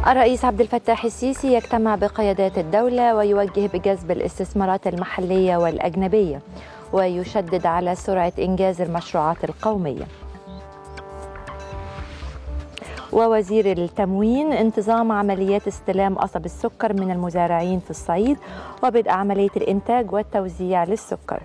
الرئيس عبد الفتاح السيسي يجتمع بقيادات الدولة ويوجه بجذب الاستثمارات المحلية والأجنبية ويشدد على سرعة إنجاز المشروعات القومية ووزير التموين انتظام عمليات استلام قصب السكر من المزارعين في الصعيد وبدء عملية الإنتاج والتوزيع للسكر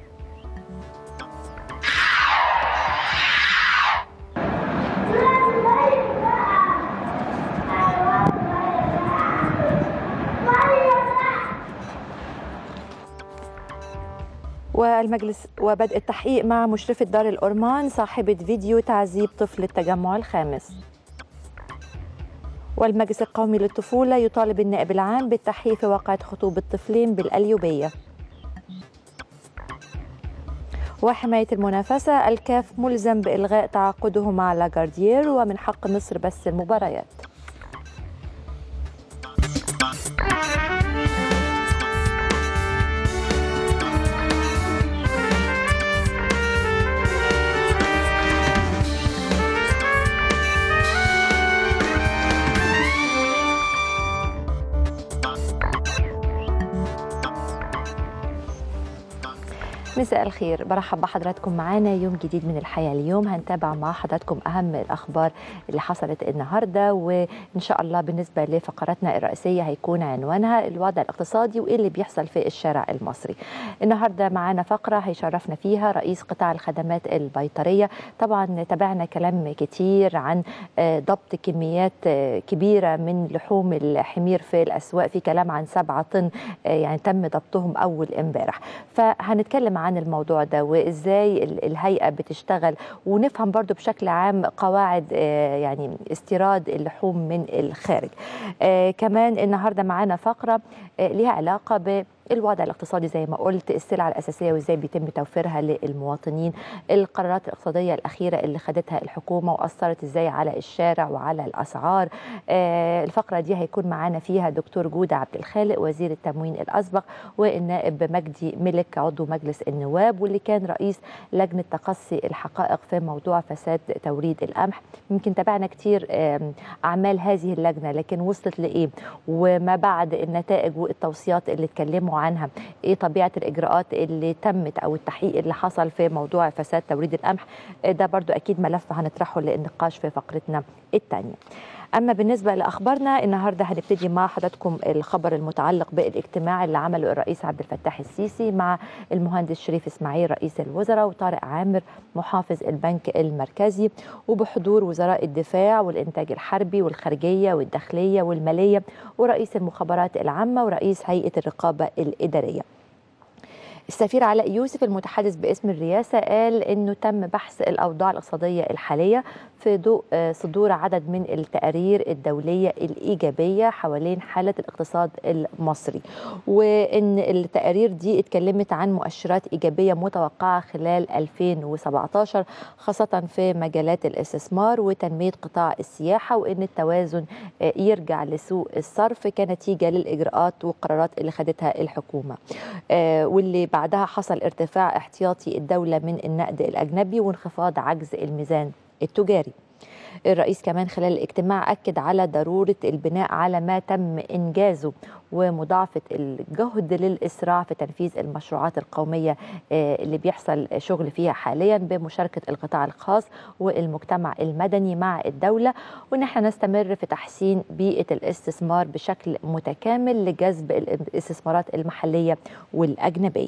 والمجلس وبدء التحقيق مع مشرفة دار الأورمان صاحبة فيديو تعذيب طفل التجمع الخامس والمجلس القومي للطفولة يطالب النائب العام بالتحقيق في واقعة خطوبة طفلين بالأليوبية وحماية المنافسة الكاف ملزم بإلغاء تعاقده مع لاجاردير ومن حق مصر بس المباريات مساء الخير برحب بحضراتكم معانا يوم جديد من الحياة اليوم هنتابع مع حضراتكم أهم الأخبار اللي حصلت النهاردة وإن شاء الله بالنسبة لفقراتنا الرئيسية هيكون عنوانها الوضع الاقتصادي وإيه اللي بيحصل في الشارع المصري النهاردة معانا فقرة هيشرفنا فيها رئيس قطاع الخدمات البيطرية طبعا تابعنا كلام كتير عن ضبط كميات كبيرة من لحوم الحمير في الأسواق في كلام عن سبعة طن يعني تم ضبطهم أول امبارح فهنتكلم عن الموضوع ده وازاي الهيئه بتشتغل ونفهم برضو بشكل عام قواعد يعني استيراد اللحوم من الخارج كمان النهارده معانا فقره ليها علاقه ب الوضع الاقتصادي زي ما قلت السلع الأساسية وإزاي بيتم توفيرها للمواطنين القرارات الاقتصادية الأخيرة اللي خدتها الحكومة وأثرت إزاي على الشارع وعلى الأسعار آه الفقرة دي هيكون معانا فيها دكتور جودة عبد الخالق وزير التموين الأسبق والنائب مجدي ملك عضو مجلس النواب واللي كان رئيس لجنة تقصي الحقائق في موضوع فساد توريد القمح يمكن تابعنا كتير أعمال هذه اللجنة لكن وصلت لإيه وما بعد النتائج والتوصيات اللي اتكلموا عنها ايه طبيعه الاجراءات اللي تمت او التحقيق اللي حصل في موضوع فساد توريد القمح ده برضو اكيد ملف هنطرحه للنقاش في فقرتنا الثانيه اما بالنسبه لاخبارنا النهارده هنبتدي مع حضراتكم الخبر المتعلق بالاجتماع اللي عمله الرئيس عبد الفتاح السيسي مع المهندس شريف اسماعيل رئيس الوزراء وطارق عامر محافظ البنك المركزي وبحضور وزراء الدفاع والانتاج الحربي والخارجيه والداخليه والماليه ورئيس المخابرات العامه ورئيس هيئه الرقابه الاداريه السفير علاء يوسف المتحدث باسم الرئاسة قال أنه تم بحث الأوضاع الاقتصادية الحالية في ضوء صدور عدد من التقارير الدولية الإيجابية حوالين حالة الاقتصاد المصري وأن التقارير دي اتكلمت عن مؤشرات إيجابية متوقعة خلال 2017 خاصة في مجالات الاستثمار وتنمية قطاع السياحة وأن التوازن يرجع لسوق الصرف كنتيجة للإجراءات والقرارات اللي خدتها الحكومة واللي بعدها حصل ارتفاع احتياطي الدولة من النقد الأجنبي وانخفاض عجز الميزان التجاري الرئيس كمان خلال الاجتماع أكد على ضرورة البناء على ما تم إنجازه ومضاعفة الجهد للإسراع في تنفيذ المشروعات القومية اللي بيحصل شغل فيها حاليا بمشاركة القطاع الخاص والمجتمع المدني مع الدولة وإن احنا نستمر في تحسين بيئة الاستثمار بشكل متكامل لجذب الاستثمارات المحلية والأجنبية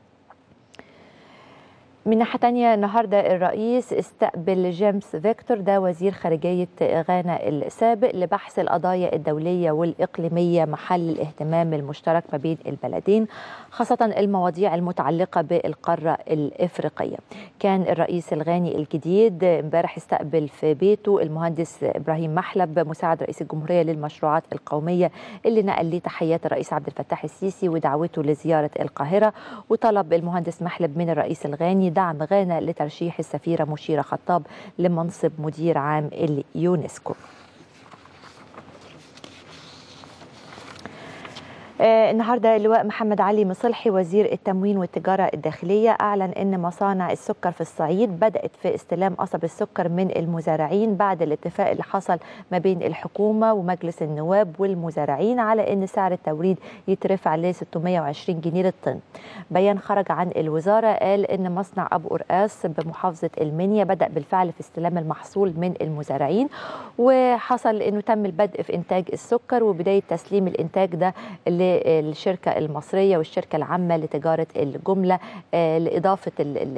من ناحيه تانية النهارده الرئيس استقبل جيمس فيكتور ده وزير خارجيه غانا السابق لبحث القضايا الدوليه والاقليميه محل الاهتمام المشترك ما بين البلدين خاصه المواضيع المتعلقه بالقاره الافريقيه. كان الرئيس الغاني الجديد امبارح استقبل في بيته المهندس ابراهيم محلب مساعد رئيس الجمهوريه للمشروعات القوميه اللي نقل ليه تحيات الرئيس عبد الفتاح السيسي ودعوته لزياره القاهره وطلب المهندس محلب من الرئيس الغاني دعم غانا لترشيح السفيرة مشيرة خطاب لمنصب مدير عام اليونسكو آه النهارده اللواء محمد علي مصلحي وزير التموين والتجاره الداخليه اعلن ان مصانع السكر في الصعيد بدات في استلام قصب السكر من المزارعين بعد الاتفاق اللي حصل ما بين الحكومه ومجلس النواب والمزارعين على ان سعر التوريد يترفع ل 620 جنيه للطن. بيان خرج عن الوزاره قال ان مصنع ابو قرقاس بمحافظه المنيا بدا بالفعل في استلام المحصول من المزارعين وحصل انه تم البدء في انتاج السكر وبدايه تسليم الانتاج ده للشركه المصريه والشركه العامه لتجاره الجمله لاضافه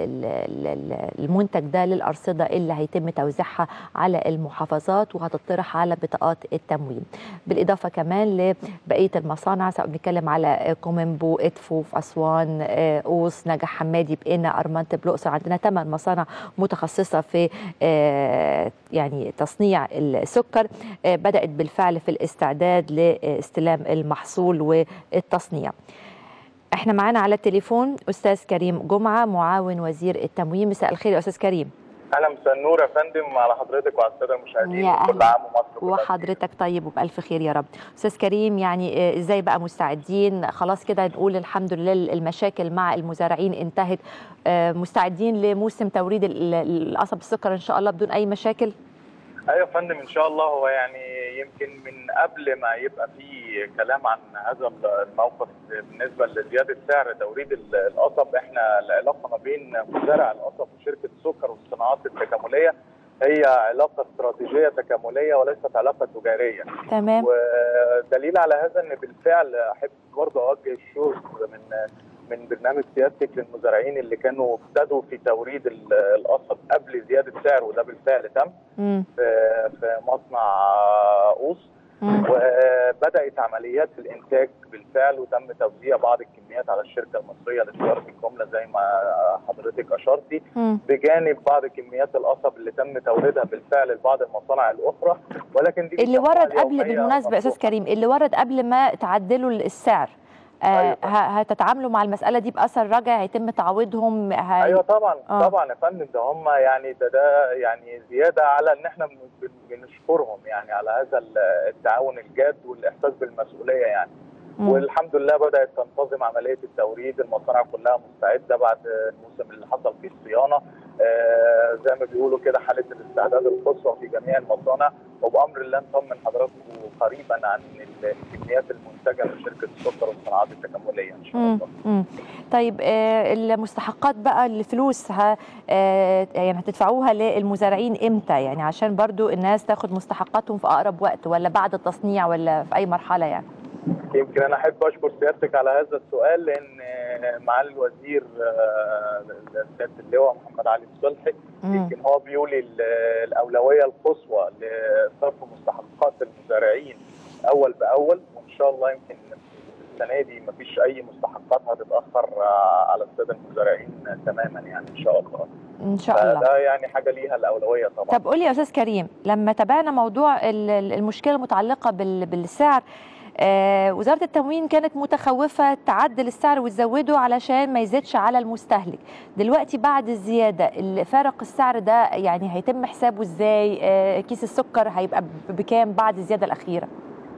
المنتج ده للارصده اللي هيتم توزيعها على المحافظات وهتطرح على بطاقات التموين بالاضافه كمان لبقيه المصانع سواء بنتكلم على كومنبو ادفو في اسوان اوس نجح حمادي بقينا ارمنت بالاقصر عندنا ثمان مصانع متخصصه في يعني تصنيع السكر بدات بالفعل في الاستعداد لاستلام المحصول والتصنيع احنا معانا على التليفون استاذ كريم جمعه معاون وزير التموين مساء الخير يا استاذ كريم اهلا مساء النور يا فندم على حضرتك وعلى الساده المشاهدين كل عام ومصر كلها وحضرتك طيب وبالف خير يا رب استاذ كريم يعني ازاي بقى مستعدين خلاص كده نقول الحمد لله المشاكل مع المزارعين انتهت مستعدين لموسم توريد القصب السكر ان شاء الله بدون اي مشاكل ايوه يا فندم ان شاء الله هو يعني يمكن من قبل ما يبقى في كلام عن هذا الموقف بالنسبه لزياده سعر توريد القصب احنا العلاقه ما بين مزارع القصب وشركه السكر والصناعات التكامليه هي علاقه استراتيجيه تكامليه وليست علاقه تجاريه. تمام. ودليل على هذا ان بالفعل احب برضه اوجه الشكر من من برنامج سيادتك للمزارعين اللي كانوا ابتدوا في توريد القصب قبل زياده سعر وده بالفعل تم مم. في في مصنع اوس وبدات عمليات الانتاج بالفعل وتم توزيع بعض الكميات على الشركه المصريه لتجاره الجمله زي ما حضرتك اشرتي مم. بجانب بعض كميات القصب اللي تم توريدها بالفعل لبعض المصانع الاخرى ولكن دي اللي بتبقى ورد قبل يومية بالمناسبه يا استاذ مفتوحة. كريم اللي ورد قبل ما تعدلوا السعر آه أيوة. ه- هتتعاملوا مع المساله دي باثر رجعي هيتم تعويضهم هي... ايوه طبعا آه. طبعا يا فندم ده هم يعني ده ده يعني زياده على ان احنا بن- بنشكرهم يعني على هذا التعاون الجاد والاحساس بالمسؤوليه يعني مم. والحمد لله بدات تنتظم عمليه التوريد المصانع كلها مستعده بعد الموسم اللي حصل فيه الصيانه آه زي ما بيقولوا كده حاله الاستعداد القصوى في جميع المصانع وبامر الله نطمن حضراتكم قريبا عن الكميات المنتجه من شركه السكر والصناعات التكامليه ان شاء مم. الله. مم. طيب آه المستحقات بقى الفلوس ها آه يعني هتدفعوها للمزارعين امتى يعني عشان برضو الناس تاخد مستحقاتهم في اقرب وقت ولا بعد التصنيع ولا في اي مرحله يعني يمكن انا احب اشكر سيادتك على هذا السؤال لان معالي الوزير آه، سياده اللواء محمد علي الصلحي مم. يمكن هو بيولي ال- الاولويه القصوى لصرف مستحقات المزارعين اول باول وان شاء الله يمكن السنه دي مفيش اي مستحقات هتتاخر آه، على الساده المزارعين تماما يعني ان شاء الله ان شاء الله فده يعني حاجه ليها الاولويه طبعا طب قولي يا استاذ كريم لما تابعنا موضوع ال- ال- المشكله المتعلقه بال- بالسعر آه وزاره التموين كانت متخوفه تعدل السعر وتزوده علشان ما يزيدش على المستهلك دلوقتي بعد الزياده اللي فارق السعر ده يعني هيتم حسابه ازاي آه كيس السكر هيبقى ب- بكام بعد الزياده الاخيره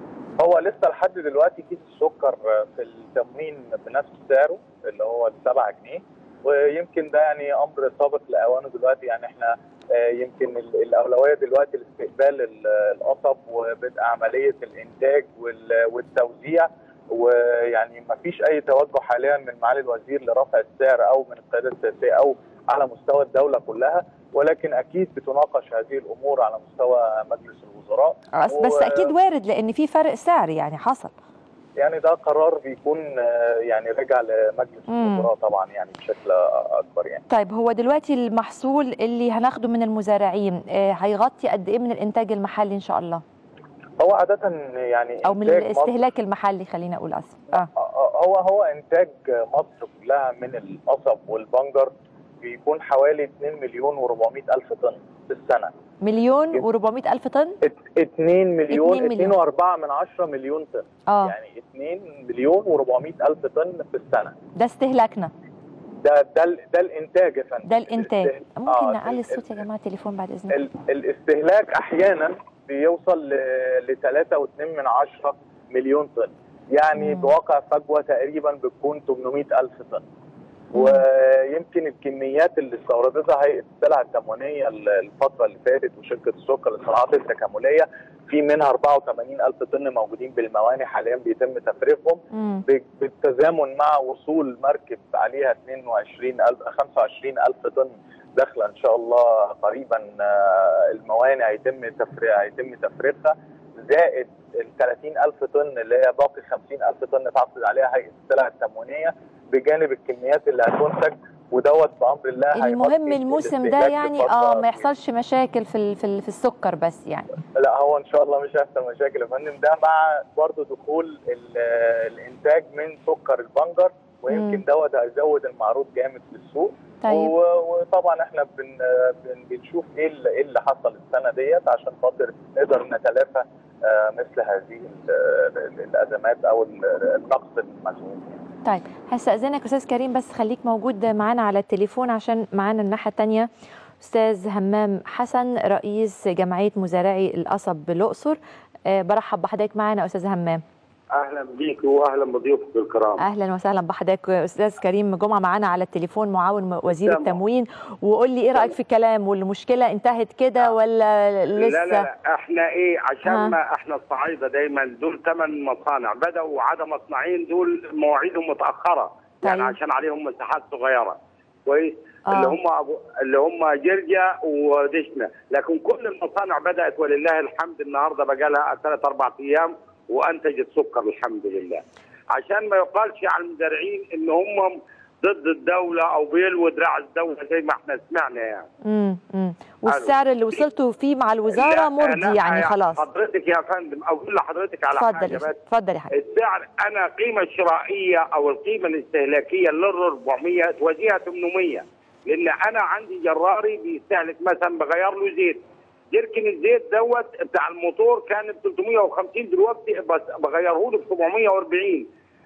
هو لسه لحد دلوقتي كيس السكر في التموين بنفس سعره اللي هو السبعة جنيه ويمكن ده يعني امر سابق لاوانه دلوقتي يعني احنا آه، يمكن ال- الاولويه دلوقتي لاستقبال ال- القصب وبدء عمليه الانتاج وال- والتوزيع ويعني ما فيش اي توجه حاليا من معالي الوزير لرفع السعر او من القياده السياسيه او على مستوى الدوله كلها ولكن اكيد بتناقش هذه الامور على مستوى مجلس الوزراء بس, بس و- اكيد وارد لان في فرق سعر يعني حصل يعني ده قرار بيكون آه، يعني راجع لمجلس مم. الوزراء طبعا يعني بشكل اكبر يعني طيب هو دلوقتي المحصول اللي هناخده من المزارعين آه هيغطي قد ايه من الانتاج المحلي ان شاء الله هو عاده يعني او من إنتاج مصر- الاستهلاك المحلي خلينا اقول اسف اه آه، آه، هو هو انتاج مصر كلها من القصب والبنجر بيكون حوالي 2 مليون و400 الف طن في السنه مليون جدا. و400 الف طن 2 مليون 2 مليون. 2.4 من 10 مليون طن اه يعني 2 مليون و400 الف طن في السنه ده استهلاكنا ده ده ال- ده الانتاج يا فندم ده الانتاج الاستهل- ممكن آه، نعلي ال- الصوت يا ال- جماعه التليفون بعد اذنك ال- الاستهلاك احيانا بيوصل ل 3.2 من 10 مليون طن يعني مم. بواقع فجوه تقريبا بتكون 800 الف طن ويمكن الكميات اللي استوردتها هيئه السلع التموينيه الفتره اللي فاتت وشركه السكر للصناعات التكامليه في منها 84 الف طن موجودين بالموانئ حاليا بيتم تفريغهم مم. ب- بالتزامن مع وصول مركب عليها 22 الف 25 الف طن داخله ان شاء الله قريبا آه، الموانئ هيتم تفريغ هيتم تفريغها زائد ال 30 الف طن اللي هي باقي 50 الف طن تعقد عليها هيئه السلع التموينيه بجانب الكميات اللي هتنتج ودوت بامر الله هيغطي المهم الموسم ده الاستهلاك يعني بفترة اه ما كبيرة. يحصلش مشاكل في ال- في ال- في السكر بس يعني لا هو ان شاء الله مش هيحصل مشاكل يا فندم ده مع برضه دخول ال- الانتاج من سكر البنجر مم. ويمكن دوت هيزود المعروض جامد في السوق طيب و- وطبعا احنا بن بن- بنشوف ايه اللي, إيه اللي حصل السنه ديت عشان خاطر نقدر نتلافى آه، مثل هذه ال- ال- الازمات او ال- النقص المزعوم طيب هستأذنك أستاذ كريم بس خليك موجود معانا على التليفون عشان معانا الناحية التانية أستاذ همام حسن رئيس جمعية مزارعي القصب بالأقصر آه، برحب بحضرتك معانا أستاذ همام اهلا بيك واهلا بضيوفك الكرام أهلا وسهلا بحضرتك أستاذ كريم جمعة معانا على التليفون معاون وزير تمام. التموين وقول لي إيه رأيك في الكلام والمشكلة انتهت كده ولا لسه لا لا لا احنا ايه عشان ها. ما احنا الصعايده دايما دول ثمان مصانع بداوا عدد مصنعين دول مواعيدهم متاخره يعني طيب. عشان عليهم مساحات صغيره كويس آه. اللي هم أبو اللي هم جرجا ودشنا لكن كل المصانع بدات ولله الحمد النهارده بقى لها ثلاث اربع ايام وانتجت سكر الحمد لله عشان ما يقالش على المزارعين ان هم ضد الدوله او بيلووا دراع الدوله زي ما احنا سمعنا يعني امم امم والسعر اللي وصلتوا فيه مع الوزارة لا، مرضي لا، يعني يا خلاص حضرتك يا فندم اقول لحضرتك على اتفضل حاجه يا بس أستاذ، اتفضل يا حبيبي السعر انا القيمه الشرائيه او القيمه الاستهلاكيه لل 400 توازيها 800 لان انا عندي جراري بيستهلك مثلا بغير له زيت جركن الزيت دوت بتاع الموتور كان ب 350 دلوقتي بس بغيره له ب 740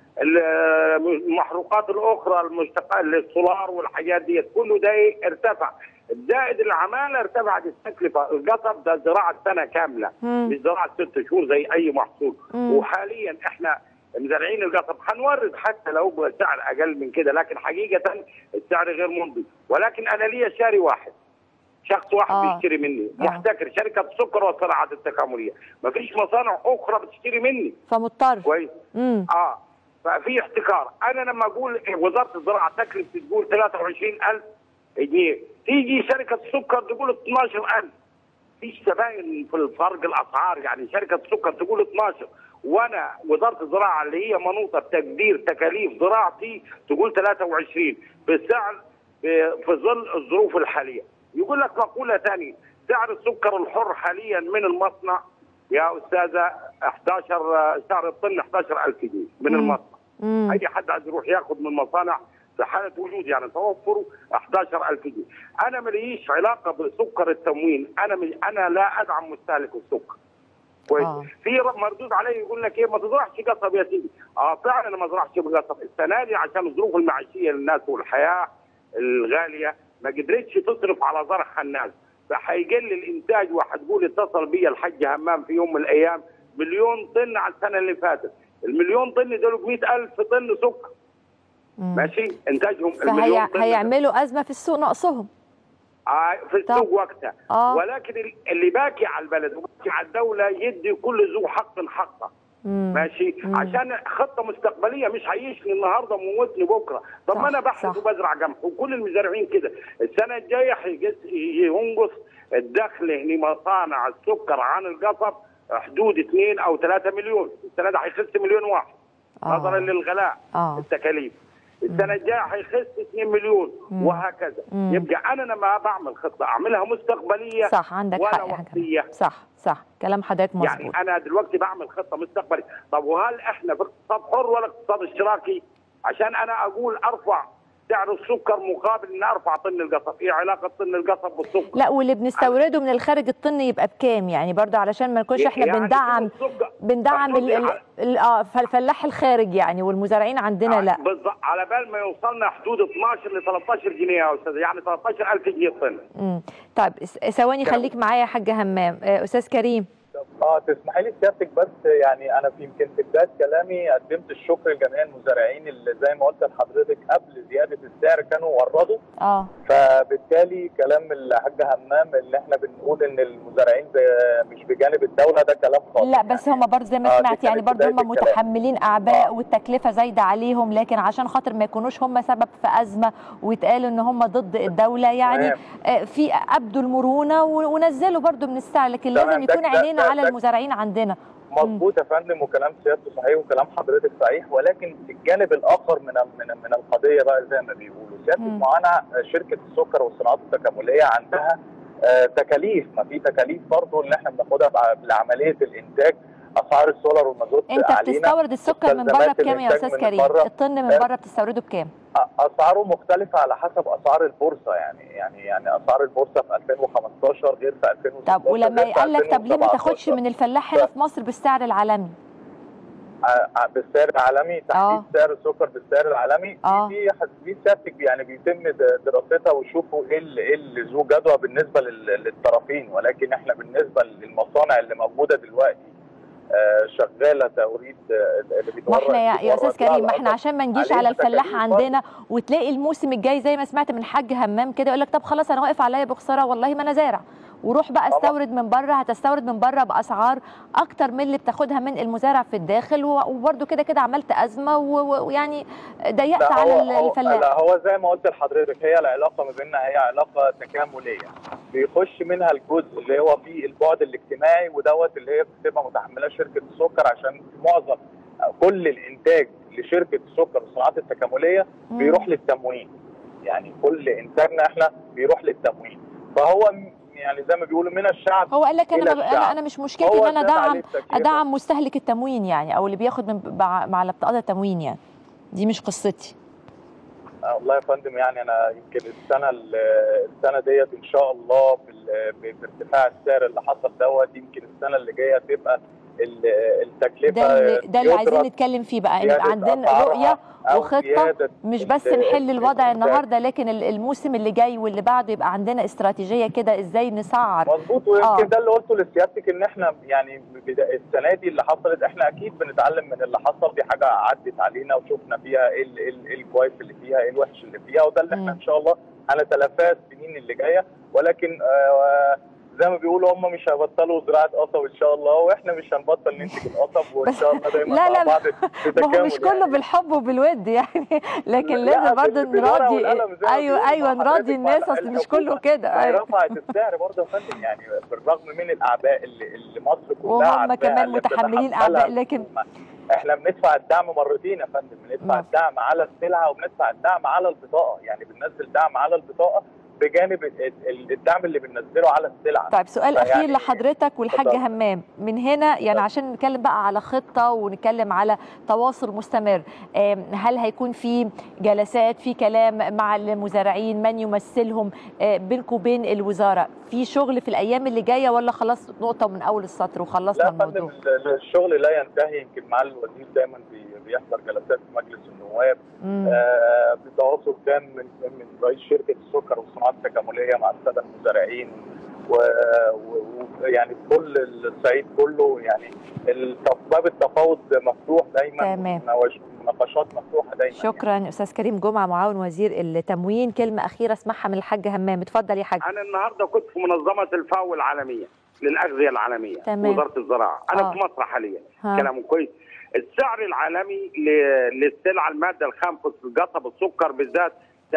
المحروقات الاخرى المشتقه السولار والحاجات ديت كله ده إيه؟ ارتفع زائد العماله ارتفعت التكلفه القصب ده زراعه سنه كامله مم. مش زراعه ست شهور زي اي محصول مم. وحاليا احنا مزارعين القصب هنورد حتى لو بسعر اقل من كده لكن حقيقه السعر غير مرضي ولكن انا ليا شاري واحد شخص واحد آه. بيشتري مني آه. محتكر شركه السكر والصناعات التكامليه مفيش مصانع اخرى بتشتري مني فمضطر كويس امم اه ففي احتكار انا لما اقول وزاره الزراعه تكلفه تقول 23000 جنيه تيجي شركه السكر تقول 12000 فيش تباين في الفرق الاسعار يعني شركه السكر تقول 12 وانا وزاره الزراعه اللي هي منوطه بتقدير تكاليف زراعتي تقول 23 بالسعر ب- في ظل الظروف الحاليه يقول لك مقوله ثانيه سعر السكر الحر حاليا من المصنع يا استاذه 11 سعر الطن 11000 جنيه من مم. المصنع امم اي حد عايز يروح ياخذ من المصانع في حاله وجود يعني توفره 11000 جنيه انا ماليش علاقه بسكر التموين انا مش انا لا ادعم مستهلك السكر كويس آه. في ر- مردود علي يقول لك ايه ما تزرعش قصب يا سيدي اه فعلا انا ما ازرعش بقصب السنه دي عشان الظروف المعيشيه للناس والحياه الغاليه ما قدرتش تصرف على زرعها الناس فهيقل الانتاج وهتقول اتصل بي الحاج همام في يوم من الايام مليون طن على السنه اللي فاتت المليون طن دول ب 100000 طن سكر مم. ماشي انتاجهم فهي المليون طن هيعملوا ازمه في السوق ناقصهم آه في السوق وقتها اه ولكن ال- اللي باقي على البلد وباقي على الدوله يدي كل ذو حق حقه مم. ماشي مم. عشان خطه مستقبليه مش هيعيشني النهارده وموتني بكره طب صح، ما انا بحرث صح. وبزرع قمح وكل المزارعين كده السنه الجايه هيجس- ينقص الدخل لمصانع السكر عن القصب حدود 2 او 3 مليون السنه ده هيخس مليون واحد آه. نظرا للغلاء اه التكاليف السنه الجايه هيخس 2 مليون مم. وهكذا مم. يبقى انا لما بعمل خطه اعملها مستقبليه صح عندك ولا حق يا حاج وقتية. صح صح كلام حضرتك مظبوط يعني انا دلوقتي بعمل خطه مستقبليه طب وهل احنا في اقتصاد حر ولا اقتصاد اشتراكي عشان انا اقول ارفع سعر السكر مقابل ان ارفع طن القصب ايه علاقه طن القصب بالسكر لا واللي بنستورده من الخارج الطن يبقى بكام يعني برضه علشان ما نكونش احنا يعني بندعم كيلو السكر بندعم ال- ال- محدود ال- اه فالفلاح الخارج يعني والمزارعين عندنا لا بالظبط على بال ما يوصلنا حدود 12 ل 13 جنيه يا استاذ يعني 13000 جنيه الطن مم. طيب س- ثواني كلام. خليك معايا يا حاج همام آه، استاذ كريم اه تسمحي لي سيادتك بس يعني انا في يمكن في بدايه كلامي قدمت الشكر لجميع المزارعين اللي زي ما قلت لحضرتك قبل زياده السعر كانوا وردوا اه فبالتالي كلام الحاج همام اللي احنا بنقول ان المزارعين ب- مش بجانب الدوله ده كلام خاطئ لا بس هم برضه زي ما آه، دي سمعت يعني كانت برضه هم بداية الكلام. متحملين اعباء آه. والتكلفه زايده عليهم لكن عشان خاطر ما يكونوش هم سبب في ازمه ويتقالوا ان هم ضد الدوله يعني تمام. آه، في ابدوا المرونه و- ونزلوا برضه من السعر لكن تمام، لازم ده- يكون ده- عينينا ده- على ده- المزارعين عندنا مظبوط يا فندم وكلام سيادته صحيح وكلام حضرتك صحيح ولكن الجانب الاخر من من من القضيه بقى زي ما بيقولوا سيادتك مم. معانا شركه السكر والصناعات التكامليه عندها آه، تكاليف ما في تكاليف برضه اللي احنا بناخدها بع- لعمليه الانتاج اسعار السولار والمازوت انت علينا بتستورد السكر من بره مستلزمات بكام يا الإنتاج استاذ من كريم بره. الطن من آه. بره بتستورده بكام اسعاره مختلفه على حسب اسعار البورصه يعني يعني يعني اسعار البورصه في 2015 غير في 2016 طب ولما غير في قال لك طب ليه ما تاخدش 2017. من الفلاح هنا في مصر بالسعر العالمي ع- ع- بالسعر العالمي تحديد آه. سعر السكر بالسعر العالمي آه. دي دي دي سيادتك يعني بيتم د- دراستها ويشوفوا ايه اللي ايه اللي ذو جدوى بالنسبه لل- للطرفين ولكن احنا بالنسبه للمصانع اللي موجوده دلوقتي آه، شغاله توريد آه، اللي ما بيتورد احنا يا, يا بيتورد استاذ لها كريم ما احنا الأرض. عشان ما نجيش علينا على الفلاح تكاليف عندنا وتلاقي الموسم الجاي زي ما سمعت من الحاج همام كده يقول لك طب خلاص انا واقف عليا بخساره والله ما انا زارع وروح بقى طبعا. استورد من بره هتستورد من بره باسعار اكتر من اللي بتاخدها من المزارع في الداخل و- وبرده كده كده عملت ازمه و- و- ويعني ضيقت لا على هو ال- هو الفلاح لا هو زي ما قلت لحضرتك هي العلاقه ما بيننا هي علاقه تكامليه بيخش منها الجزء اللي هو فيه البعد الاجتماعي ودوت اللي هي بتبقى متحمله شركه السكر عشان معظم كل الانتاج لشركه السكر والصناعات التكامليه مم. بيروح للتموين يعني كل انتاجنا احنا بيروح للتموين فهو م- يعني زي ما بيقولوا من الشعب هو قال لك انا إلى ما ب- الشعب. انا انا مش مشكلتي هو ان انا زاد عليه ادعم التكلفة. ادعم مستهلك التموين يعني او اللي بياخد من مع, مع بطاقه التموين يعني دي مش قصتي آه، والله يا فندم يعني انا يمكن السنه ال- السنه ديت ان شاء الله بال- بارتفاع السعر اللي حصل دوت يمكن السنه اللي جايه تبقى ال- التكلفه ده اللي ده اللي عايزين يدرك نتكلم فيه بقى زيادة يبقى عندنا أسعارها رؤيه أو وخطه زيادة مش بس ال- نحل الوضع الإنتاج. النهارده لكن ال- الموسم اللي جاي واللي بعده يبقى عندنا استراتيجيه كده ازاي نسعر مظبوط ويمكن آه. ده اللي قلته لسيادتك ان احنا يعني بدا- السنه دي اللي حصلت احنا اكيد بنتعلم من اللي حصل دي حاجه عدت علينا وشفنا فيها ايه ال- إيه ال- إيه الكويس اللي فيها ايه الوحش اللي فيها وده اللي مم. احنا ان شاء الله هنتلافاه السنين اللي جايه ولكن آه زي ما بيقولوا هم مش هيبطلوا زراعه قصب ان شاء الله واحنا مش هنبطل ننتج القصب وان بس- شاء الله دايما لا، مع لا، بعض ما هو مش بتكامل كله يعني. بالحب وبالود يعني لكن لا، لازم برضه بال- بالورقة نراضي والقلم زي ما ايوه بيقولوا ايوه مع نراضي حضرتك، الناس مع اصل مش الحكومة. كله كده هي أيوة. رفعت السعر برضه يا فندم يعني بالرغم من الاعباء اللي, اللي مصر كلها وهم عارفاها كمان اللي متحملين بتتحملها أعباء، لكن- الحكومة. احنا بندفع الدعم مرتين يا فندم بندفع نعم. الدعم على السلعه وبندفع الدعم على البطاقه يعني بننزل دعم على البطاقه بجانب ال- ال- الدعم اللي بننزله على السلعه طيب سؤال فيعني- اخير لحضرتك والحاج اتفضل. همام من هنا يعني اتفضل. عشان نتكلم بقى على خطه ونتكلم على تواصل مستمر آم، هل هيكون في جلسات في كلام مع المزارعين من يمثلهم آه، بينكم وبين الوزاره في شغل في الايام اللي جايه ولا خلاص نقطه من اول السطر وخلصنا لا يا فندم الموضوع ال- الشغل لا ينتهي يمكن مع الوزير دايما بي- بيحضر جلسات في مجلس النواب مم. آه، بتواصل تام من من رئيس شركه السكر والصناعات التكامليه مع الساده المزارعين ويعني كل الصعيد كله يعني الت- باب التفاوض مفتوح دايما تمام. مناوش- مناقشات مفتوحه دايما شكرا استاذ كريم جمعه معاون وزير التموين كلمه اخيره اسمعها من الحاج همام اتفضل يا حاج انا النهارده كنت في منظمه الفاو العالميه للاغذيه العالميه تمام. وزاره الزراعه انا آه. في مصر حاليا ها. كلام كويس السعر العالمي ل- للسلعه الماده الخام في القصب السكر بالذات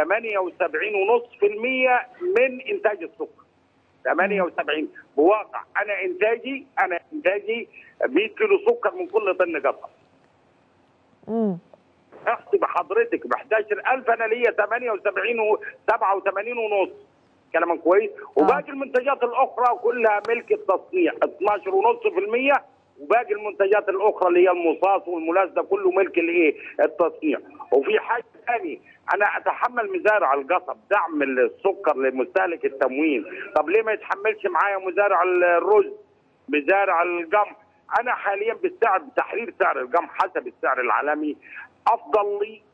78.5% من انتاج السكر 78 بواقع انا انتاجي انا انتاجي 100 كيلو سكر من كل طن قصب مم. احسب حضرتك ب 11000 انا ليا 78 و 87 ونص كلام كويس وباقي المنتجات الاخرى كلها ملك التصنيع 12 ونص في المية وباقي المنتجات الاخرى اللي هي المصاص والملاس ده كله ملك الايه التصنيع وفي حاجه ثانيه انا اتحمل مزارع القصب دعم السكر لمستهلك التموين طب ليه ما يتحملش معايا مزارع الرز مزارع القمح انا حاليا بالسعر بتحرير سعر القمح حسب السعر العالمي افضل لي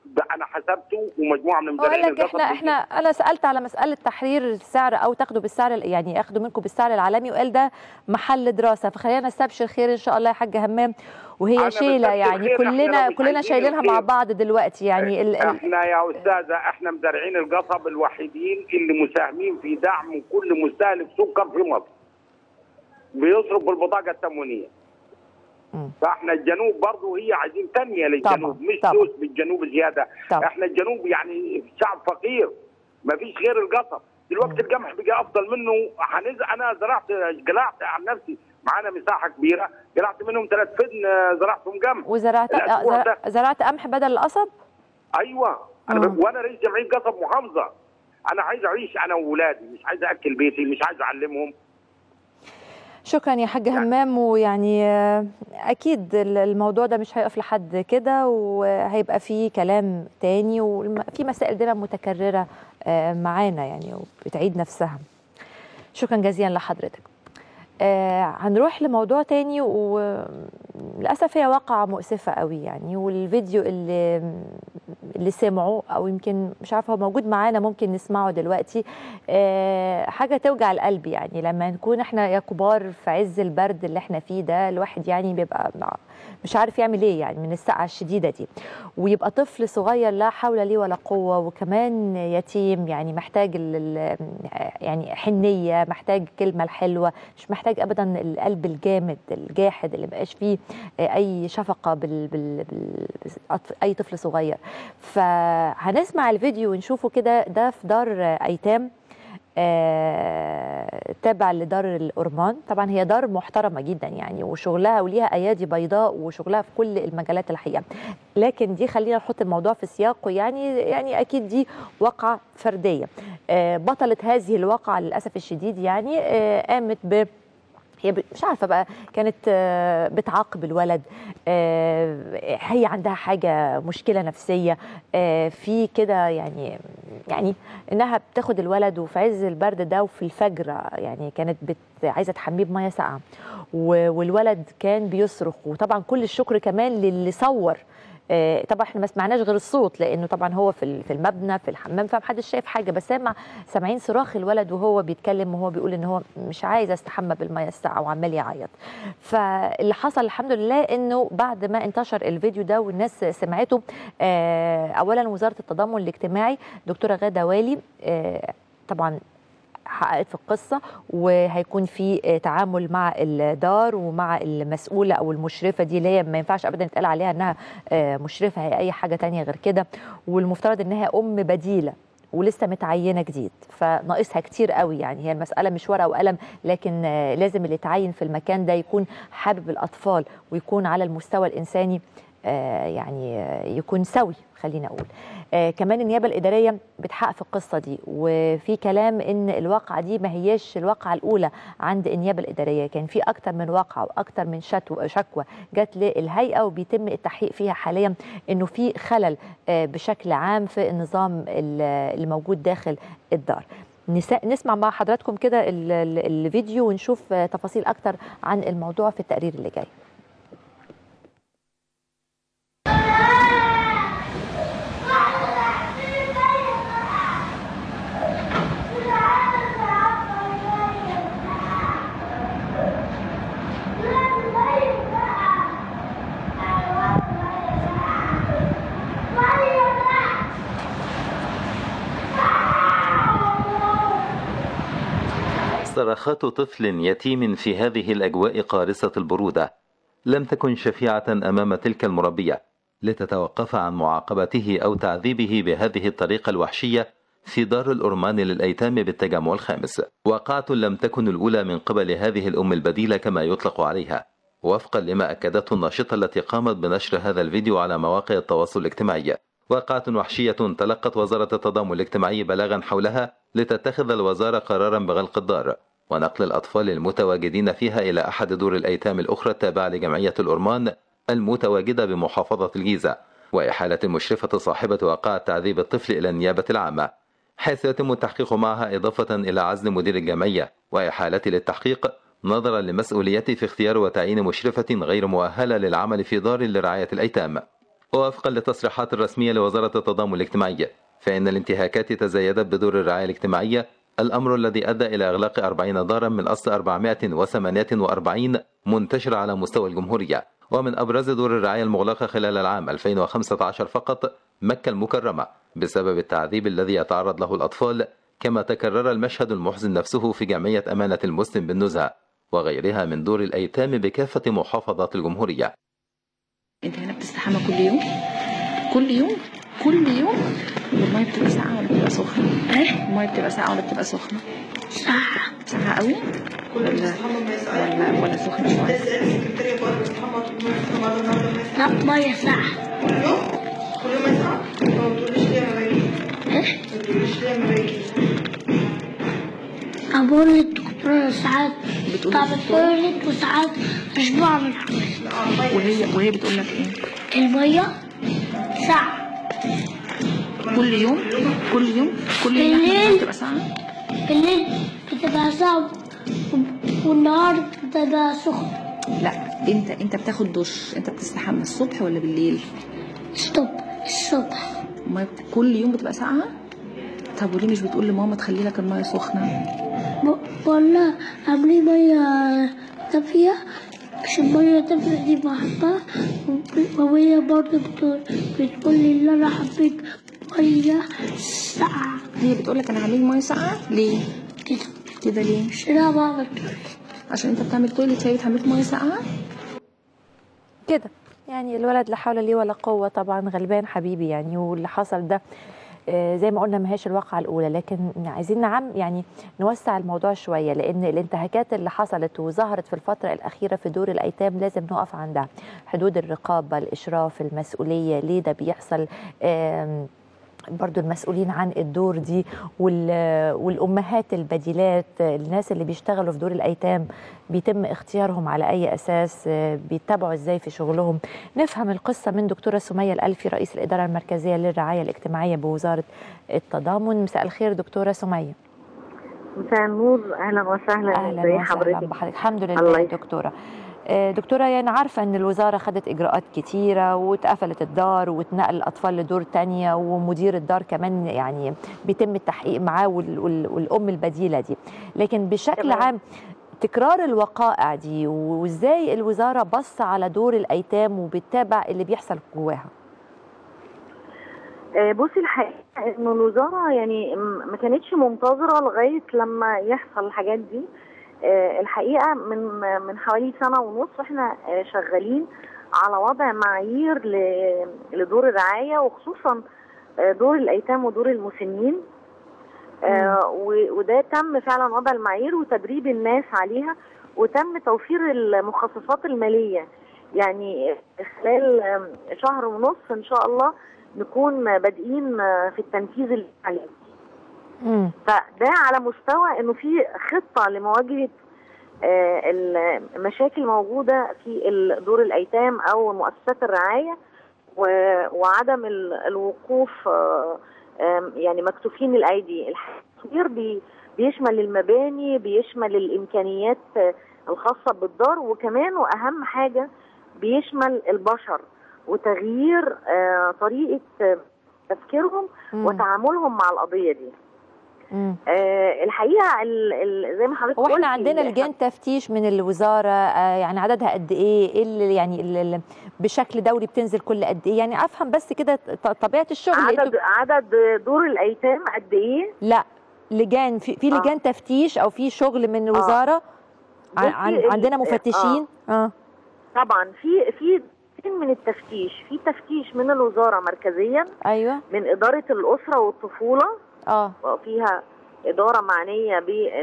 ده انا حسبته ومجموعه من هو مدربين قال لك احنا احنا انا سالت على مساله تحرير السعر او تاخدوا بالسعر ال- يعني ياخدوا منكم بالسعر العالمي وقال ده محل دراسه فخلينا نستبشر خير ان شاء الله يا حاج همام وهي أنا شيله بستبشر يعني خير، إحنا كلنا مش كلنا عايزين شايلينها مع الخير. بعض دلوقتي يعني ال ال احنا يا استاذه احنا مزارعين القصب الوحيدين اللي مساهمين في دعم كل مستهلك سكر في مصر بيصرف بالبطاقه التموينيه مم. فاحنا الجنوب برضه هي عايزين تنميه للجنوب طبعاً، مش طبعاً. فلوس بالجنوب زياده طبعاً. احنا الجنوب يعني شعب فقير ما فيش غير القصب دلوقتي القمح بقى افضل منه هنز... انا زرعت قلعت عن نفسي معانا مساحه كبيره قلعت منهم ثلاث فدن آه، زرعتهم قمح وزرعت آه، الأسبوع زرع- زرعت قمح بدل القصب ايوه انا مم. ب... وانا رئيس جمعيه قصب محافظه انا عايز اعيش انا واولادي مش عايز اكل بيتي مش عايز اعلمهم شكرا يا حاج همام ويعني آه، اكيد ال- الموضوع ده مش هيقف لحد كده وهيبقى فيه كلام تاني وفي مسائل دايما متكرره آه، معانا يعني وبتعيد نفسها شكرا جزيلا لحضرتك آه هنروح لموضوع تاني وللاسف هي واقعه مؤسفه قوي يعني والفيديو اللي اللي سمعه او يمكن مش عارفه هو موجود معانا ممكن نسمعه دلوقتي آه حاجه توجع القلب يعني لما نكون احنا يا كبار في عز البرد اللي احنا فيه ده الواحد يعني بيبقى مع- مش عارف يعمل ايه يعني من السقعه الشديده دي ويبقى طفل صغير لا حول لي ولا قوه وكمان يتيم يعني محتاج ال- ال- يعني حنيه محتاج الكلمه الحلوه مش محتاج ابدا القلب الجامد الجاحد اللي مبقاش فيه اي شفقه بال, بال, بال بأطف- اي طفل صغير فهنسمع الفيديو ونشوفه كده ده في دار ايتام آه، تابع لدار الأورمان طبعا هي دار محترمة جدا يعني وشغلها وليها أيادي بيضاء وشغلها في كل المجالات الحقيقة لكن دي خلينا نحط الموضوع في سياقه يعني يعني أكيد دي واقعة فردية آه، بطلة هذه الواقعة للأسف الشديد يعني آه، قامت ب هي ب- مش عارفه بقى كانت آه، بتعاقب الولد آه، هي عندها حاجه مشكله نفسيه آه، في كده يعني يعني انها بتاخد الولد وفي عز البرد ده وفي الفجر يعني كانت بت عايزه تحميه بميه ساقعه و- والولد كان بيصرخ وطبعا كل الشكر كمان للي صور آه، طبعا احنا ما سمعناش غير الصوت لانه طبعا هو في ال- في المبنى في الحمام فمحدش شايف حاجه بس سامع سامعين صراخ الولد وهو بيتكلم وهو بيقول ان هو مش عايز استحمى بالميه الساقعه وعمال يعيط فاللي حصل الحمد لله انه بعد ما انتشر الفيديو ده والناس سمعته آه، اولا وزاره التضامن الاجتماعي دكتوره غاده والي آه، طبعا حققت في القصة وهيكون في آه، تعامل مع الدار ومع المسؤولة أو المشرفة دي اللي هي ما ينفعش أبدا يتقال عليها أنها آه، مشرفة هي أي حاجة تانية غير كده والمفترض أنها أم بديلة ولسه متعينه جديد فناقصها كتير قوي يعني هي المساله مش ورقه وقلم لكن آه، لازم اللي يتعين في المكان ده يكون حابب الاطفال ويكون على المستوى الانساني آه، يعني آه، يكون سوي خلينا اقول آه، كمان النيابه الاداريه بتحقق في القصه دي وفي كلام ان الواقعه دي ما هياش الواقعه الاولى عند النيابه الاداريه كان في اكتر من واقعه واكتر من شتو شكوى جت للهيئه وبيتم التحقيق فيها حاليا انه في خلل آه، بشكل عام في النظام ال- اللي موجود داخل الدار نسا- نسمع مع حضراتكم كده ال- ال- الفيديو ونشوف آه، تفاصيل اكتر عن الموضوع في التقرير اللي جاي صرخات طفل يتيم في هذه الأجواء قارصة البرودة لم تكن شفيعة أمام تلك المربية لتتوقف عن معاقبته أو تعذيبه بهذه الطريقة الوحشية في دار الأرمان للأيتام بالتجمع الخامس واقعة لم تكن الأولى من قبل هذه الأم البديلة كما يطلق عليها وفقا لما أكدته الناشطة التي قامت بنشر هذا الفيديو على مواقع التواصل الاجتماعي واقعة وحشية تلقت وزارة التضامن الاجتماعي بلاغا حولها لتتخذ الوزارة قرارا بغلق الدار ونقل الأطفال المتواجدين فيها إلى أحد دور الأيتام الأخرى التابعة لجمعية الأرمان المتواجدة بمحافظة الجيزة وإحالة المشرفة صاحبة واقعة تعذيب الطفل إلى النيابة العامة حيث يتم التحقيق معها إضافة إلى عزل مدير الجمعية وإحالته للتحقيق نظرا لمسؤوليته في اختيار وتعيين مشرفة غير مؤهلة للعمل في دار لرعاية الأيتام ووفقا للتصريحات الرسمية لوزارة التضامن الاجتماعي فإن الانتهاكات تزايدت بدور الرعاية الاجتماعية الأمر الذي أدى إلى إغلاق 40 دارا من أصل 448 منتشرة على مستوى الجمهورية ومن أبرز دور الرعاية المغلقة خلال العام 2015 فقط مكة المكرمة بسبب التعذيب الذي يتعرض له الأطفال كما تكرر المشهد المحزن نفسه في جمعية أمانة المسلم بالنزهة وغيرها من دور الأيتام بكافة محافظات الجمهورية انت هنا بتستحمى كل يوم كل يوم كل يوم والميه بتبقى ساقعه ولا بتبقى سخنه ايه الميه بتبقى ساقعه ولا بتبقى سخنه ساقعه ساقعه قوي ولا ولا ولا سخنه شويه لا مية ساقعة كل يوم يسعى؟ ما بتقوليش ليه ما باجي؟ ما بتقوليش ليه ما باجي؟ أقول للدكتورة ساعات بتقول طب للدكتورة؟ التويليت وساعات مش بعمل حاجة وهي وهي بتقول لك ايه المية ساقعة كل يوم كل يوم كل يوم بالليل. الميه بتبقى ساقعه بالليل بتبقى ساقعة والنهار بتبقى سخنة لا انت انت بتاخد دش انت بتستحمى الصبح ولا بالليل ستوب الصبح الميه بت... كل يوم بتبقى ساقعه طب وليه مش بتقول لماما تخلي لك الميه سخنه ب- بقول لها اعملي مية دافية مش المية الدافية دي بحبها وب- وهي برضه بتقول بتقول لي ان انا حبيت مية ساقعة هي بتقول لك انا عاملين ميه ساقعه ليه كده كده ليه مش انا بعمل تويليت عشان انت بتعمل تويليت فهي بتعمل ميه ساقعه كده يعني الولد لا حول ليه ولا قوة طبعا غلبان حبيبي يعني واللي حصل ده آه، زي ما قلنا ما هيش الواقعة الأولى لكن عايزين نعم يعني نوسع الموضوع شوية لأن الانتهاكات اللي حصلت وظهرت في الفترة الأخيرة في دور الأيتام لازم نقف عندها حدود الرقابة الإشراف المسؤولية ليه ده بيحصل آم، برضو المسؤولين عن الدور دي وال- والأمهات البديلات الناس اللي بيشتغلوا في دور الأيتام بيتم اختيارهم على أي أساس آه، بيتبعوا إزاي في شغلهم نفهم القصة من دكتورة سمية الألفي رئيس الإدارة المركزية للرعاية الاجتماعية بوزارة التضامن مساء الخير دكتورة سمية مساء النور اهلا وسهلا أهلا ازي وسهلا حضرتك بحضرتك الحمد الله لله يسلمك. دكتورة آه، دكتورة يعني عارفة أن الوزارة خدت إجراءات كتيرة واتقفلت الدار واتنقل الأطفال لدور تانية ومدير الدار كمان يعني بيتم التحقيق معاه وال- وال- والأم البديلة دي لكن بشكل تمام. عام تكرار الوقائع دي وازاي الوزارة بص على دور الأيتام وبتتابع اللي بيحصل جواها آه، بصي الحقيقه انه الوزاره يعني م- ما كانتش منتظره لغايه لما يحصل الحاجات دي آه، الحقيقه من من حوالي سنه ونص احنا آه، شغالين على وضع معايير ل- لدور الرعايه وخصوصا آه، دور الايتام ودور المسنين آه، و- وده تم فعلا وضع المعايير وتدريب الناس عليها وتم توفير المخصصات الماليه يعني خلال آم، شهر ونص ان شاء الله نكون بادئين آه، في التنفيذ اللي عليه مم. فده على مستوى انه في خطه لمواجهه آه، المشاكل موجوده في ال- دور الايتام او مؤسسات الرعايه و- وعدم ال- الوقوف آه، آم، يعني مكتوفين الايدي التصوير بي- بيشمل المباني بيشمل الامكانيات آه، الخاصه بالدار وكمان واهم حاجه بيشمل البشر وتغيير آه، طريقه آه، تفكيرهم مم. وتعاملهم مع القضيه دي مم. آه، الحقيقه ال ال زي ما حضرتك هو احنا قلتي، عندنا ال- لجان تفتيش من الوزاره آه، يعني عددها قد ايه ايه اللي يعني ال- ال- بشكل دوري بتنزل كل قد ايه يعني افهم بس كده ط- طبيعه الشغل عدد انتوا- عدد دور الايتام قد ايه لا لجان في في آه. لجان تفتيش او في شغل من الوزاره عن بصي عن ال- عندنا آه. مفتشين اه طبعا في في نوعين من التفتيش في تفتيش من الوزاره مركزيا ايوه من اداره الاسره والطفوله اه وفيها اداره معنيه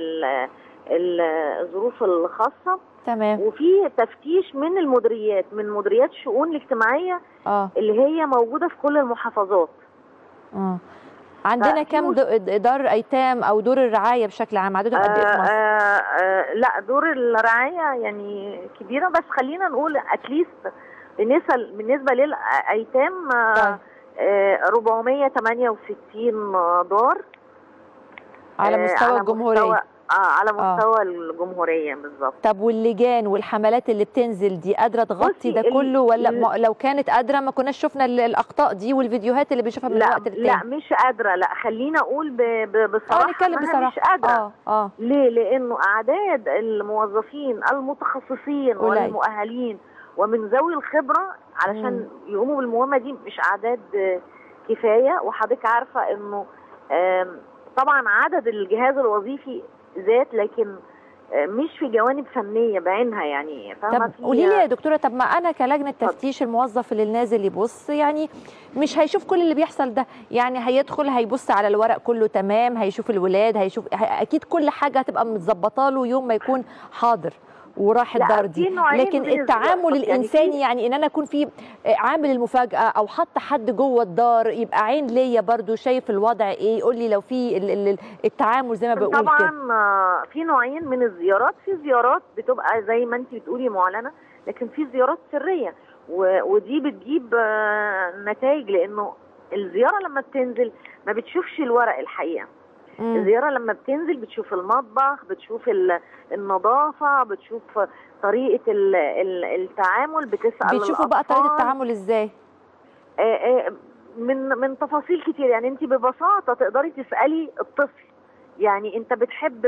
بالظروف الخاصه تمام وفي تفتيش من المديريات من مديريات الشؤون الاجتماعيه اه اللي هي موجوده في كل المحافظات اه عندنا ففي كم مس- د- دار ايتام او دور الرعايه بشكل عام عددهم قد ايه في آه مصر؟ آه آه لا دور الرعاية يعني كبيرة بس خلينا نقول اتليست بالنسبة بالنسبة للأيتام آه طيب. آه 468 دار على آه، مستوى على الجمهوريه مستوى اه على آه. مستوى الجمهوريه بالظبط طب واللجان والحملات اللي بتنزل دي قادره تغطي بصي، ده ال- كله ولا ال- ما لو كانت قادره ما كناش شفنا ال- الاخطاء دي والفيديوهات اللي بنشوفها من لا وقت للتاني لا مش قادره لا خلينا اقول ب... ب... اه بصراحه نتكلم إنها بصراحه مش قادره اه اه ليه؟ لأنه أعداد الموظفين المتخصصين قليل. والمؤهلين ومن ذوي الخبرة علشان يقوموا بالمهمة دي مش أعداد آه، كفاية وحضرتك عارفة إنه آم، طبعا عدد الجهاز الوظيفي زاد لكن آه، مش في جوانب فنية بعينها يعني فاهمة طب في- قولي لي يا دكتوره طب ما انا كلجنه تفتيش الموظف اللي نازل يبص يعني مش هيشوف كل اللي بيحصل ده يعني هيدخل هيبص على الورق كله تمام هيشوف الولاد هيشوف ه- اكيد كل حاجه هتبقى متظبطه له يوم ما يكون حاضر وراح لا، الدار في دي نوعين لكن من التعامل الزيارات. يعني الانساني في- يعني ان انا اكون في عامل المفاجاه او حط حد جوه الدار يبقى عين ليا برضو شايف الوضع ايه يقول لي لو في ال- ال- التعامل زي ما بقول كده طبعا آه، في نوعين من الزيارات في زيارات بتبقى زي ما انت بتقولي معلنه لكن في زيارات سريه و- ودي بتجيب آه، نتائج لانه الزياره لما بتنزل ما بتشوفش الورق الحقيقه مم. الزياره لما بتنزل بتشوف المطبخ بتشوف ال- النظافه بتشوف طريقه ال- ال- التعامل بتسال بتشوفوا بقى طريقه الأطفال. التعامل ازاي آه، آه، من من تفاصيل كتير يعني انت ببساطه تقدري تسالي الطفل يعني انت بتحب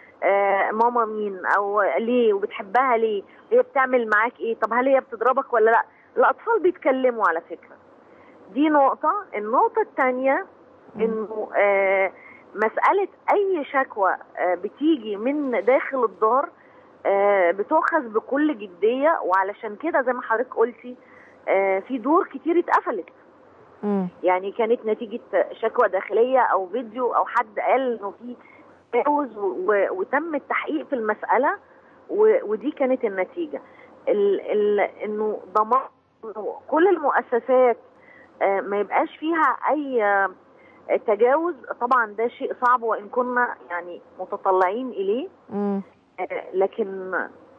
آه، ماما مين او ليه وبتحبها ليه هي بتعمل معاك ايه طب هل هي بتضربك ولا لا الاطفال بيتكلموا على فكره دي نقطه النقطه الثانيه انه آه، مساله اي شكوى آه، بتيجي من داخل الدار آه، بتؤخذ بكل جديه وعلشان كده زي ما حضرتك قلتي آه، في دور كتير اتقفلت مم. يعني كانت نتيجة شكوى داخلية أو فيديو أو حد قال إنه في تجاوز و- و- وتم التحقيق في المسألة و- ودي كانت النتيجة ال ال إنه ضمان إنه كل المؤسسات آه، ما يبقاش فيها أي آه، تجاوز طبعا ده شيء صعب وإن كنا يعني متطلعين إليه مم. آه، لكن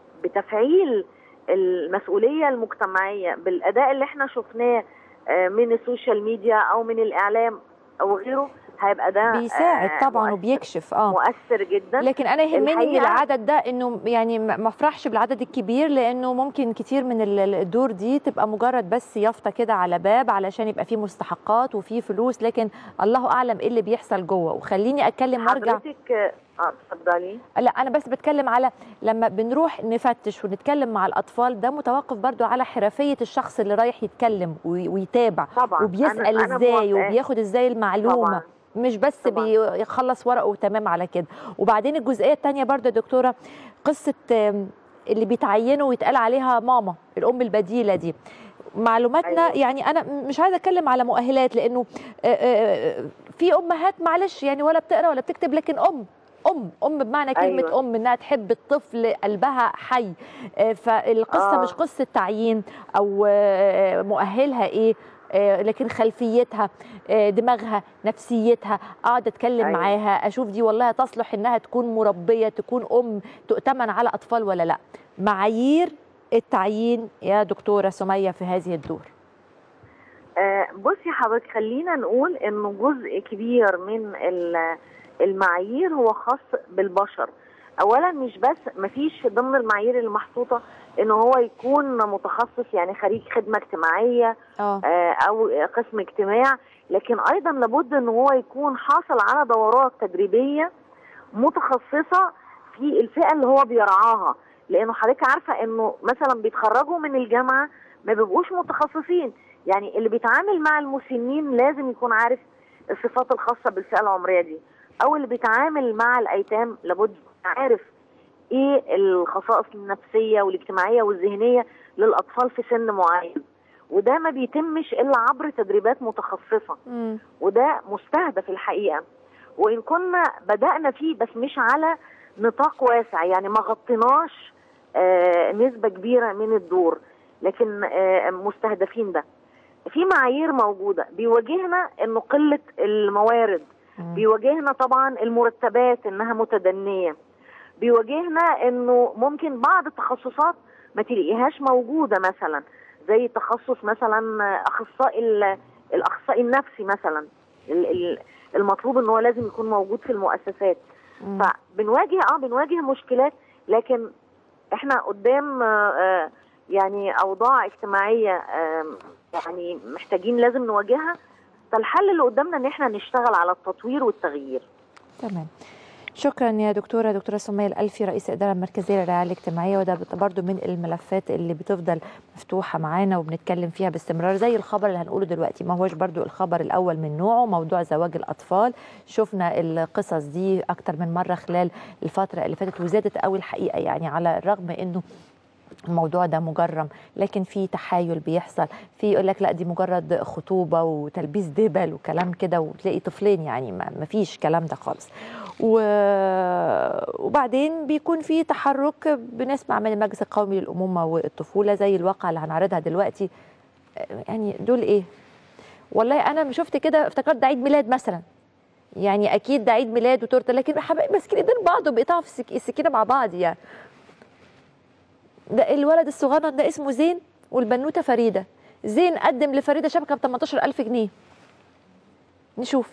بتفعيل المسؤولية المجتمعية بالأداء اللي احنا شفناه آه، من السوشيال ميديا أو من الإعلام أو غيره هيبقى ده بيساعد آه، طبعا مؤثر- وبيكشف اه مؤثر جدا لكن انا يهمني من الحقيقة- العدد ده انه يعني ما ما افرحش بالعدد الكبير لانه ممكن كتير من ال- ال- الدور دي تبقى مجرد بس يافطه كده على باب علشان يبقى فيه مستحقات وفيه فلوس لكن الله اعلم ايه اللي بيحصل جوه وخليني اتكلم وارجع حضرتك اه اتفضلي لا انا بس بتكلم على لما بنروح نفتش ونتكلم مع الاطفال ده متوقف برضو على حرفيه الشخص اللي رايح يتكلم وي- ويتابع طبعا وبيسال أنا- أنا ازاي موافقاك. وبياخد ازاي المعلومه طبعا مش بس طبعاً. بيخلص ورقه وتمام على كده وبعدين الجزئيه الثانيه برضو يا دكتوره قصه آم، اللي بيتعينوا ويتقال عليها ماما الام البديله دي معلوماتنا أيوة. يعني انا مش عايزه اتكلم على مؤهلات لانه آه، آه، في امهات معلش يعني ولا بتقرا ولا بتكتب لكن ام ام ام بمعنى كلمه أيوة. ام انها تحب الطفل قلبها حي آه، فالقصه آه. مش قصه تعيين او آه، مؤهلها ايه آه، لكن خلفيتها آه، دماغها نفسيتها اقعد اتكلم أيوة. معاها اشوف دي والله تصلح انها تكون مربيه تكون ام تؤتمن على اطفال ولا لا معايير التعيين يا دكتوره سميه في هذه الدور آه، بصي حضرتك خلينا نقول انه جزء كبير من ال- المعايير هو خاص بالبشر اولا مش بس مفيش في ضمن المعايير المحطوطه ان هو يكون متخصص يعني خريج خدمه اجتماعيه اه آه، او قسم اجتماع لكن ايضا لابد ان هو يكون حاصل على دورات تدريبيه متخصصه في الفئه اللي هو بيرعاها لانه حضرتك عارفه انه مثلا بيتخرجوا من الجامعه ما بيبقوش متخصصين يعني اللي بيتعامل مع المسنين لازم يكون عارف الصفات الخاصه بالفئه العمريه دي او اللي بيتعامل مع الايتام لابد يكون عارف ايه الخصائص النفسيه والاجتماعيه والذهنيه للاطفال في سن معين وده ما بيتمش الا عبر تدريبات متخصصه مم. وده مستهدف الحقيقه وان كنا بدانا فيه بس مش على نطاق واسع يعني ما غطيناش آه، نسبه كبيره من الدور لكن آه، مستهدفين ده في معايير موجوده بيواجهنا انه قله الموارد مم. بيواجهنا طبعا المرتبات انها متدنيه بيواجهنا انه ممكن بعض التخصصات ما تلاقيهاش موجوده مثلا زي تخصص مثلا اخصائي ال- الاخصائي النفسي مثلا ال- ال- المطلوب ان هو لازم يكون موجود في المؤسسات مم. فبنواجه اه بنواجه مشكلات لكن احنا قدام آه، آه، يعني اوضاع اجتماعيه آم، يعني محتاجين لازم نواجهها فالحل اللي قدامنا ان احنا نشتغل على التطوير والتغيير تمام شكرا يا دكتوره دكتوره سميه الالفي رئيس الاداره المركزيه للرعايه الاجتماعيه وده بت- برضو من الملفات اللي بتفضل مفتوحه معانا وبنتكلم فيها باستمرار زي الخبر اللي هنقوله دلوقتي ما هوش برضو الخبر الاول من نوعه موضوع زواج الاطفال شفنا القصص دي اكتر من مره خلال الفتره اللي فاتت وزادت قوي الحقيقه يعني على الرغم انه الموضوع ده مجرم لكن في تحايل بيحصل في يقول لك لا دي مجرد خطوبه وتلبيس دبل وكلام كده وتلاقي طفلين يعني ما ما فيش كلام ده خالص و... وبعدين بيكون في تحرك بنسمع من المجلس القومي للامومه والطفوله زي الواقعه اللي هنعرضها دلوقتي يعني دول ايه والله انا ما شفت كده افتكرت ده عيد ميلاد مثلا يعني اكيد ده عيد ميلاد وتورته لكن حبايب ماسكين ايدين بعض وبيقطعوا في السك- السكينه مع بعض يعني ده الولد الصغنن ده اسمه زين والبنوته فريده زين قدم لفريده شبكه ب 18000 جنيه نشوف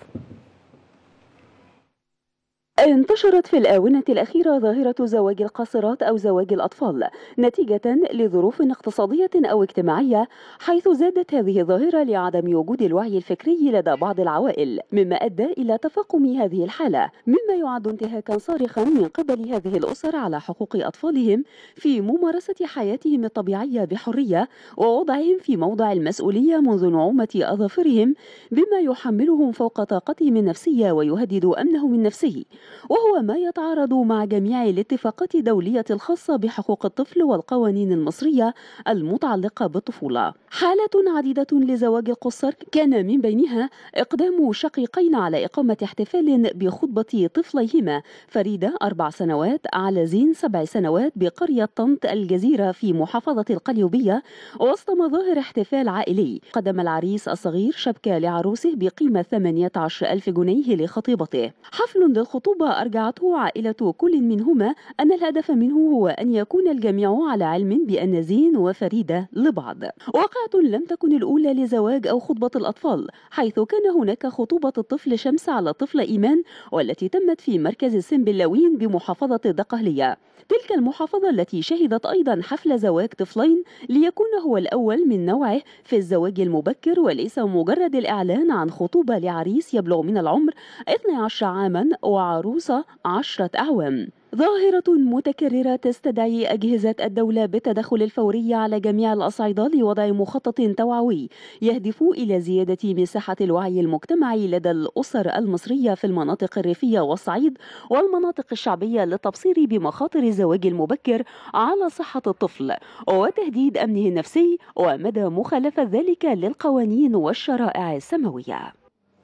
انتشرت في الآونة الأخيرة ظاهرة زواج القاصرات أو زواج الأطفال نتيجة لظروف اقتصادية أو اجتماعية حيث زادت هذه الظاهرة لعدم وجود الوعي الفكري لدى بعض العوائل مما أدى إلى تفاقم هذه الحالة مما يعد انتهاكا صارخا من قبل هذه الأسر على حقوق أطفالهم في ممارسة حياتهم الطبيعية بحرية ووضعهم في موضع المسؤولية منذ نعومة أظافرهم بما يحملهم فوق طاقتهم النفسية ويهدد أمنهم النفسي وهو ما يتعارض مع جميع الاتفاقات الدولية الخاصة بحقوق الطفل والقوانين المصرية المتعلقة بالطفولة حالات عديدة لزواج القصر كان من بينها إقدام شقيقين على إقامة احتفال بخطبة طفليهما فريدة أربع سنوات على زين سبع سنوات بقرية طنط الجزيرة في محافظة القليوبية وسط مظاهر احتفال عائلي قدم العريس الصغير شبكة لعروسه بقيمة 18 ألف جنيه لخطيبته حفل للخطوبة أرجعته عائلة كل منهما أن الهدف منه هو أن يكون الجميع على علم بأن زين وفريدة لبعض واقعة لم تكن الأولى لزواج أو خطبة الأطفال حيث كان هناك خطوبة الطفل شمس على الطفل إيمان والتي تمت في مركز السنبلاوين بمحافظة الدقهلية تلك المحافظة التي شهدت أيضا حفل زواج طفلين ليكون هو الأول من نوعه في الزواج المبكر وليس مجرد الإعلان عن خطوبة لعريس يبلغ من العمر 12 عاما وعروسة 10 أعوام ظاهرة متكررة تستدعي أجهزة الدولة بالتدخل الفوري على جميع الأصعدة لوضع مخطط توعوي يهدف إلى زيادة مساحة الوعي المجتمعي لدى الأسر المصرية في المناطق الريفية والصعيد والمناطق الشعبية للتبصير بمخاطر الزواج المبكر على صحة الطفل وتهديد أمنه النفسي ومدى مخالفة ذلك للقوانين والشرائع السماوية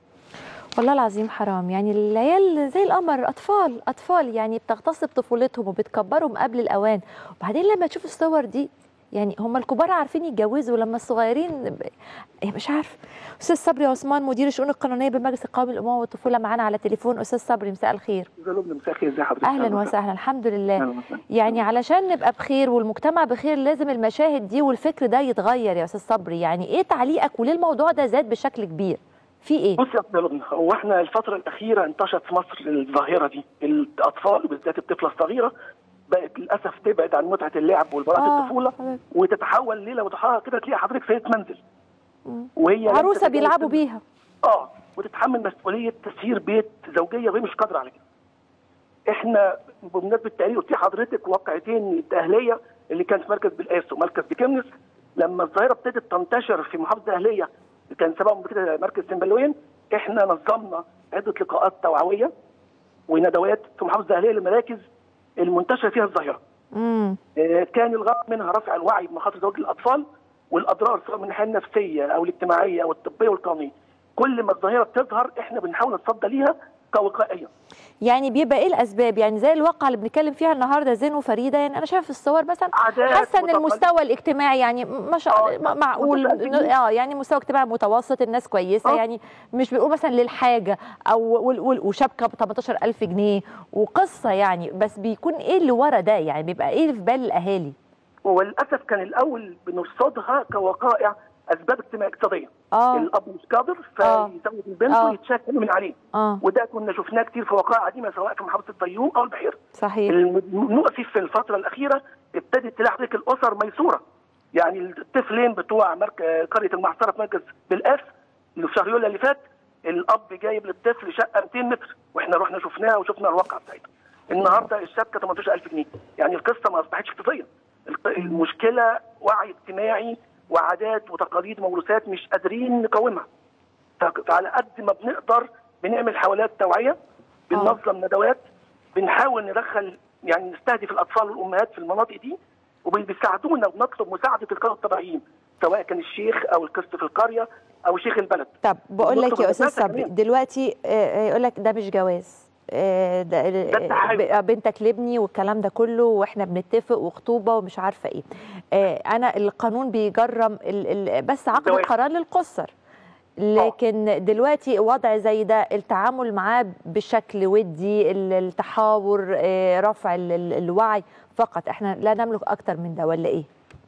والله العظيم حرام يعني العيال زي القمر اطفال اطفال يعني بتغتصب طفولتهم وبتكبرهم قبل الاوان وبعدين لما تشوف الصور دي يعني هم الكبار عارفين يتجوزوا لما الصغيرين ب... إيه مش عارف استاذ صبري عثمان مدير الشؤون القانونيه بالمجلس القومي للامومه والطفوله معانا على التليفون استاذ صبري مساء الخير مساء الخير ازي حضرتك اهلا وسهلا الحمد لله أهلاً وسهلاً. يعني علشان نبقى بخير والمجتمع بخير لازم المشاهد دي والفكر ده يتغير يا استاذ صبري يعني ايه تعليقك وليه الموضوع ده زاد بشكل كبير في ايه بص يا استاذ لبنى هو احنا الفتره الاخيره انتشرت في مصر الظاهره دي الاطفال وبالذات الطفله الصغيره بقت للاسف تبعد عن متعه اللعب والبراءه آه، الطفوله وتتحول ليله وضحاها كده تلاقي حضرتك سيده منزل وهي لم عروسه تتجاوز بيلعبوا سن- بيها اه وتتحمل مسؤوليه تسيير بيت زوجيه وهي مش قادره على كده. احنا بمناسبه تقرير قلت لحضرتك واقعتين الدهليه اللي كان في مركز بالقاس ومركز بكمنس لما الظاهره ابتدت تنتشر في محافظه الدهليه اللي كان سببهم كده مركز سنبلوين احنا نظمنا عده لقاءات توعويه وندوات في محافظه الدهليه للمراكز المنتشره فيها الظاهره. امم آه، كان الغرض منها رفع الوعي بمخاطر زواج الاطفال والاضرار سواء من الناحيه النفسيه او الاجتماعيه او الطبيه والقانونيه. كل ما الظاهره بتظهر احنا بنحاول نتصدى ليها كوقائيه. يعني بيبقى ايه الاسباب يعني زي الواقعه اللي بنتكلم فيها النهارده زين وفريده يعني انا شايفه في الصور مثلا عادات حاسه ان وتقاليد. المستوى الاجتماعي يعني ما شاء الله معقول متفاهمين. اه يعني مستوى اجتماعي متوسط الناس كويسه آه. يعني مش بيقول مثلا للحاجه او وال- وال- وشبكه ب 18000 جنيه وقصه يعني بس بيكون ايه اللي ورا ده يعني بيبقى ايه اللي في بال الاهالي وللاسف كان الاول بنرصدها كوقائع اسباب اجتماعيه اقتصاديه. اه الاب مش قادر آه. فيزود البنت آه. ويتشكل من عليه اه وده كنا شفناه كتير في وقائع قديمه سواء في محافظه الفيوم او البحيره صحيح المؤسف في الفتره الاخيره ابتدت تلاحظك الاسر ميسوره يعني الطفلين بتوع مرك... قريه المعصره في مركز بالاس اللي في شهر يوليو اللي فات الاب جايب للطفل شقه 200 متر واحنا رحنا شفناها وشفنا الواقع بتاعتها النهارده الشبكه 18000 جنيه يعني القصه ما اصبحتش اقتصاديه الق- المشكله وعي اجتماعي وعادات وتقاليد موروثات مش قادرين نقاومها ف- فعلى قد ما بنقدر بنعمل حملات توعيه بننظم ندوات بنحاول ندخل يعني نستهدف الاطفال والامهات في المناطق دي وبيساعدونا وبنطلب مساعده القاده الطبيعيين سواء كان الشيخ او القسط في القريه او شيخ البلد طب بقول لك يا استاذ وبنطلب صبري كمان. دلوقتي يقول لك ده مش جواز آه، ده آه، بنتك لابني والكلام ده كله واحنا بنتفق وخطوبه ومش عارفه ايه آه، انا القانون بيجرم ال ال بس عقد الزواج. القرار للقصر لكن دلوقتي وضع زي ده التعامل معاه بشكل ودي ال- التحاور آه، رفع ال- ال- الوعي فقط احنا لا نملك اكتر من ده ولا ايه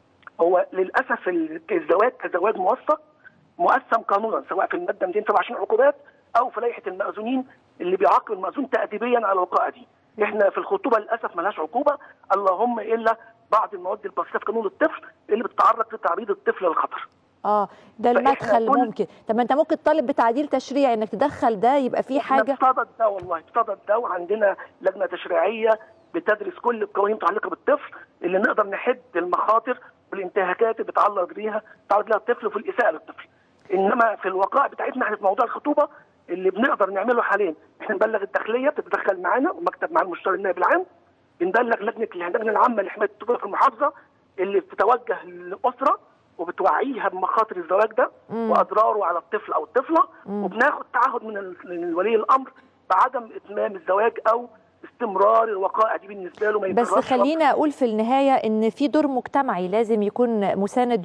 هو للاسف ال- الزواج كزواج موثق مقسم قانونا سواء في الماده 227 عقوبات او في لائحه المأذونين اللي بيعاقب المأذون تأديبيا على الوقائع دي. احنا في الخطوبه للاسف ملهاش عقوبه اللهم الا بعض المواد البسيطه في قانون الطفل اللي بتتعرض لتعريض الطفل للخطر. اه ده فإحنا المدخل كل- ممكن طب ما انت ممكن تطالب بتعديل تشريعي انك تدخل ده يبقى في حاجه بصدد ده والله بصدد ده وعندنا لجنه تشريعيه بتدرس كل القوانين المتعلقه بالطفل اللي نقدر نحد المخاطر والانتهاكات اللي بيتعرض ليها بيتعرض لها الطفل في الاساءه للطفل. انما في الوقائع بتاعتنا احنا في موضوع الخطوبه اللي بنقدر نعمله حاليا احنا نبلغ الداخليه بتتدخل معانا ومكتب مع المستشار النائب العام بنبلغ لجنه اللجنه العامه لحمايه الطفوله في المحافظه اللي بتتوجه للاسره وبتوعيها بمخاطر الزواج ده مم. واضراره على الطفل او الطفله مم. وبناخد تعهد من ال- من ولي الامر بعدم اتمام الزواج او استمرار الوقائع دي بالنسبه له ما بس يكررش خلينا اقول في النهايه ان في دور مجتمعي لازم يكون مساند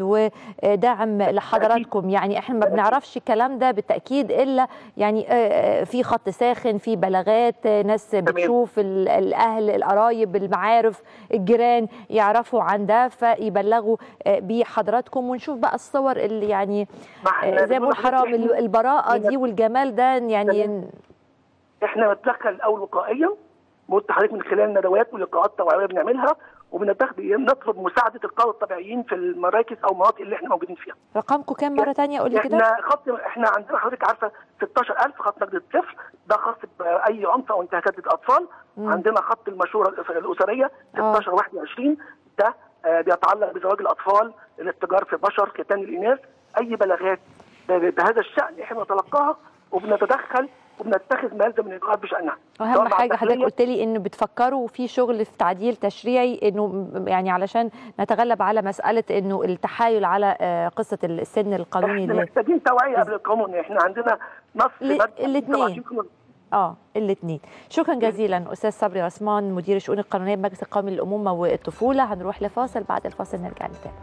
وداعم لحضراتكم يعني احنا ما بنعرفش الكلام ده بالتاكيد الا يعني آه، في خط ساخن في بلاغات آه، ناس بتشوف ال- الاهل القرايب المعارف الجيران يعرفوا عن ده فيبلغوا آه، بيه حضراتكم ونشوف بقى الصور اللي يعني إحنا آه، زي ما بقول بنقول حرام لحضرتك إحنا- البراءه دي والجمال ده يعني احنا بنتدخل الاول وقائيا قلت لحضرتك من خلال ندوات ولقاءات توعويه بنعملها وبنتخذ نطلب مساعده القاده الطبيعيين في المراكز او المناطق اللي احنا موجودين فيها. رقمكم كام مره تانية قولي كده احنا خط احنا عندنا حضرتك عارفه 16000 خط نقد الطفل ده خاص باي عنف او انتهاكات الاطفال مم. عندنا خط المشوره الأس- الاسريه آه. 16 21 ده آه، بيتعلق بزواج الاطفال الاتجار في البشر ختان الاناث اي بلاغات ب- بهذا الشان احنا نتلقاها وبنتدخل وبنتخذ ما يلزم من الاجراءات بشانها سواء اهم مع حاجه حضرتك الداخلية قلت لي انه بتفكروا في شغل في تعديل تشريعي انه م- يعني علشان نتغلب على مساله انه التحايل على آه، قصه السن القانوني احنا اللي محتاجين توعيه قبل القانون احنا عندنا نص ل- مادة الاتنين. 27 قانون. اه الاثنين شكرا جزيلا استاذ صبري عثمان مدير الشؤون القانونيه بمجلس القومي للامومه والطفوله هنروح لفاصل بعد الفاصل نرجع نتابع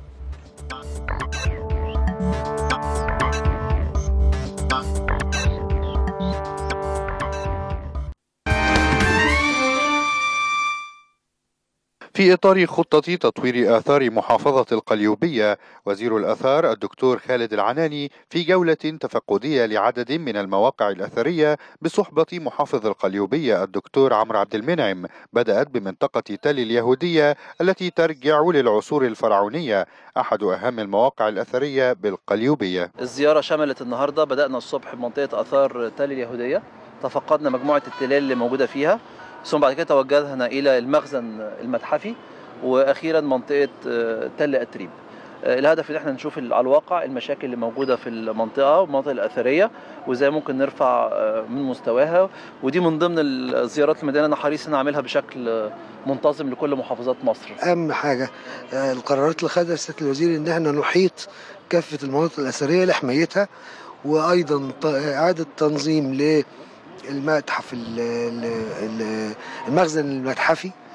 في إطار خطة تطوير آثار محافظة القليوبية وزير الآثار الدكتور خالد العناني في جولة تفقدية لعدد من المواقع الأثرية بصحبة محافظ القليوبية الدكتور عمرو عبد المنعم بدأت بمنطقة تل اليهودية التي ترجع للعصور الفرعونية أحد أهم المواقع الأثرية بالقليوبية الزيارة شملت النهاردة بدأنا الصبح بمنطقة آثار تل اليهودية تفقدنا مجموعة التلال اللي موجودة فيها ثم بعد كده توجهنا إلى المخزن المتحفي وأخيرا منطقة آه، تل أتريب آه، الهدف ان احنا نشوف على الواقع المشاكل اللي موجوده في المنطقه والمناطق الاثريه وازاي ممكن نرفع آه، من مستواها ودي من ضمن الزيارات المدينه انا حريص ان اعملها بشكل آه، منتظم لكل محافظات مصر اهم حاجه آه، القرارات اللي خدها سياده الوزير ان احنا نحيط كافه المناطق الاثريه لحمايتها وايضا ط- اعاده تنظيم للمتحف ال- ال- ال- المخزن المتحفي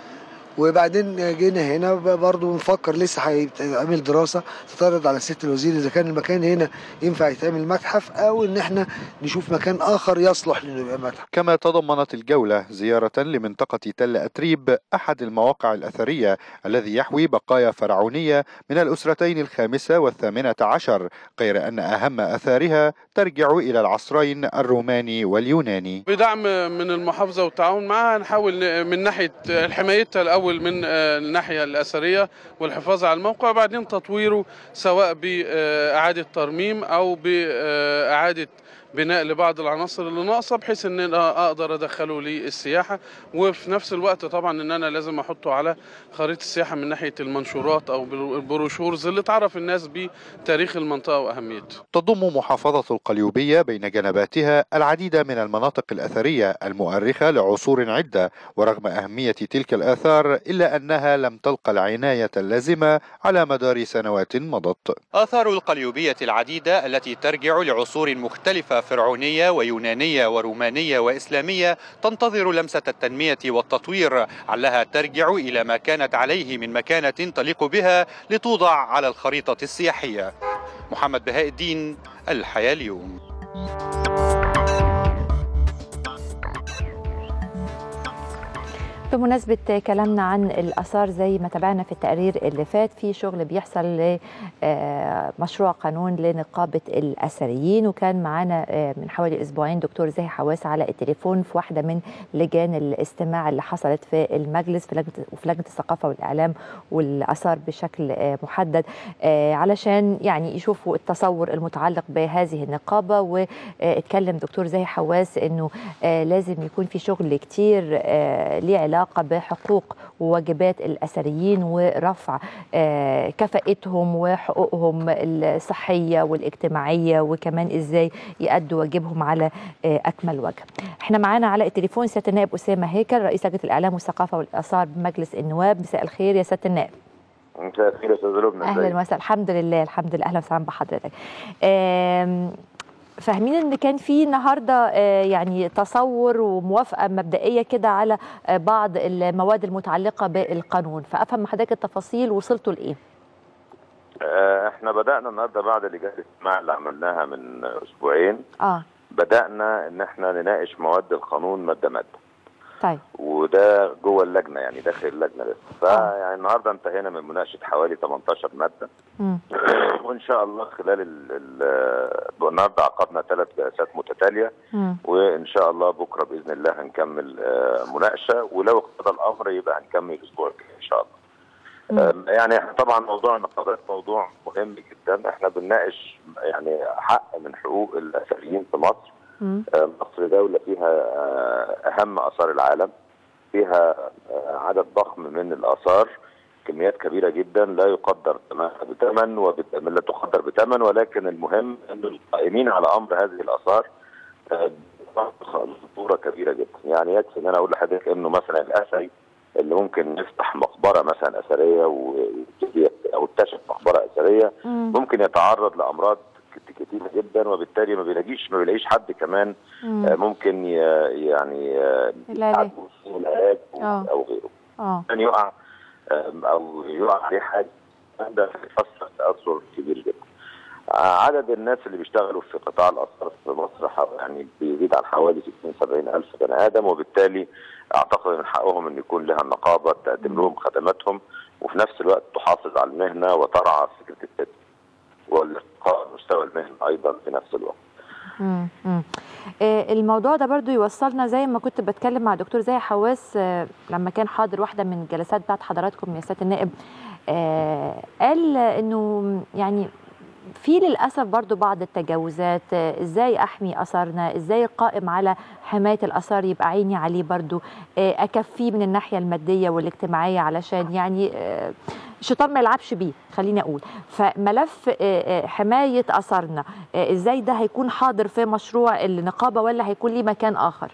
وبعدين جينا هنا برضو بنفكر لسه هيتعمل دراسه تتعرض على سياده الوزير اذا كان المكان هنا ينفع يتعمل متحف او ان احنا نشوف مكان اخر يصلح لانه يبقى متحف كما تضمنت الجولة زيارة لمنطقة تل أتريب أحد المواقع الأثرية الذي يحوي بقايا فرعونية من الأسرتين الخامسة والثامنة عشر غير أن أهم أثارها ترجع إلى العصرين الروماني واليوناني بدعم من المحافظة والتعاون معها نحاول ن- من ناحية حمايتها الأول من آه، الناحية الأثرية والحفاظ على الموقع بعدين تطويره سواء بإعادة ترميم أو بإعادة بناء لبعض العناصر اللي ناقصه بحيث ان انا اقدر ادخله للسياحه وفي نفس الوقت طبعا ان انا لازم احطه على خريطه السياحه من ناحيه المنشورات او البروشورز اللي تعرف الناس بتاريخ المنطقه واهميتها. تضم محافظة القليوبية بين جنباتها العديد من المناطق الأثرية المؤرخة لعصور عدة ورغم أهمية تلك الآثار إلا أنها لم تلقى العناية اللازمة على مدار سنوات مضت آثار القليوبية العديدة التي ترجع لعصور مختلفة فرعونية ويونانية ورومانية وإسلامية تنتظر لمسة التنمية والتطوير علها ترجع إلى ما كانت عليه من مكانة تليق بها لتوضع على الخريطة السياحية محمد بهاء الدين الحياة اليوم بمناسبة كلامنا عن الآثار زي ما تابعنا في التقرير اللي فات في شغل بيحصل لمشروع قانون لنقابة الأثريين وكان معانا آه، من حوالي أسبوعين دكتور زاهي حواس على التليفون في واحدة من لجان الاستماع اللي حصلت في المجلس في لجنة, وفي لجنة الثقافة والإعلام والآثار بشكل آه، محدد آه، علشان يعني يشوفوا التصور المتعلق بهذه النقابة واتكلم دكتور زاهي حواس إنه آه، لازم يكون في شغل كتير آه، ليه علاقة بحقوق وواجبات الأثريين ورفع آه، كفاءتهم وحقوقهم الصحية والاجتماعية وكمان إزاي يأدوا واجبهم على آه، أكمل وجه احنا معانا على التليفون سيادة النائب أسامة هيكل رئيس لجنة الإعلام والثقافة والآثار بمجلس النواب مساء الخير يا سيادة النائب مساء الخير يا استاذ لبنى اهلا وسهلا الحمد لله الحمد لله اهلا وسهلا بحضرتك آم، فاهمين ان كان في النهارده آه، يعني تصور وموافقه مبدئيه كده على آه، بعض المواد المتعلقه بالقانون فافهم من حضرتك التفاصيل وصلتوا لايه آه، احنا بدانا النهارده بعد لجان الاستماع اللي عملناها من اسبوعين اه بدانا ان احنا نناقش مواد القانون ماده ماده طيب وده جوه اللجنه يعني داخل اللجنه لسه فيعني النهارده انتهينا من مناقشه حوالي 18 ماده مم. وان شاء الله خلال ال ال النهارده عقدنا ثلاث جلسات متتاليه مم. وان شاء الله بكره باذن الله هنكمل آه، مناقشه ولو اقتضى الامر يبقى هنكمل الاسبوع الجاي ان شاء الله. آم، يعني إحنا طبعا موضوع النقابات موضوع مهم جدا احنا بنناقش يعني حق من حقوق الاثريين في مصر مم. آه، مصر دولة فيها آه، أهم آثار العالم فيها آه، عدد ضخم من الآثار كميات كبيرة جدا لا يقدر ثمنها بثمن وبت- لا تقدر بثمن ولكن المهم أن القائمين على أمر هذه الآثار آه، خطورة كبيرة جدا يعني يكفي أن أنا أقول لحضرتك أنه مثلا الأثري اللي ممكن يفتح مقبرة مثلا أثرية و- ويبتدي- أو اكتشف مقبرة أثرية مم. ممكن يتعرض لأمراض كت- كتيرة جدا وبالتالي ما بيلاقيش ما بيلاقيش حد كمان مم. آه، ممكن ي- يعني آه، العلاج. يساعده في العلاج أو- اه او غيره اه كان يقع آم، او يقع عليه حاجه ده هيفسر تاثر كبير جدا آه، عدد الناس اللي بيشتغلوا في قطاع الاثار في مصر حو- يعني بيزيد عن حوالي 60 70 الف بني ادم وبالتالي اعتقد من حقهم ان يكون لها النقابه تقدم لهم خدماتهم وفي نفس الوقت تحافظ على المهنه وترعى فكره التدريب والارتقاء مستوى المهنه ايضا في نفس الوقت. مم. مم. آه، الموضوع ده برضو يوصلنا زي ما كنت بتكلم مع دكتور زاهي حواس آه، لما كان حاضر واحده من الجلسات بتاعت حضراتكم يا سياده النائب آه، قال انه يعني في للاسف برضو بعض التجاوزات آه، ازاي احمي اثارنا ازاي القائم على حمايه الاثار يبقى عيني عليه برضو آه، اكفيه من الناحيه الماديه والاجتماعيه علشان يعني آه، الشيطان ما يلعبش بيه خليني اقول فملف آه، آه، حمايه اثارنا آه، ازاي ده هيكون حاضر في مشروع النقابه ولا هيكون ليه مكان اخر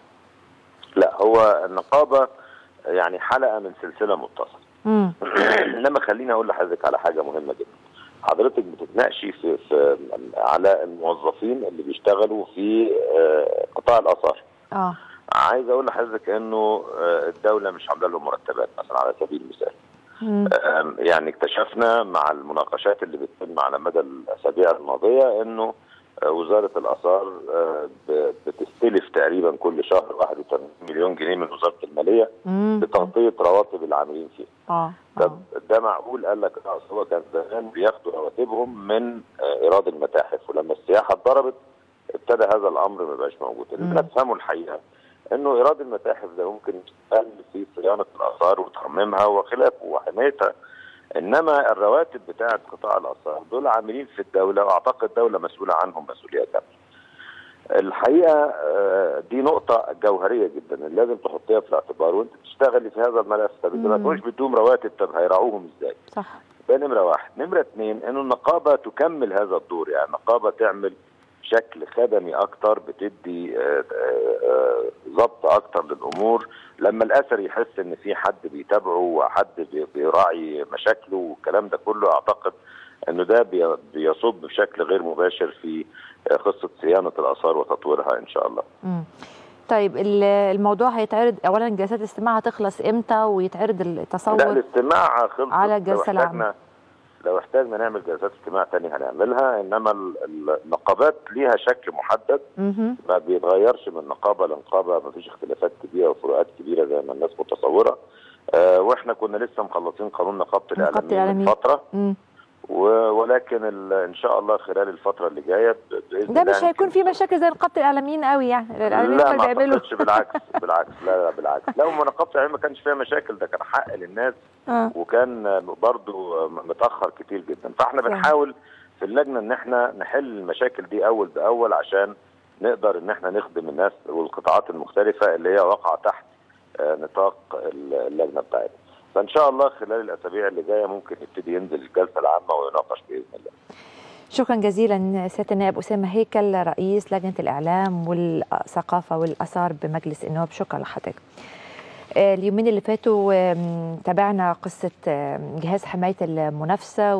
لا هو النقابه يعني حلقه من سلسله متصله امم انما خليني اقول لحضرتك على حاجه مهمه جدا حضرتك بتتناقشي في, في على الموظفين اللي بيشتغلوا في آه، قطاع الاثار اه عايز اقول لحضرتك انه آه، الدوله مش عامله لهم مرتبات مثلا على سبيل المثال آم، يعني اكتشفنا مع المناقشات اللي بتتم على مدى الاسابيع الماضيه انه آه، وزاره الاثار آه، ب- بتستلف تقريبا كل شهر 81 مليون جنيه من وزاره الماليه مم. لتغطيه رواتب العاملين فيها. اه طب ده معقول قال لك اه أصل هو كان زمان بياخدوا رواتبهم من آه، ايراد المتاحف ولما السياحه اتضربت ابتدى هذا الامر ما بقاش موجود اللي نفهمه الحقيقه انه ايراد المتاحف ده ممكن يستغل في صيانه الاثار وترميمها وخلافه وحمايتها انما الرواتب بتاعه قطاع الاثار دول عاملين في الدوله واعتقد الدوله مسؤوله عنهم مسؤوليه كامله. الحقيقه آه، دي نقطه جوهريه جدا اللي لازم تحطيها في الاعتبار وانت بتشتغلي في هذا الملف طب انت ما مم. تكونش بدون رواتب طب هيراعوهم ازاي؟ صح ده نمره واحد، نمره اثنين انه النقابه تكمل هذا الدور يعني النقابه تعمل شكل خدمي اكتر بتدي آه، آه، آه، ضبط اكتر للامور لما الاثر يحس ان في حد بيتابعه وحد بي- بيراعي مشاكله والكلام ده كله اعتقد انه ده بي- بيصب بشكل غير مباشر في آه، قصه صيانه الاثار وتطويرها ان شاء الله. مم. طيب ال- الموضوع هيتعرض اولا جلسات الاستماع هتخلص امتى ويتعرض لا التصور الاستماع خلص على الجلسة لو العامة. احتاجنا لو احتاجنا نعمل جلسات استماع تاني هنعملها انما ال- النقابات ليها شكل محدد مهم. ما بيتغيرش من نقابه لنقابه ما فيش اختلافات كبيره وفروقات كبيره زي ما الناس متصوره آه واحنا كنا لسه مخلصين قانون نقابه نقابة الاعلاميين الإعلاميين. من فتره مم. و- ولكن ال- ان شاء الله خلال الفتره اللي جايه ب- باذن ده الله مش هيكون في مشاكل زي نقابه الاعلاميين قوي يعني الاعلاميين لا هم ما اللي بيعملوا اعتقدش بالعكس بالعكس لا لا بالعكس لا هم نقابه الاعلام ما كانش فيها مشاكل ده كان حق للناس آه. وكان برضو متاخر كتير جدا فاحنا فعلا. بنحاول في اللجنه ان احنا نحل المشاكل دي اول باول عشان نقدر ان احنا نخدم الناس والقطاعات المختلفه اللي هي واقعه تحت آه، نطاق اللجنه بتاعتنا فان شاء الله خلال الاسابيع اللي جايه ممكن يبتدي ينزل الجلسه العامه ويناقش باذن الله شكرا جزيلا سياده النائب اسامه هيكل رئيس لجنه الاعلام والثقافه والاثار بمجلس النواب شكرا لحضرتك آه، اليومين اللي فاتوا آم، تابعنا قصة آم، جهاز حماية المنافسة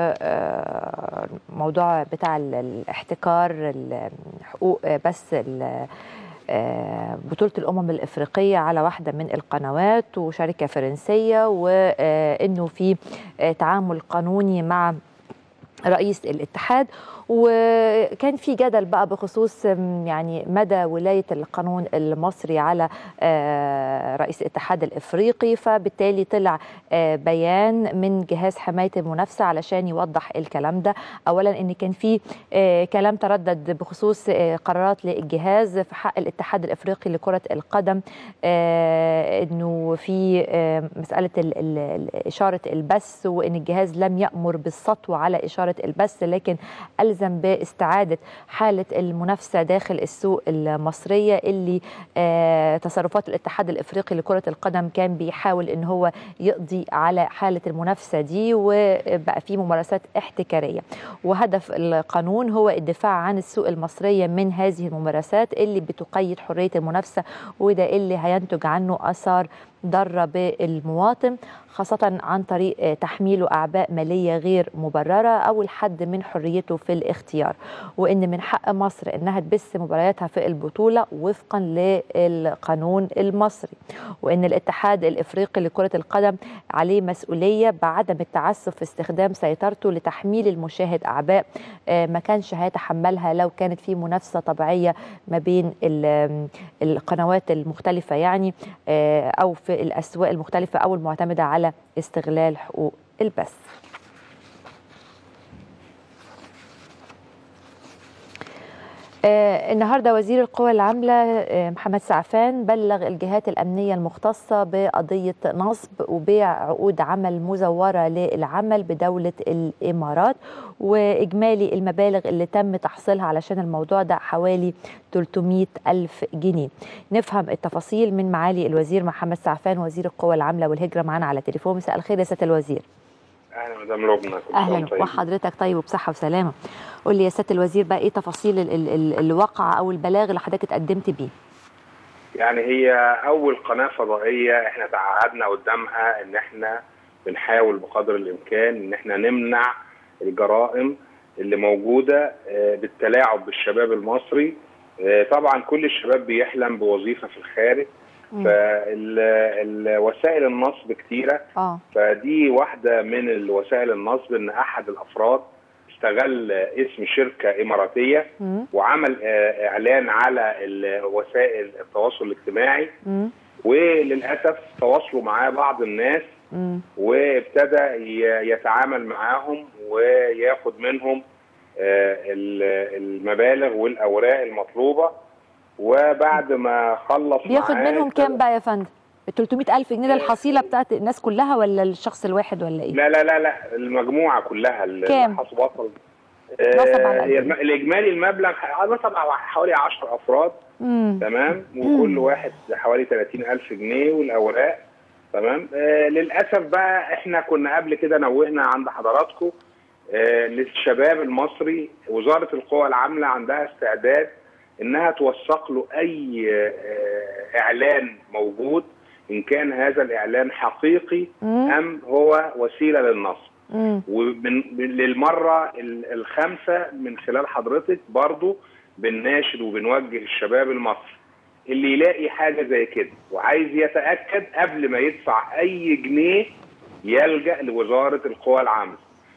وموضوع بتاع ال- الاحتكار ال- حقوق آه، بس ال- آه، بطولة الأمم الإفريقية على واحدة من القنوات وشركة فرنسية وإنه في آه، تعامل قانوني مع رئيس الاتحاد وكان في جدل بقى بخصوص م، يعني مدى ولاية القانون المصري على آه، رئيس الاتحاد الافريقي فبالتالي طلع آه، بيان من جهاز حماية المنافسة علشان يوضح الكلام ده اولا ان كان في آه، كلام تردد بخصوص آه، قرارات للجهاز في حق الاتحاد الافريقي لكرة القدم آه، انه في آه، مسألة ال- ال- ال- اشارة البث وان الجهاز لم يأمر بالسطو على اشارة البث لكن ألزم باستعادة حالة المنافسة داخل السوق المصرية اللي آه، تصرفات الاتحاد الإفريقي لكرة القدم كان بيحاول إن هو يقضي على حالة المنافسة دي وبقى في ممارسات احتكارية وهدف القانون هو الدفاع عن السوق المصرية من هذه الممارسات اللي بتقيد حرية المنافسة وده اللي هينتج عنه آثار ضارة بالمواطن خاصة عن طريق آه، تحميله أعباء مالية غير مبررة أو الحد من حريته في الاختيار وإن من حق مصر إنها تبث مبارياتها في البطولة وفقا للقانون المصري وإن الاتحاد الإفريقي لكرة القدم عليه مسؤولية بعدم التعسف في استخدام سيطرته لتحميل المشاهد أعباء آه، ما كانش هيتحملها لو كانت في منافسة طبيعية ما بين ال- القنوات المختلفة يعني آه، أو في الأسواق المختلفة أو المعتمدة على استغلال حقوق البث آه، النهارده وزير القوى العامله آه، محمد سعفان بلغ الجهات الامنيه المختصه بقضيه نصب وبيع عقود عمل مزوره للعمل بدوله الامارات واجمالي المبالغ اللي تم تحصيلها علشان الموضوع ده حوالي 300 الف جنيه نفهم التفاصيل من معالي الوزير محمد سعفان وزير القوى العامله والهجره معانا على تليفون مساء الخير يا سياده الوزير اهلا مدام لبنى كل سنة اهلا وأنت طيب. وحضرتك طيب وبصحه وسلامه قول لي يا سياده الوزير بقى ايه تفاصيل ال- ال- ال- الواقعه او البلاغ اللي حضرتك اتقدمت بيه يعني هي اول قناه فضائيه احنا تعهدنا قدامها ان احنا بنحاول بقدر الامكان ان احنا نمنع الجرائم اللي موجوده آه، بالتلاعب بالشباب المصري آه، طبعا كل الشباب بيحلم بوظيفه في الخارج مم. فالوسائل النصب كتيره اه فدي واحده من الوسائل النصب ان احد الافراد استغل اسم شركه اماراتيه مم. وعمل آه، اعلان على ال- وسائل التواصل الاجتماعي مم. وللاسف تواصلوا معاه بعض الناس مم. وابتدى ي- يتعامل معاهم وياخد منهم آه، ال- المبالغ والاوراق المطلوبه وبعد ما خلص بياخد معاه منهم كام بقى يا فندم ال 300000 جنيه ده الحصيله بتاعت الناس كلها ولا الشخص الواحد ولا ايه لا لا لا لا المجموعه كلها اللي كام؟ حسب وصل نصب على آه، قد هي إيه؟ الم- الاجمالي المبلغ ح- نصب على حوالي 10 افراد مم. تمام وكل واحد حوالي 30000 جنيه والاوراق تمام آه للاسف بقى احنا كنا قبل كده نوهنا عند حضراتكم آه للشباب المصري وزاره القوى العامله عندها استعداد انها توثق له اي آه اعلان موجود ان كان هذا الاعلان حقيقي مم. ام هو وسيله للنصب مم. ومن من- للمره ال- الخامسه من خلال حضرتك برضو بنناشد وبنوجه الشباب المصري اللي يلاقي حاجه زي كده وعايز يتاكد قبل ما يدفع اي جنيه يلجا لوزاره القوى العامله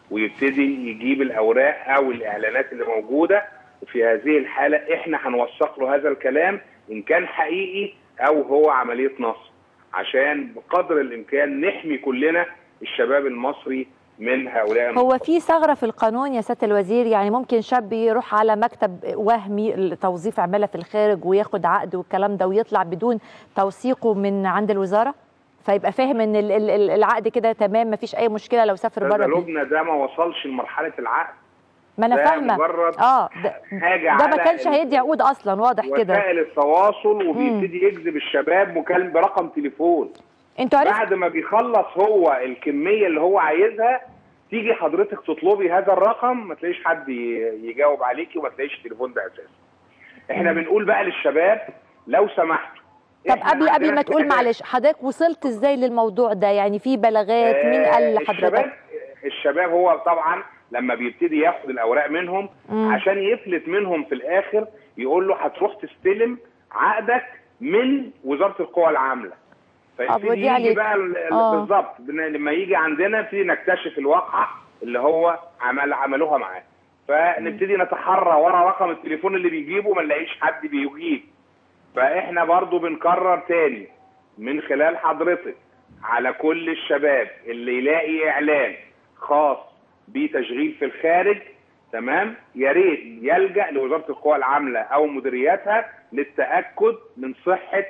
ويبتدي يجيب الاوراق او الاعلانات اللي موجوده وفي هذه الحاله احنا هنوثق له هذا الكلام ان كان حقيقي او هو عمليه نصب عشان بقدر الامكان نحمي كلنا الشباب المصري من هؤلاء هو في ثغره في القانون يا سياده الوزير يعني ممكن شاب يروح على مكتب وهمي لتوظيف عماله في الخارج وياخد عقد والكلام ده ويطلع بدون توثيقه من عند الوزاره فيبقى فاهم ان ال- ال- ال- العقد كده تمام مفيش اي مشكله لو سافر استاذ بره بيه. لبنى ده ما وصلش لمرحله العقد ما انا ده فاهمه مجرد اه ده, حاجه ده ما على كانش ال- هيدي عقود اصلا واضح كده وسائل التواصل وبيبتدي يجذب الشباب مكالم برقم تليفون انتوا عرفتوا بعد ما بيخلص هو الكميه اللي هو عايزها تيجي حضرتك تطلبي هذا الرقم ما تلاقيش حد ي- يجاوب عليكي وما تلاقيش التليفون ده اساسا احنا بنقول بقى للشباب لو سمحتوا طب قبل قبل ما تقول معلش حضرتك وصلت ازاي للموضوع ده يعني في بلاغات مين قال آه، لحضرتك الشباب الشباب هو طبعا لما بيبتدي ياخد الاوراق منهم مم. عشان يفلت منهم في الاخر يقول له هتروح تستلم عقدك من وزاره القوى العامله فيبتدي ودي يجي عليك. بقى ال- ال- آه. بالظبط بن- لما يجي عندنا نبتدي نكتشف الواقعه اللي هو عمل عملوها معاه فنبتدي نتحرى ورا رقم التليفون اللي بيجيبه ما نلاقيش حد بيجيب فاحنا برضو بنكرر تاني من خلال حضرتك على كل الشباب اللي يلاقي اعلان خاص بتشغيل في الخارج تمام يا ريت يلجا لوزاره القوى العامله او مديرياتها للتاكد من صحه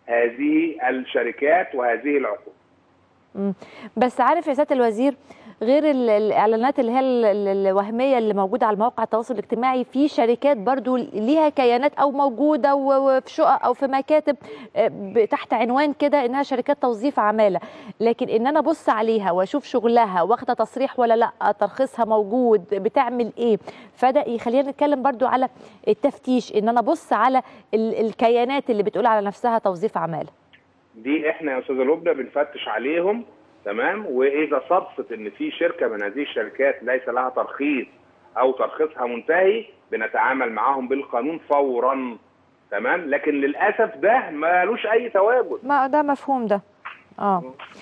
هذه الشركات وهذه العقود مم. بس عارف يا سياده الوزير غير ال- الاعلانات اللي هي ال- ال- الوهميه اللي موجوده على مواقع التواصل الاجتماعي في شركات برضو ليها كيانات او موجوده و- وفي شقق او في مكاتب آه، ب- تحت عنوان كده انها شركات توظيف عماله لكن ان انا ابص عليها واشوف شغلها واخده تصريح ولا لا ترخيصها موجود بتعمل ايه فده يخلينا نتكلم برضو على التفتيش ان انا ابص على ال- الكيانات اللي بتقول على نفسها توظيف عماله دي احنا يا استاذه لبنى بنفتش عليهم تمام واذا صدفت ان في شركه من هذه الشركات ليس لها ترخيص او ترخيصها منتهي بنتعامل معاهم بالقانون فورا تمام لكن للاسف ده مالوش اي تواجد ما ده مفهوم ده اه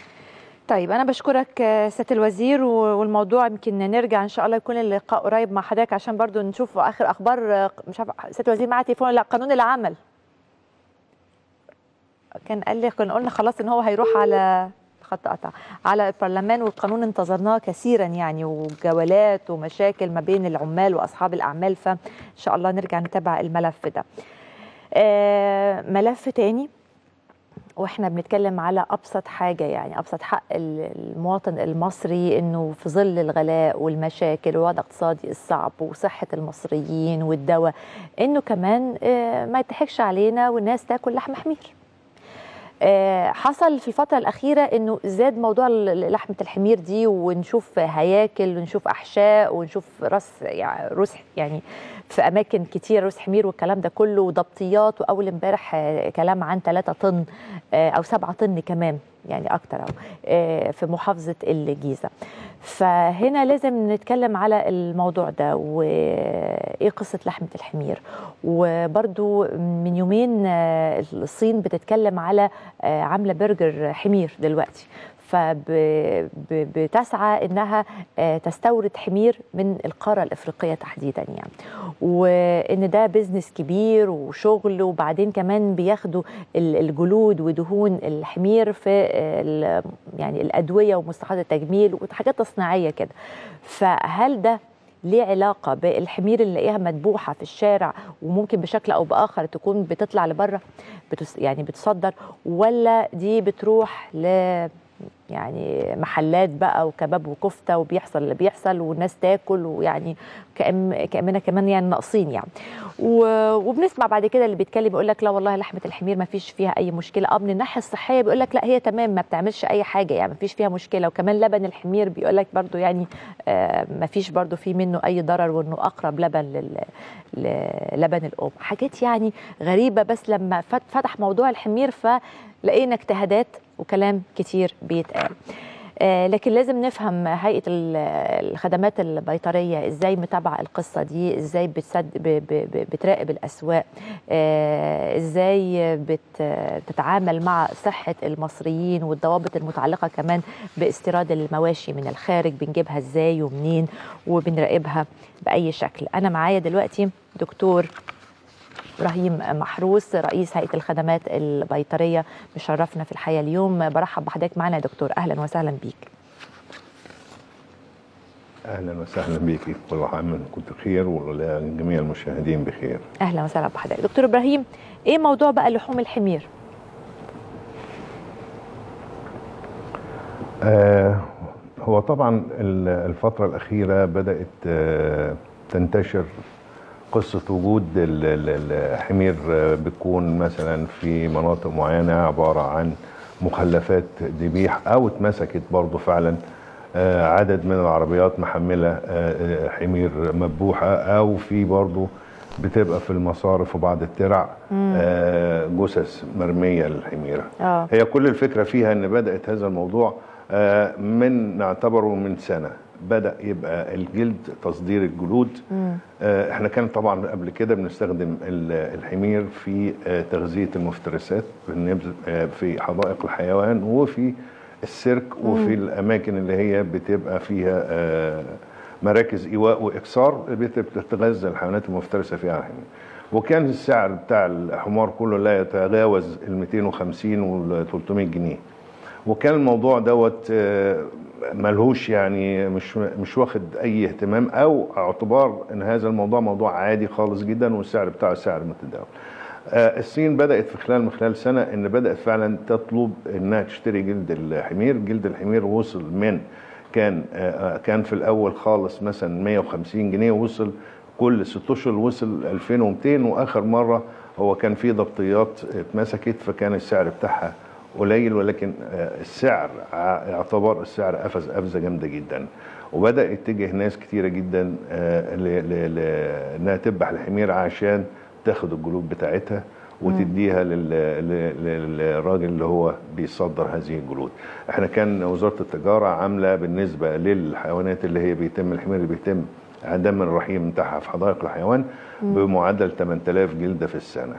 طيب انا بشكرك آه، سياده الوزير و- والموضوع يمكن نرجع ان شاء الله يكون اللقاء قريب مع حضرتك عشان برضو نشوف اخر اخبار آه، مش عارفه سياده الوزير معاه تليفون لا قانون العمل كان قال لي كنا قلنا خلاص ان هو هيروح على خط قطع على البرلمان والقانون انتظرناه كثيرا يعني وجولات ومشاكل ما بين العمال واصحاب الاعمال فان شاء الله نرجع نتابع الملف ده آه، ملف تاني واحنا بنتكلم على ابسط حاجه يعني ابسط حق ال- المواطن المصري انه في ظل الغلاء والمشاكل والوضع الاقتصادي الصعب وصحه المصريين والدواء انه كمان آه، ما يضحكش علينا والناس تاكل لحم حمير آه، حصل في الفترة الأخيرة إنه زاد موضوع ال- لحمة الحمير دي ونشوف هياكل ونشوف أحشاء ونشوف راس يعني روس يعني في أماكن كتير روس حمير والكلام ده كله وضبطيات وأول امبارح آه، كلام عن 3 طن آه، أو 7 طن كمان يعني أكتر أو آه، في محافظة الجيزة فهنا لازم نتكلم على الموضوع ده وايه قصه لحمه الحمير وبرضو من يومين آه، الصين بتتكلم على آه، عامله برجر حمير دلوقتي فبتسعى انها آه، تستورد حمير من القاره الافريقيه تحديدا يعني وان ده بيزنس كبير وشغل وبعدين كمان بياخدوا ال- الجلود ودهون الحمير في ال- يعني الادويه ومستحضرات التجميل وحاجات تصنيعيه كده فهل ده ليه علاقه بالحمير اللي نلاقيها مذبوحه في الشارع وممكن بشكل او باخر تكون بتطلع لبره بتس يعني بتصدر ولا دي بتروح ل يعني محلات بقى وكباب وكفته وبيحصل اللي بيحصل والناس تاكل ويعني كأم كأمنا كمان يعني ناقصين يعني و- وبنسمع بعد كده اللي بيتكلم يقول لك لا والله لحمه الحمير ما فيش فيها اي مشكله اه من الناحيه الصحيه بيقول لك لا هي تمام ما بتعملش اي حاجه يعني ما فيش فيها مشكله وكمان لبن الحمير بيقول لك برضو يعني آه ما فيش برضو في منه اي ضرر وانه اقرب لبن لل للبن الام حاجات يعني غريبه بس لما فت- فتح موضوع الحمير فلقينا اجتهادات وكلام كتير بيتقال آه، لكن لازم نفهم هيئه ال- الخدمات البيطريه ازاي متابعه القصه دي ازاي بتسد ب- ب- ب- بتراقب الاسواق آه، ازاي بت- بتتعامل مع صحه المصريين والضوابط المتعلقه كمان باستيراد المواشي من الخارج بنجيبها ازاي ومنين وبنراقبها باي شكل انا معايا دلوقتي دكتور ابراهيم محروس رئيس هيئه الخدمات البيطريه مشرفنا في الحياه اليوم برحب بحضرتك معنا يا دكتور اهلا وسهلا بيك اهلا وسهلا بك كل عام وانتم بخير ولجميع المشاهدين بخير اهلا وسهلا بحضرتك دكتور ابراهيم ايه موضوع بقى لحوم الحمير آه هو طبعا ال- الفترة الأخيرة بدأت آه تنتشر قصة وجود ال- ال- الحمير آه، بتكون مثلا في مناطق معينة عبارة عن مخلفات ذبيح أو اتمسكت برضو فعلا آه، عدد من العربيات محملة آه، آه، حمير مذبوحة أو في برضو بتبقى في المصارف وبعض الترع مم. آه، جثث مرمية للحميرة اه هي كل الفكرة فيها ان بدأت هذا الموضوع آه، من نعتبره من سنة بدأ يبقى الجلد تصدير الجلود آه، احنا كان طبعا قبل كده بنستخدم ال- الحمير في آه، تغذية المفترسات بالنبذ- آه، في حدائق الحيوان وفي السيرك وفي مم. الأماكن اللي هي بتبقى فيها آه، مراكز إيواء وإكسار بت- بتتغذى الحيوانات المفترسة فيها الحمير وكان السعر بتاع الحمار كله لا يتجاوز ال 250 وال 300 جنيه وكان الموضوع دوت آه، ملهوش يعني مش مش واخد اي اهتمام او اعتبار ان هذا الموضوع موضوع عادي خالص جدا والسعر بتاعه سعر متداول. آه، الصين بدات في خلال من خلال سنه ان بدات فعلا تطلب انها تشتري جلد الحمير، جلد الحمير وصل من كان آه، آه، كان في الاول خالص مثلا 150 جنيه وصل كل ست اشهر وصل 2200 واخر مره هو كان في ضبطيات اتمسكت فكان السعر بتاعها قليل ولكن آه، السعر ع- يعتبر السعر قفز قفزه جامده جدا وبدا يتجه ناس كتيره جدا آه، ل- ل- ل- انها تذبح الحمير عشان تاخد الجلود بتاعتها وتديها لل- ل- ل- للراجل اللي هو بيصدر هذه الجلود احنا كان وزاره التجاره عامله بالنسبه للحيوانات اللي هي بيتم الحمير اللي بيتم اعدام الرحيم بتاعها في حدائق الحيوان مم. بمعدل 8000 جلده في السنه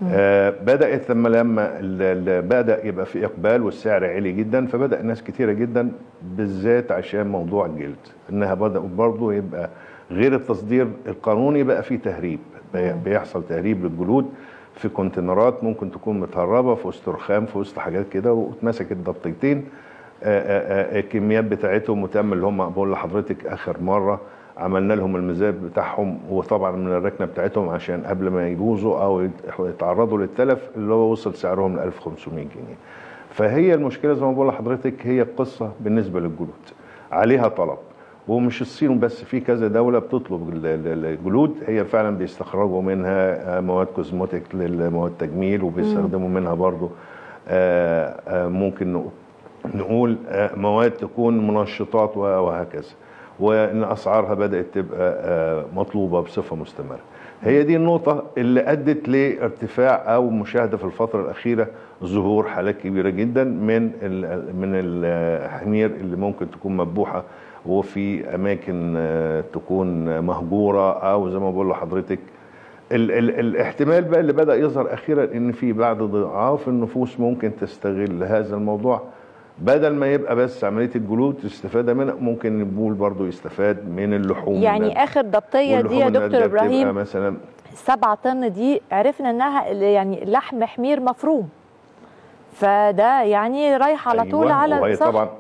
آه بدات لما لما ال- ال- بدا يبقى في اقبال والسعر عالي جدا فبدا ناس كتيره جدا بالذات عشان موضوع الجلد انها بدا برضه يبقى غير التصدير القانوني بقى فيه تهريب بي- بيحصل تهريب للجلود في كونتينرات ممكن تكون متهربه في وسط رخام في وسط حاجات كده واتمسكت ضبطيتين آه، آه، آه، الكميات بتاعتهم وتم اللي هم بقول لحضرتك اخر مره عملنا لهم الميزان بتاعهم وطبعا من الركنه بتاعتهم عشان قبل ما يبوظوا او يت- يتعرضوا للتلف اللي هو وصل سعرهم ل 1500 جنيه. فهي المشكله زي ما بقول لحضرتك هي قصه بالنسبه للجلود عليها طلب ومش الصين بس في كذا دوله بتطلب ال- ال- الجلود هي فعلا بيستخرجوا منها آه، مواد كوزموتيك للمواد تجميل وبيستخدموا منها برضو آه، آه، ممكن نق- نقول آه، مواد تكون منشطات و- وهكذا وان اسعارها بدات تبقى آه، مطلوبه بصفه مستمره هي دي النقطة اللي أدت لارتفاع أو مشاهدة في الفترة الأخيرة ظهور حالات كبيرة جدا من ال من الحمير اللي ممكن تكون مذبوحة وفي اماكن آه، تكون مهجوره او زي ما بقول لحضرتك ال ال الاحتمال بقى اللي بدا يظهر اخيرا ان في بعض ضعاف النفوس ممكن تستغل هذا الموضوع بدل ما يبقى بس عمليه الجلود استفاده منها ممكن البول برضو يستفاد من اللحوم يعني اخر ضبطيه دي يا واللحوم دكتور النادرة بتبقى ابراهيم مثلا سبعة طن دي عرفنا انها يعني لحم حمير مفروم فده يعني رايح على طول أيوة، على وهي صح؟ طبعا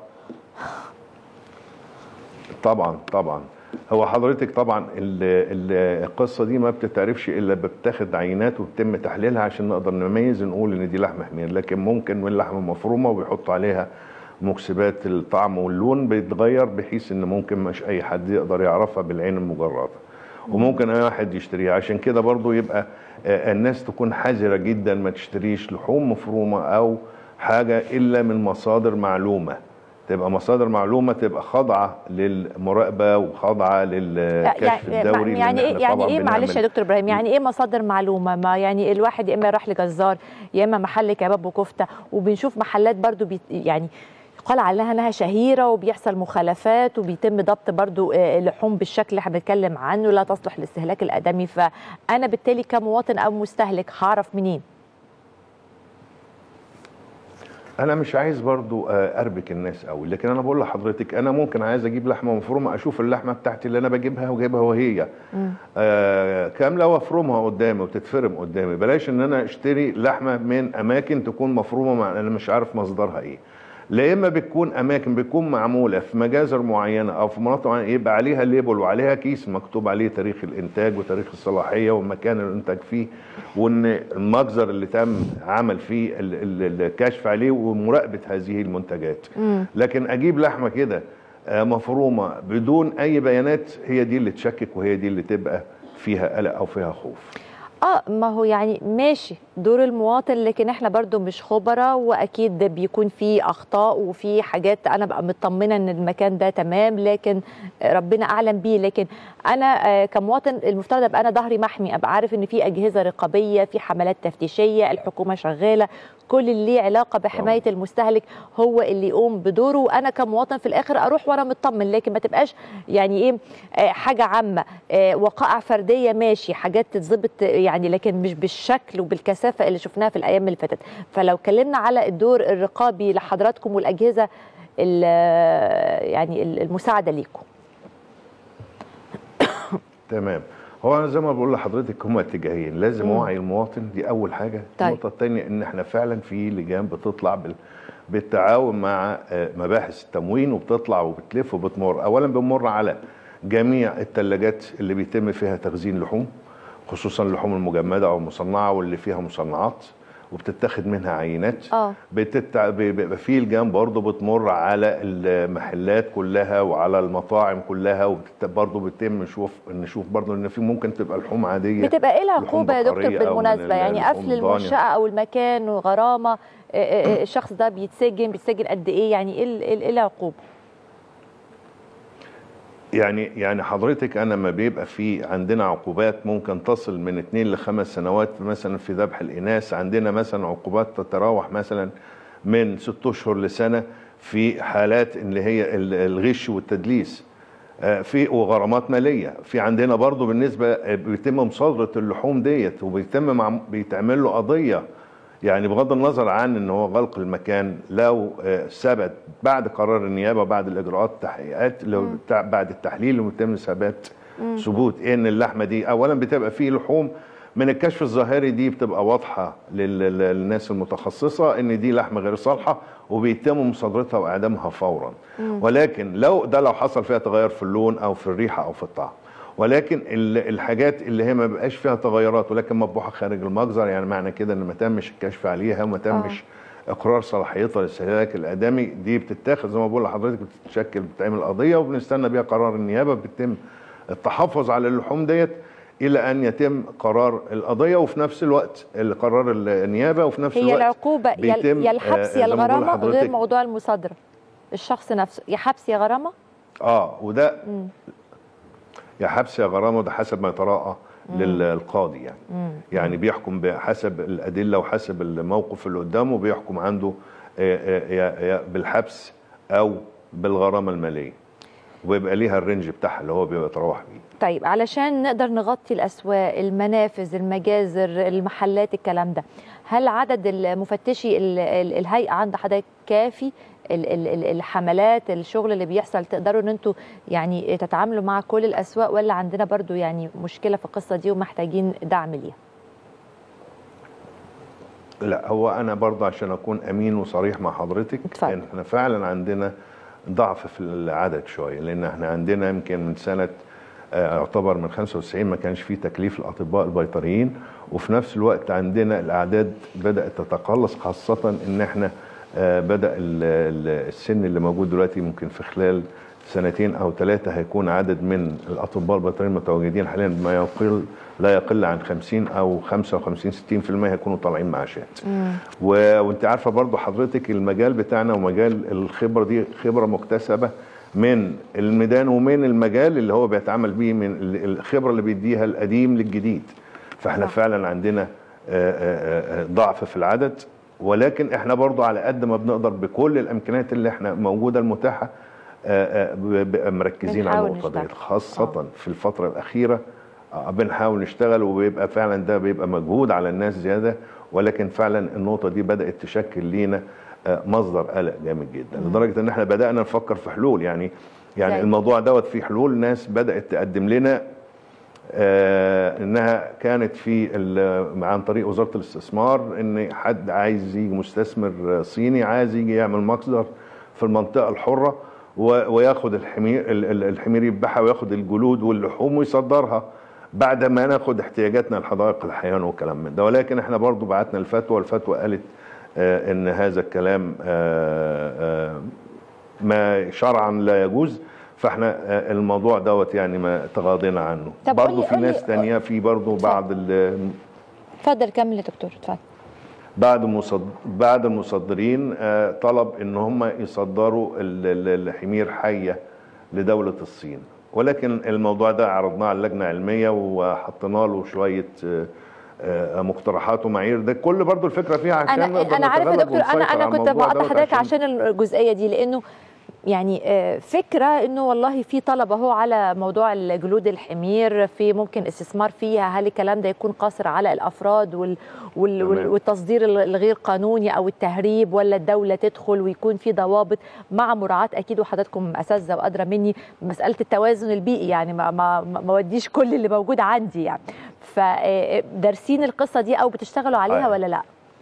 طبعا طبعا هو حضرتك طبعا ال- ال- القصه دي ما بتتعرفش الا بتاخد عينات وبتم تحليلها عشان نقدر نميز نقول ان دي لحم حمير لكن ممكن من لحمه مفرومه وبيحطوا عليها مكسبات الطعم واللون بيتغير بحيث ان ممكن مش اي حد يقدر يعرفها بالعين المجرده وممكن اي واحد يشتريها عشان كده برضو يبقى آه، الناس تكون حذره جدا ما تشتريش لحوم مفرومه او حاجه الا من مصادر معلومه تبقى مصادر معلومه تبقى خاضعه للمراقبه وخاضعه للكشف الدوري لأن يعني ايه إحنا يعني طبعاً ايه معلش يا بنعمل- دكتور ابراهيم يعني ايه مصادر معلومه ما يعني الواحد يا اما راح لجزار يا اما محل كباب وكفته وبنشوف محلات برضو بي يعني يقال عليها انها شهيره وبيحصل مخالفات وبيتم ضبط برضو آه، لحوم بالشكل اللي احنا بنتكلم عنه لا تصلح للاستهلاك الادمي فانا بالتالي كمواطن او مستهلك هعرف منين انا مش عايز برضو آه، اربك الناس قوي لكن انا بقول لحضرتك انا ممكن عايز اجيب لحمه مفرومه اشوف اللحمه بتاعتي اللي انا بجيبها وجايبها وهي آه كامله وافرمها قدامي وتتفرم قدامي بلاش ان انا اشتري لحمه من اماكن تكون مفرومه مع انا مش عارف مصدرها ايه لا اما بتكون اماكن بتكون معموله في مجازر معينه او في مناطق معينه يبقى عليها ليبل وعليها كيس مكتوب عليه تاريخ الانتاج وتاريخ الصلاحيه والمكان اللي انتج فيه وان المجزر اللي تم عمل فيه ال- ال- الكشف عليه ومراقبه هذه المنتجات لكن اجيب لحمه كده آه، مفرومه بدون اي بيانات هي دي اللي تشكك وهي دي اللي تبقى فيها قلق او فيها خوف اه ما هو يعني ماشي دور المواطن لكن احنا برضو مش خبراء واكيد بيكون في اخطاء وفي حاجات انا بقى مطمنه ان المكان ده تمام لكن ربنا اعلم بيه لكن انا آه، كمواطن المفترض ابقى انا ظهري محمي ابقى عارف ان في اجهزه رقابيه في حملات تفتيشيه الحكومه شغاله كل اللي ليه علاقه بحمايه المستهلك هو اللي يقوم بدوره وانا كمواطن في الاخر اروح وانا مطمن لكن ما تبقاش يعني ايه آه، حاجه عامه آه، وقائع فرديه ماشي حاجات تتظبط يعني لكن مش بالشكل وبالكثافه اللي شفناها في الايام اللي فاتت فلو اتكلمنا على الدور الرقابي لحضراتكم والاجهزه ال- يعني المساعده ليكم تمام هو انا زي ما بقول لحضرتك هما اتجاهين لازم مم. وعي المواطن دي اول حاجه طيب. النقطه الثانيه ان احنا فعلا في لجان بتطلع بال بالتعاون مع آه، مباحث التموين وبتطلع وبتلف وبتمر اولا بنمر على جميع الثلاجات اللي بيتم فيها تخزين لحوم خصوصا اللحوم المجمده او المصنعه واللي فيها مصنعات وبتتاخد منها عينات اه بتتع... بيبقى في لجان برضه بتمر على المحلات كلها وعلى المطاعم كلها وبت... برضه بيتم نشوف نشوف برضه ان في ممكن تبقى لحوم عاديه بتبقى ايه لحوم العقوبه يا دكتور بقرية أو من بالمناسبه يعني اللحوم قفل الضانية. المنشاه او المكان وغرامه آه، آه، آه، الشخص ده بيتسجن بيتسجن قد ايه يعني ايه ال- ايه العقوبه يعني يعني حضرتك انا ما بيبقى في عندنا عقوبات ممكن تصل من اتنين لخمس سنوات مثلا في ذبح الاناث عندنا مثلا عقوبات تتراوح مثلا من ست اشهر لسنه في حالات اللي هي ال- الغش والتدليس آه، في وغرامات ماليه في عندنا برضو بالنسبه آه، بيتم مصادره اللحوم ديت وبيتم مع بيتعمل له قضيه يعني بغض النظر عن ان هو غلق المكان لو آه، ثبت بعد قرار النيابه بعد الاجراءات التحقيقات لو بتاع- بعد التحليل ويتم ثبات مم. ثبوت ان اللحمه دي اولا بتبقى فيه لحوم من الكشف الظاهري دي بتبقى واضحه لل- لل- للناس المتخصصه ان دي لحمه غير صالحه وبيتم مصادرتها واعدامها فورا مم. ولكن لو ده لو حصل فيها تغير في اللون او في الريحه او في الطعم ولكن ال- الحاجات اللي هي ما بقاش فيها تغيرات ولكن مطبوعه خارج المجزر يعني معنى كده ان ما تمش الكشف عليها وما تمش اقرار صلاحيتها للاستهلاك الادمي دي بتتاخد زي ما بقول لحضرتك بتتشكل بتعمل قضيه وبنستنى بيها قرار النيابه بيتم التحفظ على اللحوم ديت الى ان يتم قرار القضيه وفي نفس الوقت قرار النيابه وفي نفس هي الوقت العقوبه يا بيتم يا الحبس آه، يا زي ما بقول الغرامه غير لحضرتك، موضوع المصادره الشخص نفسه يا حبس يا غرامه اه وده مم. يا حبس يا غرامه ده حسب ما يتراءى مم. للقاضي يعني مم. يعني بيحكم بحسب الادله وحسب الموقف اللي قدامه بيحكم عنده آه، آه، يا- يا بالحبس او بالغرامه الماليه وبيبقى ليها الرينج بتاعها اللي هو بيتراوح بيه طيب علشان نقدر نغطي الاسواق المنافذ المجازر المحلات الكلام ده هل عدد المفتشي ال- ال- الهيئه عند حضرتك كافي ال- ال- ال- الحملات الشغل اللي بيحصل تقدروا ان انتوا يعني تتعاملوا مع كل الاسواق ولا عندنا برضو يعني مشكله في القصه دي ومحتاجين دعم ليها لا هو انا برضه عشان اكون امين وصريح مع حضرتك اتفضل. احنا فعلا عندنا ضعف في العدد شويه لان احنا عندنا يمكن من سنه آه، يعتبر من 95 ما كانش فيه تكليف الاطباء البيطريين وفي نفس الوقت عندنا الاعداد بدات تتقلص خاصه ان احنا آه، بدا ال- ال- السن اللي موجود دلوقتي ممكن في خلال سنتين او ثلاثه هيكون عدد من الاطباء البيطريين المتواجدين حاليا ما يقل لا يقل عن 50 او 55 60% هيكونوا طالعين معاشات و... وانت عارفه برضو حضرتك المجال بتاعنا ومجال الخبره دي خبره مكتسبه من الميدان ومن المجال اللي هو بيتعامل بيه من ال- الخبره اللي بيديها القديم للجديد فاحنا فعلا عندنا آه، آه، آه، ضعف في العدد ولكن احنا برضو على قد ما بنقدر بكل الامكانيات اللي احنا موجوده المتاحه آه، آه، ب- ب- مركزين على بنحاول النقطه ديت نشتغل. خاصه في الفتره الاخيره آه، بنحاول نشتغل وبيبقى فعلا ده بيبقى مجهود على الناس زياده ولكن فعلا النقطه دي بدات تشكل لينا آه، مصدر قلق جامد جدا لدرجه ان احنا بدانا نفكر في حلول يعني يعني زي؟ الموضوع دوت فيه حلول ناس بدات تقدم لنا آه انها كانت في ال- عن طريق وزاره الاستثمار ان حد عايز يجي مستثمر صيني عايز يجي يعمل مصدر في المنطقه الحره و- وياخد الحمير ال- ال- الحمير يذبحها وياخد الجلود واللحوم ويصدرها بعد ما ناخد احتياجاتنا لحدائق الحيوان والكلام من ده ولكن احنا برضو بعتنا الفتوى والفتوى قالت آه ان هذا الكلام آه آه ما شرعا لا يجوز فاحنا آه، الموضوع دوت يعني ما تغاضينا عنه طب برضه قولي- في ناس قولي- تانية في برضه بعض ال- اتفضل كمل يا دكتور اتفضل بعض المصد... بعض المصدرين آه، طلب ان هم يصدروا ال- ال- الحمير حيه لدوله الصين ولكن الموضوع ده عرضناه على اللجنه العلميه وحطينا له شويه آه، آه، مقترحات ومعايير ده كل برضو الفكره فيها عشان انا نقدر انا عارفه يا نتغلب دكتور انا ونسيطر انا على كنت الموضوع بقطع دوت حضرتك عشان الجزئيه دي لانه يعني آه، فكره انه والله في طلب اهو على موضوع الجلود الحمير في ممكن استثمار فيها هل الكلام ده يكون قاصر على الافراد وال وال وال- تمام. والتصدير الغير قانوني او التهريب ولا الدوله تدخل ويكون في ضوابط مع مراعاه اكيد وحضراتكم اساتذه وادرى مني مساله التوازن البيئي يعني ما ما ما ما وديش كل اللي موجود عندي يعني فدارسين القصه دي او بتشتغلوا عليها أيوة. ولا لا؟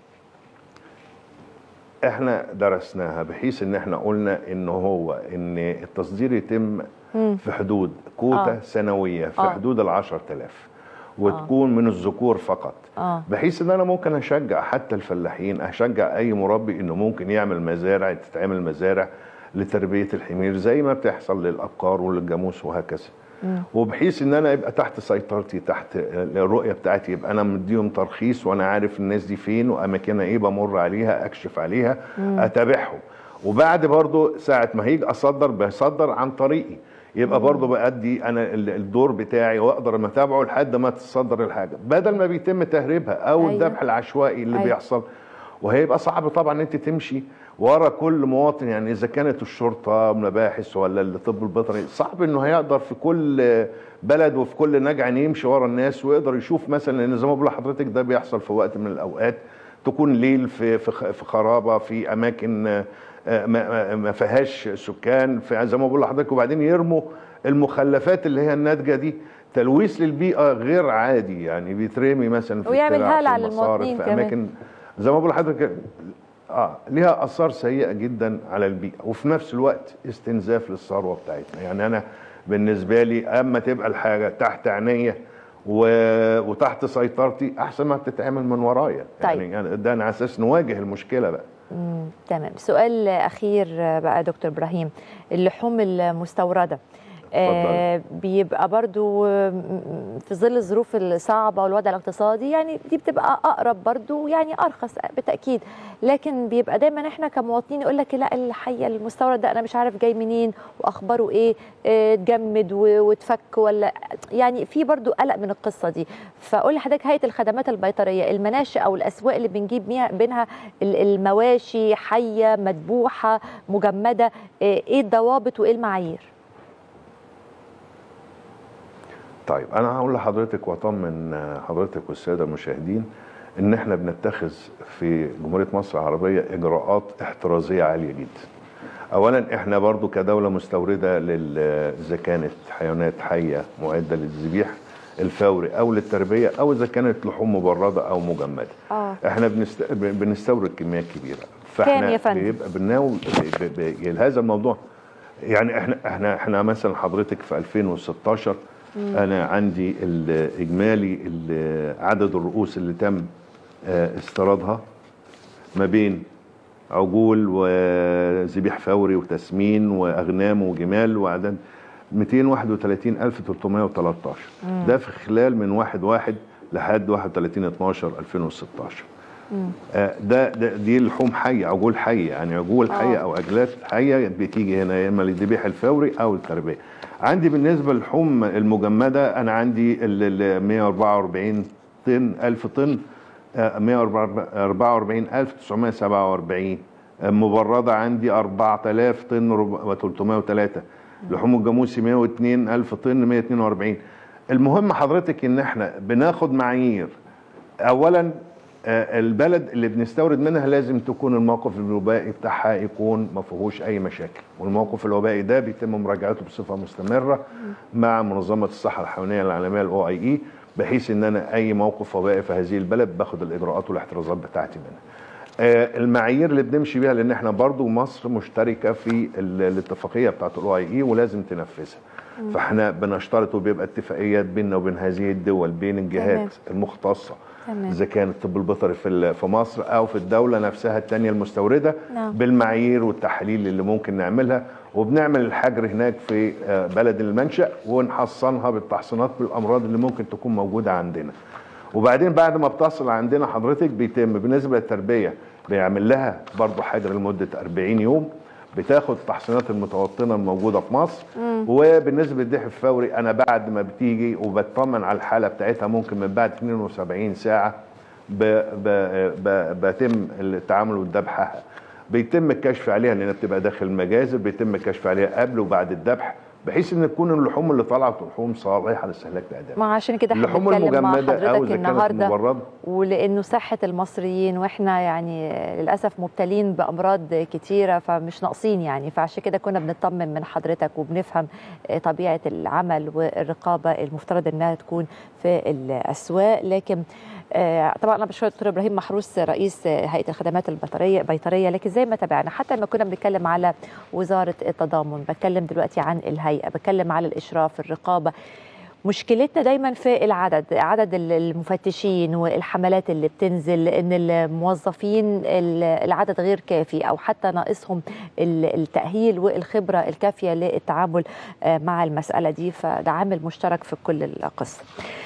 احنا درسناها بحيث ان احنا قلنا ان هو ان التصدير يتم مم. في حدود كوتا آه. سنويه في آه. حدود ال 10000 وتكون من الذكور فقط اه بحيث ان انا ممكن اشجع حتى الفلاحين اشجع اي مربي انه ممكن يعمل مزارع تتعمل مزارع لتربيه الحمير زي ما بتحصل للابقار وللجاموس وهكذا وبحيث ان انا يبقى تحت سيطرتي تحت الرؤيه بتاعتي يبقى انا مديهم ترخيص وانا عارف الناس دي فين واماكنها ايه بمر عليها اكشف عليها مم. اتابعهم وبعد برضو ساعه ما هيجي اصدر بصدر عن طريقي يبقى برضو بأدي انا ال- الدور بتاعي واقدر أما اتابعه لحد ما تتصدر الحاجه بدل ما بيتم تهريبها او أيوة. الذبح العشوائي اللي أيوة. بيحصل وهيبقى صعب طبعا ان انت تمشي ورا كل مواطن يعني اذا كانت الشرطه مباحث ولا الطب البيطري صعب انه هيقدر في كل بلد وفي كل نجع يمشي ورا الناس ويقدر يشوف مثلا ان زي ما بقول لحضرتك ده بيحصل في وقت من الاوقات تكون ليل في في خ- في خرابه في اماكن آه، آه، ما ما- ما فيهاش سكان في زي ما بقول لحضرتك وبعدين يرموا المخلفات اللي هي الناتجه دي تلويث للبيئه غير عادي يعني بيترمي مثلا في ويعمل الترع، هلع في المصارف، للمواطنين في كمان. اماكن زي ما بقول لحضرتك اه ليها اثار سيئه جدا على البيئه وفي نفس الوقت استنزاف للثروه بتاعتنا يعني انا بالنسبه لي اما تبقى الحاجه تحت عينيا و... وتحت سيطرتي احسن ما بتتعمل من ورايا طيب. يعني ده على اساس نواجه المشكله بقى مم، تمام سؤال اخير آه، بقى دكتور ابراهيم اللحوم المستورده آه بيبقى برضو آه، م- في ظل الظروف الصعبه والوضع الاقتصادي يعني دي بتبقى اقرب برضو يعني ارخص بالتاكيد لكن بيبقى دايما احنا كمواطنين يقول لك لا الحيه المستورد ده انا مش عارف جاي منين واخباره ايه آه، اتجمد و- واتفك ولا يعني في برضو قلق من القصه دي فقول لي حضرتك هيئه الخدمات البيطريه المناشئ او الاسواق اللي بنجيب بيها- بينها ال- المواشي حيه مذبوحه مجمده آه، ايه الضوابط وايه المعايير طيب انا هقول لحضرتك واطمن حضرتك والساده المشاهدين ان احنا بنتخذ في جمهوريه مصر العربيه اجراءات احترازيه عاليه جدا. اولا احنا برضو كدوله مستورده لل اذا كانت حيوانات حيه معده للذبيح الفوري او للتربيه او اذا كانت لحوم مبرده او مجمده. اه احنا بنست... بنستورد كميات كبيره كام يا فندم؟ بيبقى بناول ب... ب... ب... هذا الموضوع يعني احنا احنا احنا مثلا حضرتك في 2016 مم. انا عندي الاجمالي ال- عدد الرؤوس اللي تم آه، استيرادها ما بين عجول وذبيح فوري وتسمين واغنام وجمال وعدد 231313 مم. ده في خلال من 1 1 لحد 31 12 2016 آه، ده, ده دي لحوم حيه عجول حيه يعني عجول حيه آه. او عجلات حيه بتيجي هنا يا اما للذبيح الفوري او التربيه عندي بالنسبه للحوم المجمده انا عندي ال ال 144 طن 1000 طن آه، 144947 آه، مبرده عندي 4000 طن و303 لحوم الجاموسي 102 الف طن 142 المهم حضرتك ان احنا بناخد معايير اولا آه، البلد اللي بنستورد منها لازم تكون الموقف الوبائي بتاعها يكون ما فيهوش اي مشاكل والموقف الوبائي ده بيتم مراجعته بصفه مستمره مع منظمه الصحه الحيوانيه العالميه الاو اي اي بحيث ان انا اي موقف وبائي في هذه البلد باخد الاجراءات والاحترازات بتاعتي منها آه، المعايير اللي بنمشي بيها لان احنا برضو مصر مشتركه في ال- الاتفاقيه بتاعت الاو اي اي ولازم تنفذها مم. فاحنا بنشترط وبيبقى اتفاقيات بيننا وبين هذه الدول بين الجهات تمام. المختصه تمام. اذا كان الطب البيطري في ال- في مصر او في الدوله نفسها الثانيه المستورده نعم. بالمعايير والتحاليل اللي ممكن نعملها وبنعمل الحجر هناك في آه، بلد المنشا ونحصنها بالتحصينات بالامراض اللي ممكن تكون موجوده عندنا وبعدين بعد ما بتصل عندنا حضرتك بيتم بالنسبه للتربيه بيعمل لها برضه حجر لمده 40 يوم بتاخد التحصينات المتوطنه الموجوده في مصر مم. وبالنسبه للدح الفوري انا بعد ما بتيجي وبطمن على الحاله بتاعتها ممكن من بعد 72 ساعه ب ب ب بتم التعامل والذبحه بيتم الكشف عليها لانها بتبقى داخل المجازر بيتم الكشف عليها قبل وبعد الذبح بحيث ان تكون اللحوم اللي طالعه لحوم صالحه للاستهلاك الادمي ما عشان كده احنا اللحوم بنتكلم مع المجمده او حضرتك اذا كانت النهارده مبرده ولانه صحه المصريين واحنا يعني للاسف مبتلين بامراض كتيره فمش ناقصين يعني فعشان كده كنا بنطمن من حضرتك وبنفهم طبيعه العمل والرقابه المفترض انها تكون في الاسواق لكن آه، طبعا انا بشكر الدكتور ابراهيم محروس رئيس هيئه الخدمات البيطريه بيطريه لكن زي ما تابعنا حتى لما كنا بنتكلم على وزاره التضامن بتكلم دلوقتي عن الهيئه بتكلم على الاشراف الرقابه مشكلتنا دايما في العدد عدد المفتشين والحملات اللي بتنزل ان الموظفين ال- العدد غير كافي او حتى ناقصهم ال- التاهيل والخبره الكافيه للتعامل آه، مع المساله دي فده عامل مشترك في كل القصه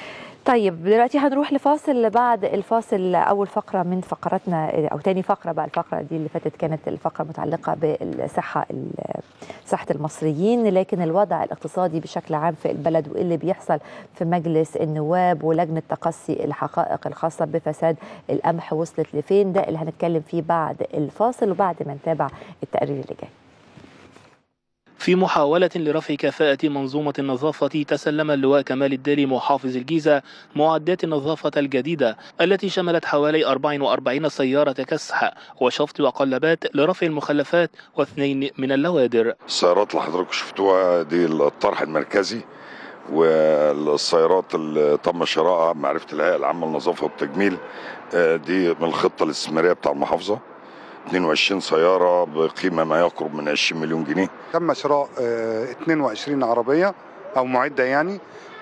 طيب دلوقتي هنروح لفاصل بعد الفاصل اول فقره من فقراتنا او تاني فقره بقى الفقره دي اللي فاتت كانت الفقره المتعلقه بالصحه ال- صحه المصريين لكن الوضع الاقتصادي بشكل عام في البلد وايه اللي بيحصل في مجلس النواب ولجنه تقصي الحقائق الخاصه بفساد القمح وصلت لفين ده اللي هنتكلم فيه بعد الفاصل وبعد ما نتابع التقرير اللي جاي في محاولة لرفع كفاءة منظومة النظافة تسلم اللواء كمال الدالي محافظ الجيزة معدات النظافة الجديدة التي شملت حوالي 44 سيارة كسح وشفط وقلبات لرفع المخلفات واثنين من اللوادر السيارات اللي حضراتكم شفتوها دي الطرح المركزي والسيارات اللي تم شرائها بمعرفة الهيئة العامة للنظافة والتجميل آه، دي من الخطة الاستثمارية بتاع المحافظة 22 سيارة بقيمة ما يقرب من 20 مليون جنيه تم شراء آه، 22 عربيه او معده يعني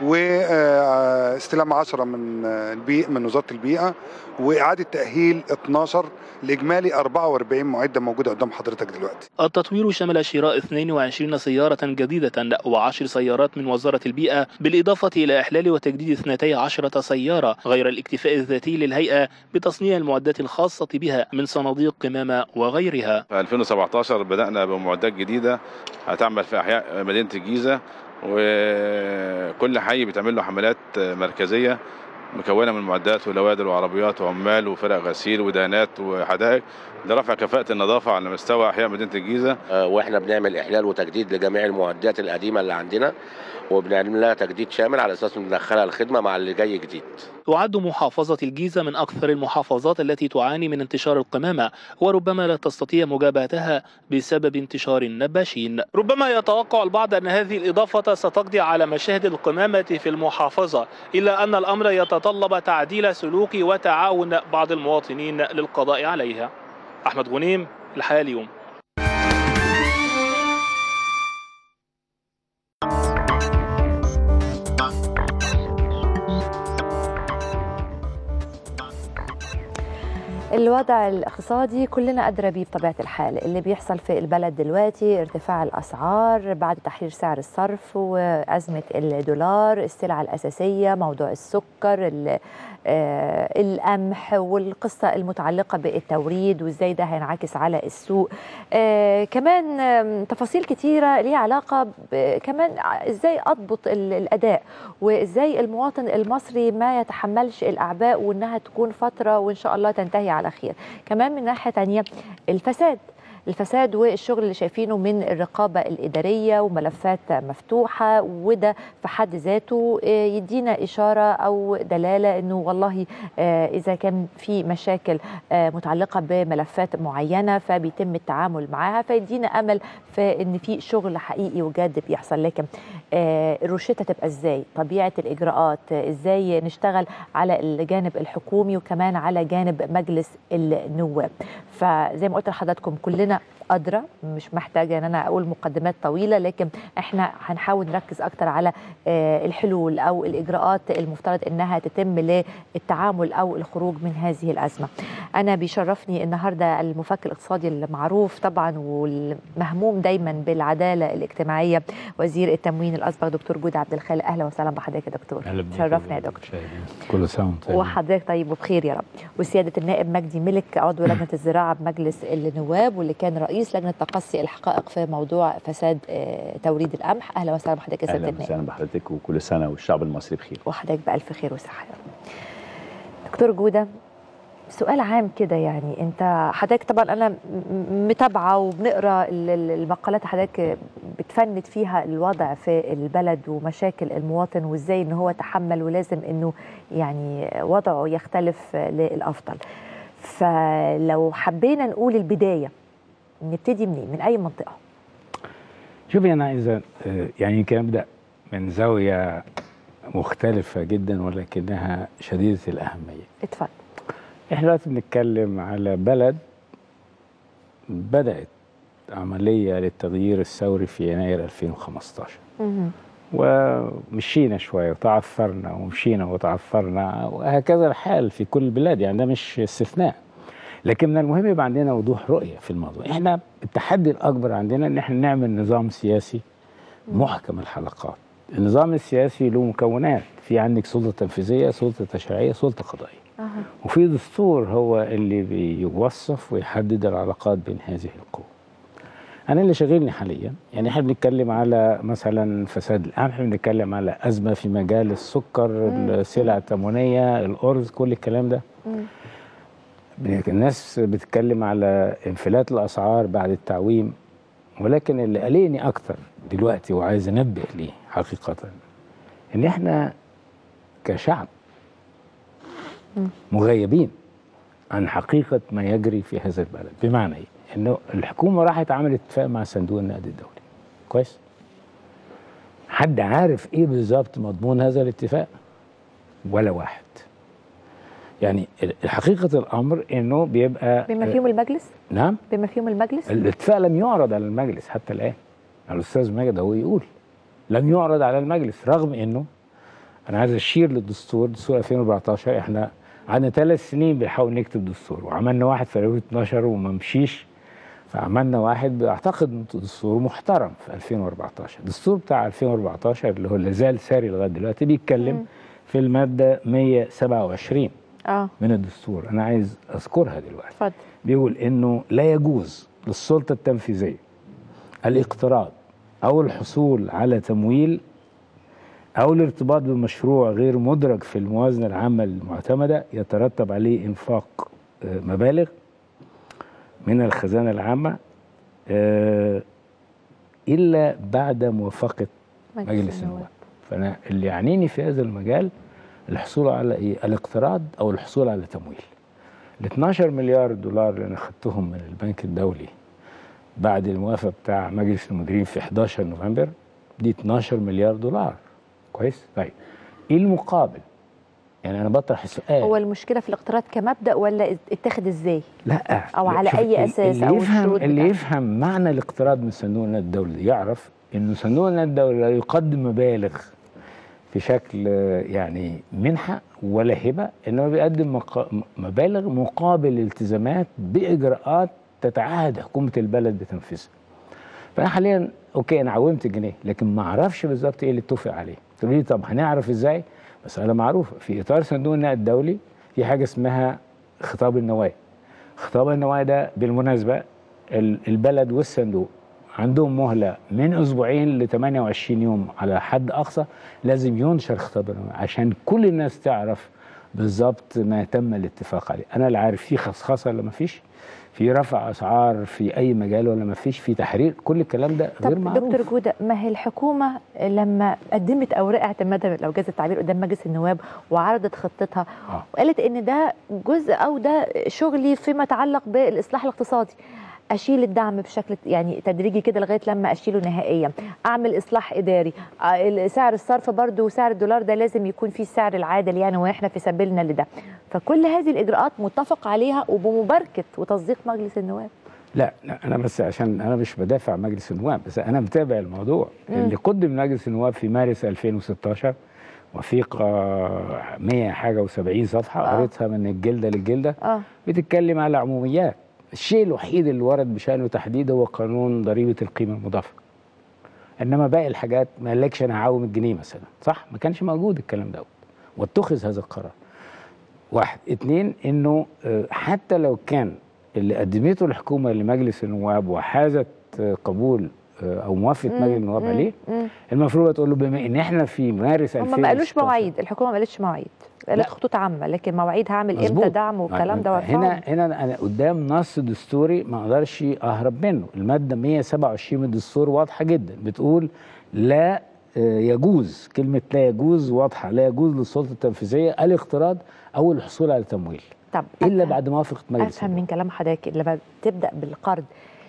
واستلام 10 من آه، البيئه من وزاره البيئه واعاده تاهيل 12 لاجمالي 44 معده موجوده قدام حضرتك دلوقتي التطوير شمل شراء 22 سيارة جديدة وعشر سيارات من وزارة البيئة بالإضافة إلى إحلال وتجديد 12 سيارة غير الاكتفاء الذاتي للهيئة بتصنيع المعدات الخاصة بها من صناديق قمامة وغيرها في 2017 بدأنا بمعدات جديدة هتعمل في أحياء مدينة الجيزة وكل حي بتعمل له حملات مركزية مكونه من معدات ولوادر وعربيات وعمال وفرق غسيل ودهانات وحدائق لرفع كفاءه النظافه على مستوى احياء مدينه الجيزه آه، واحنا بنعمل احلال وتجديد لجميع المعدات القديمه اللي عندنا وبنعمل لها تجديد شامل على اساس ندخلها الخدمه مع اللي جاي جديد تعد محافظة الجيزة من أكثر المحافظات التي تعاني من انتشار القمامة وربما لا تستطيع مجابهتها بسبب انتشار النباشين ربما يتوقع البعض أن هذه الإضافة ستقضي على مشاهد القمامة في المحافظة إلا أن الأمر يتطلب تعديل سلوك وتعاون بعض المواطنين للقضاء عليها أحمد غنيم الحياة اليوم الوضع الاقتصادي كلنا أدرى بيه بطبيعة الحال اللي بيحصل في البلد دلوقتي ارتفاع الأسعار بعد تحرير سعر الصرف وأزمة الدولار السلع الأساسية موضوع السكر ال- آه، القمح والقصة المتعلقة بالتوريد وإزاي ده هينعكس على السوق آه، كمان آم، تفاصيل كتيرة ليها علاقة ب- كمان ع- إزاي أضبط ال- الأداء وإزاي المواطن المصري ما يتحملش الأعباء وإنها تكون فترة وإن شاء الله تنتهي على خير كمان من ناحية تانية الفساد الفساد والشغل اللي شايفينه من الرقابة الإدارية وملفات مفتوحة وده في حد ذاته آه، يدينا إشارة أو دلالة أنه والله آه، إذا كان في مشاكل آه، متعلقة بملفات معينة فبيتم التعامل معها فيدينا أمل في أن في شغل حقيقي وجاد بيحصل لكن آه، الروشتة تبقى إزاي طبيعة الإجراءات آه، إزاي نشتغل على الجانب الحكومي وكمان على جانب مجلس النواب فزي ما قلت لحضراتكم كلنا أدرى مش محتاجة أن أنا أقول مقدمات طويلة لكن إحنا هنحاول نركز أكتر على آه، الحلول أو الإجراءات المفترض أنها تتم للتعامل أو الخروج من هذه الأزمة أنا بيشرفني النهاردة المفكر الاقتصادي المعروف طبعا والمهموم دايما بالعدالة الاجتماعية وزير التموين الأسبق دكتور جود عبد الخالق أهلا وسهلا بحضرتك يا دكتور أهلا بيك شرفنا يا دكتور كل سنه وانت طيب. وحضرتك طيب وبخير يا رب وسياده النائب مجدي ملك عضو لجنه الزراعه بمجلس النواب واللي كان رئيس لجنه تقصي الحقائق في موضوع فساد آه، توريد القمح اهلا وسهلا بحضرتك يا سياده اهلا النائب وسهلا بحضرتك وكل سنه والشعب المصري بخير وحضرتك بألف خير وصحة يا رب. دكتور جودة سؤال عام كده يعني انت حضرتك طبعا انا م- م- متابعه وبنقرا ال- ال- المقالات حضرتك بتفند فيها الوضع في البلد ومشاكل المواطن وازاي ان هو تحمل ولازم انه يعني وضعه يختلف للافضل فلو حبينا نقول البدايه نبتدي منين من اي منطقه شوفي انا عايزه آه، يعني يمكن ابدا من زاويه مختلفه جدا ولكنها شديده الاهميه اتفضل احنا دلوقتي بنتكلم على بلد بدات عمليه للتغيير الثوري في يناير 2015 ومشينا شويه وتعثرنا ومشينا وتعثرنا وهكذا الحال في كل البلاد يعني ده مش استثناء لكن من المهم يبقى عندنا وضوح رؤيه في الموضوع احنا التحدي الاكبر عندنا ان احنا نعمل نظام سياسي محكم الحلقات النظام السياسي له مكونات في عندك سلطه تنفيذيه سلطه تشريعيه سلطه قضائيه وفي دستور هو اللي بيوصف ويحدد العلاقات بين هذه القوى انا اللي شاغلني حاليا يعني احنا بنتكلم على مثلا فساد القمح بنتكلم على ازمه في مجال السكر السلع التموينيه الارز كل الكلام ده الناس بتتكلم على انفلات الاسعار بعد التعويم ولكن اللي قلقني اكتر دلوقتي وعايز انبه ليه حقيقه ان احنا كشعب مغيبين عن حقيقه ما يجري في هذا البلد بمعنى ايه؟ انه الحكومه راحت عملت اتفاق مع صندوق النقد الدولي كويس؟ حد عارف ايه بالظبط مضمون هذا الاتفاق؟ ولا واحد يعني الحقيقه الامر انه بيبقى بما فيهم المجلس نعم بما فيهم المجلس الاتفاق لم يعرض على المجلس حتى الان الاستاذ ماجد هو يقول لم يعرض على المجلس رغم انه انا عايز اشير للدستور دستور 2014 احنا قعدنا ثلاث سنين بنحاول نكتب دستور وعملنا واحد في 2012 وما مشيش فعملنا واحد اعتقد انه دستور محترم في 2014 الدستور بتاع 2014 اللي هو اللي زال ساري لغايه دلوقتي بيتكلم في الماده 127 اه من الدستور انا عايز اذكرها دلوقتي اتفضل بيقول انه لا يجوز للسلطه التنفيذيه الاقتراض او الحصول على تمويل او الارتباط بمشروع غير مدرج في الموازنه العامه المعتمده يترتب عليه انفاق آه، مبالغ من الخزانه العامه آه، الا بعد موافقه مجلس مجلس النواب. النواب فانا اللي يعنيني في هذا المجال الحصول على ايه الاقتراض او الحصول على تمويل ال 12 مليار دولار اللي انا خدتهم من البنك الدولي بعد الموافقه بتاع مجلس المديرين في 11 نوفمبر دي 12 مليار دولار كويس طيب ايه المقابل يعني انا بطرح السؤال هو المشكله في الاقتراض كمبدا ولا اتاخد ازاي لا او على شوف، اي ال- اساس اللي او يفهم الشروط اللي بتاعته. يفهم معنى الاقتراض من صندوق النقد الدولي يعرف انه صندوق النقد الدولي لا يقدم مبالغ في شكل آه، يعني منحه ولا هبه انما بيقدم مقا- م- مبالغ مقابل التزامات باجراءات تتعهد حكومه البلد بتنفيذها. فانا حاليا اوكي انا عومت الجنيه لكن ما اعرفش بالظبط ايه اللي اتفق عليه. تقول لي طب هنعرف ازاي؟ مساله معروفه في اطار صندوق النقد الدولي في حاجه اسمها خطاب النوايا. خطاب النوايا ده بالمناسبه ال- البلد والصندوق عندهم مهله من اسبوعين ل 28 يوم على حد اقصى لازم ينشر خطاب النوايا عشان كل الناس تعرف بالظبط ما تم الاتفاق عليه انا لا عارف في خصخصه ولا ما فيش في رفع اسعار في اي مجال ولا ما فيش في تحرير كل الكلام ده غير طب معروف دكتور جوده ما هي الحكومه لما قدمت اوراق اعتمادها لو جاز التعبير قدام مجلس النواب وعرضت خطتها آه. وقالت ان ده جزء او ده شغلي فيما يتعلق بالاصلاح الاقتصادي اشيل الدعم بشكل يعني تدريجي كده لغايه لما اشيله نهائيا اعمل اصلاح اداري آه، سعر الصرف برضو وسعر الدولار ده لازم يكون فيه السعر العادل يعني واحنا في سبيلنا لده فكل هذه الاجراءات متفق عليها وبمباركه وتصديق مجلس النواب لا لا انا بس عشان انا مش بدافع عن مجلس النواب بس انا متابع الموضوع مم. اللي قدم مجلس النواب في مارس 2016 وثيقه 100 حاجه و70 صفحه آه. قريتها من الجلده للجلده اه بتتكلم على عموميات الشيء الوحيد اللي ورد بشانه تحديد هو قانون ضريبه القيمه المضافه انما باقي الحاجات ما قالكش انا هعوم الجنيه مثلا صح ما كانش موجود الكلام ده واتخذ هذا القرار واحد اتنين انه آه، حتى لو كان اللي قدمته الحكومه لمجلس النواب وحازت آه، قبول آه، او موافقه مم، مجلس النواب مم، عليه مم. المفروض تقول له بما ان احنا في مارس هم ما قالوش 2016 مواعيد الحكومه ما قالتش مواعيد قالت لا. خطوط عامه لكن مواعيد هعمل امتى مظبوط. دعم والكلام ده هنا وارفعه. هنا انا قدام نص دستوري ما اقدرش اهرب منه الماده 127 من الدستور واضحه جدا بتقول لا آه، يجوز كلمه لا يجوز واضحه لا يجوز للسلطه التنفيذيه الاقتراض او الحصول على تمويل طب الا بعد موافقه مجلس افهم من كلام حضرتك لما تبدا بالقرض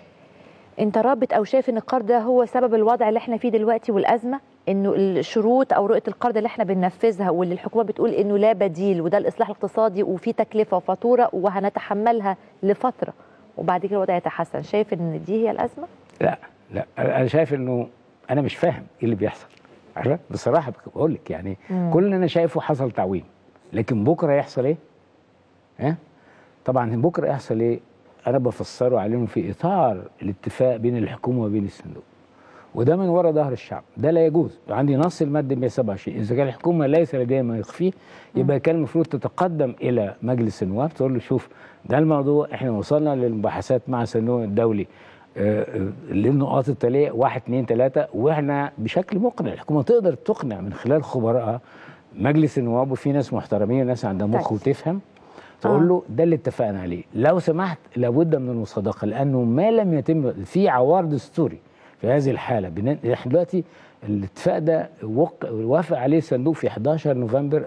انت رابط او شايف ان القرض ده هو سبب الوضع اللي احنا فيه دلوقتي والازمه انه الشروط او رؤيه القرض اللي احنا بننفذها واللي الحكومه بتقول انه لا بديل وده الاصلاح الاقتصادي وفي تكلفه وفاتوره وهنتحملها لفتره وبعد كده الوضع يتحسن شايف ان دي هي الازمه لا لا انا شايف انه انا مش فاهم ايه اللي بيحصل عارفه بصراحه بقول لك يعني مم. كل اللي انا شايفه حصل تعويم لكن بكره يحصل ايه ها طبعا بكره يحصل ايه انا بفسره عليهم في اطار الاتفاق بين الحكومه وبين الصندوق وده من وراء ظهر الشعب ده لا يجوز عندي نص الماده 127 اذا كان الحكومه ليس لديها ما يخفيه يبقى كان المفروض تتقدم الى مجلس النواب تقول له شوف ده الموضوع احنا وصلنا للمباحثات مع الصندوق الدولي آه، آه، للنقاط التاليه واحد اثنين ثلاثه واحنا بشكل مقنع الحكومه تقدر تقنع من خلال خبرائها مجلس النواب وفي ناس محترمين وناس عندها مخ طيب. وتفهم تقول آه. له ده اللي اتفقنا عليه لو سمحت لابد من المصادقه لانه ما لم يتم في عوار دستوري في هذه الحاله بن- احنا دلوقتي الاتفاق ده وق- وافق عليه الصندوق في 11 نوفمبر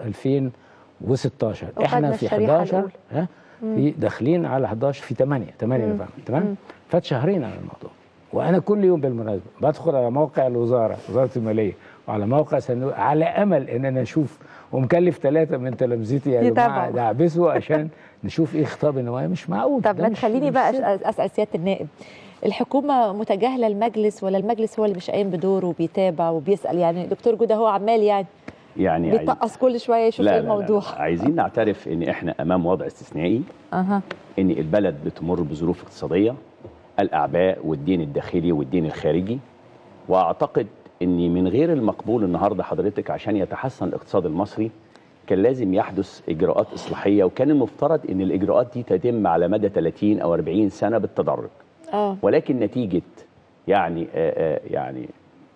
2016 وخدنا احنا في الشريحة 11 الأولى. ها مم. في داخلين على 11 في 8 8 مم. نوفمبر تمام مم. فات شهرين على الموضوع وانا كل يوم بالمناسبه بدخل على موقع الوزاره وزاره الماليه وعلى موقع صندوق على امل ان انا اشوف ومكلف ثلاثه من تلامذتي يا جماعه يتابعوا. دعبسوا عشان نشوف ايه خطاب النوايا مش معقول طب ده ما مش- تخليني مش بقى سهل. أس- اسال سياده النائب الحكومه متجاهله المجلس ولا المجلس هو اللي مش قايم بدوره وبيتابع وبيسال يعني دكتور جوده هو عمال يعني يعني عايز- بيتقص كل شويه يشوف لا ايه لا لا الموضوع لا. عايزين نعترف ان احنا امام وضع استثنائي اها ان البلد بتمر بظروف اقتصاديه الاعباء والدين الداخلي والدين الخارجي واعتقد ان من غير المقبول النهارده حضرتك عشان يتحسن الاقتصاد المصري كان لازم يحدث اجراءات اصلاحيه وكان المفترض ان الاجراءات دي تتم على مدى 30 او 40 سنه بالتدرج اه ولكن نتيجه يعني آه آه يعني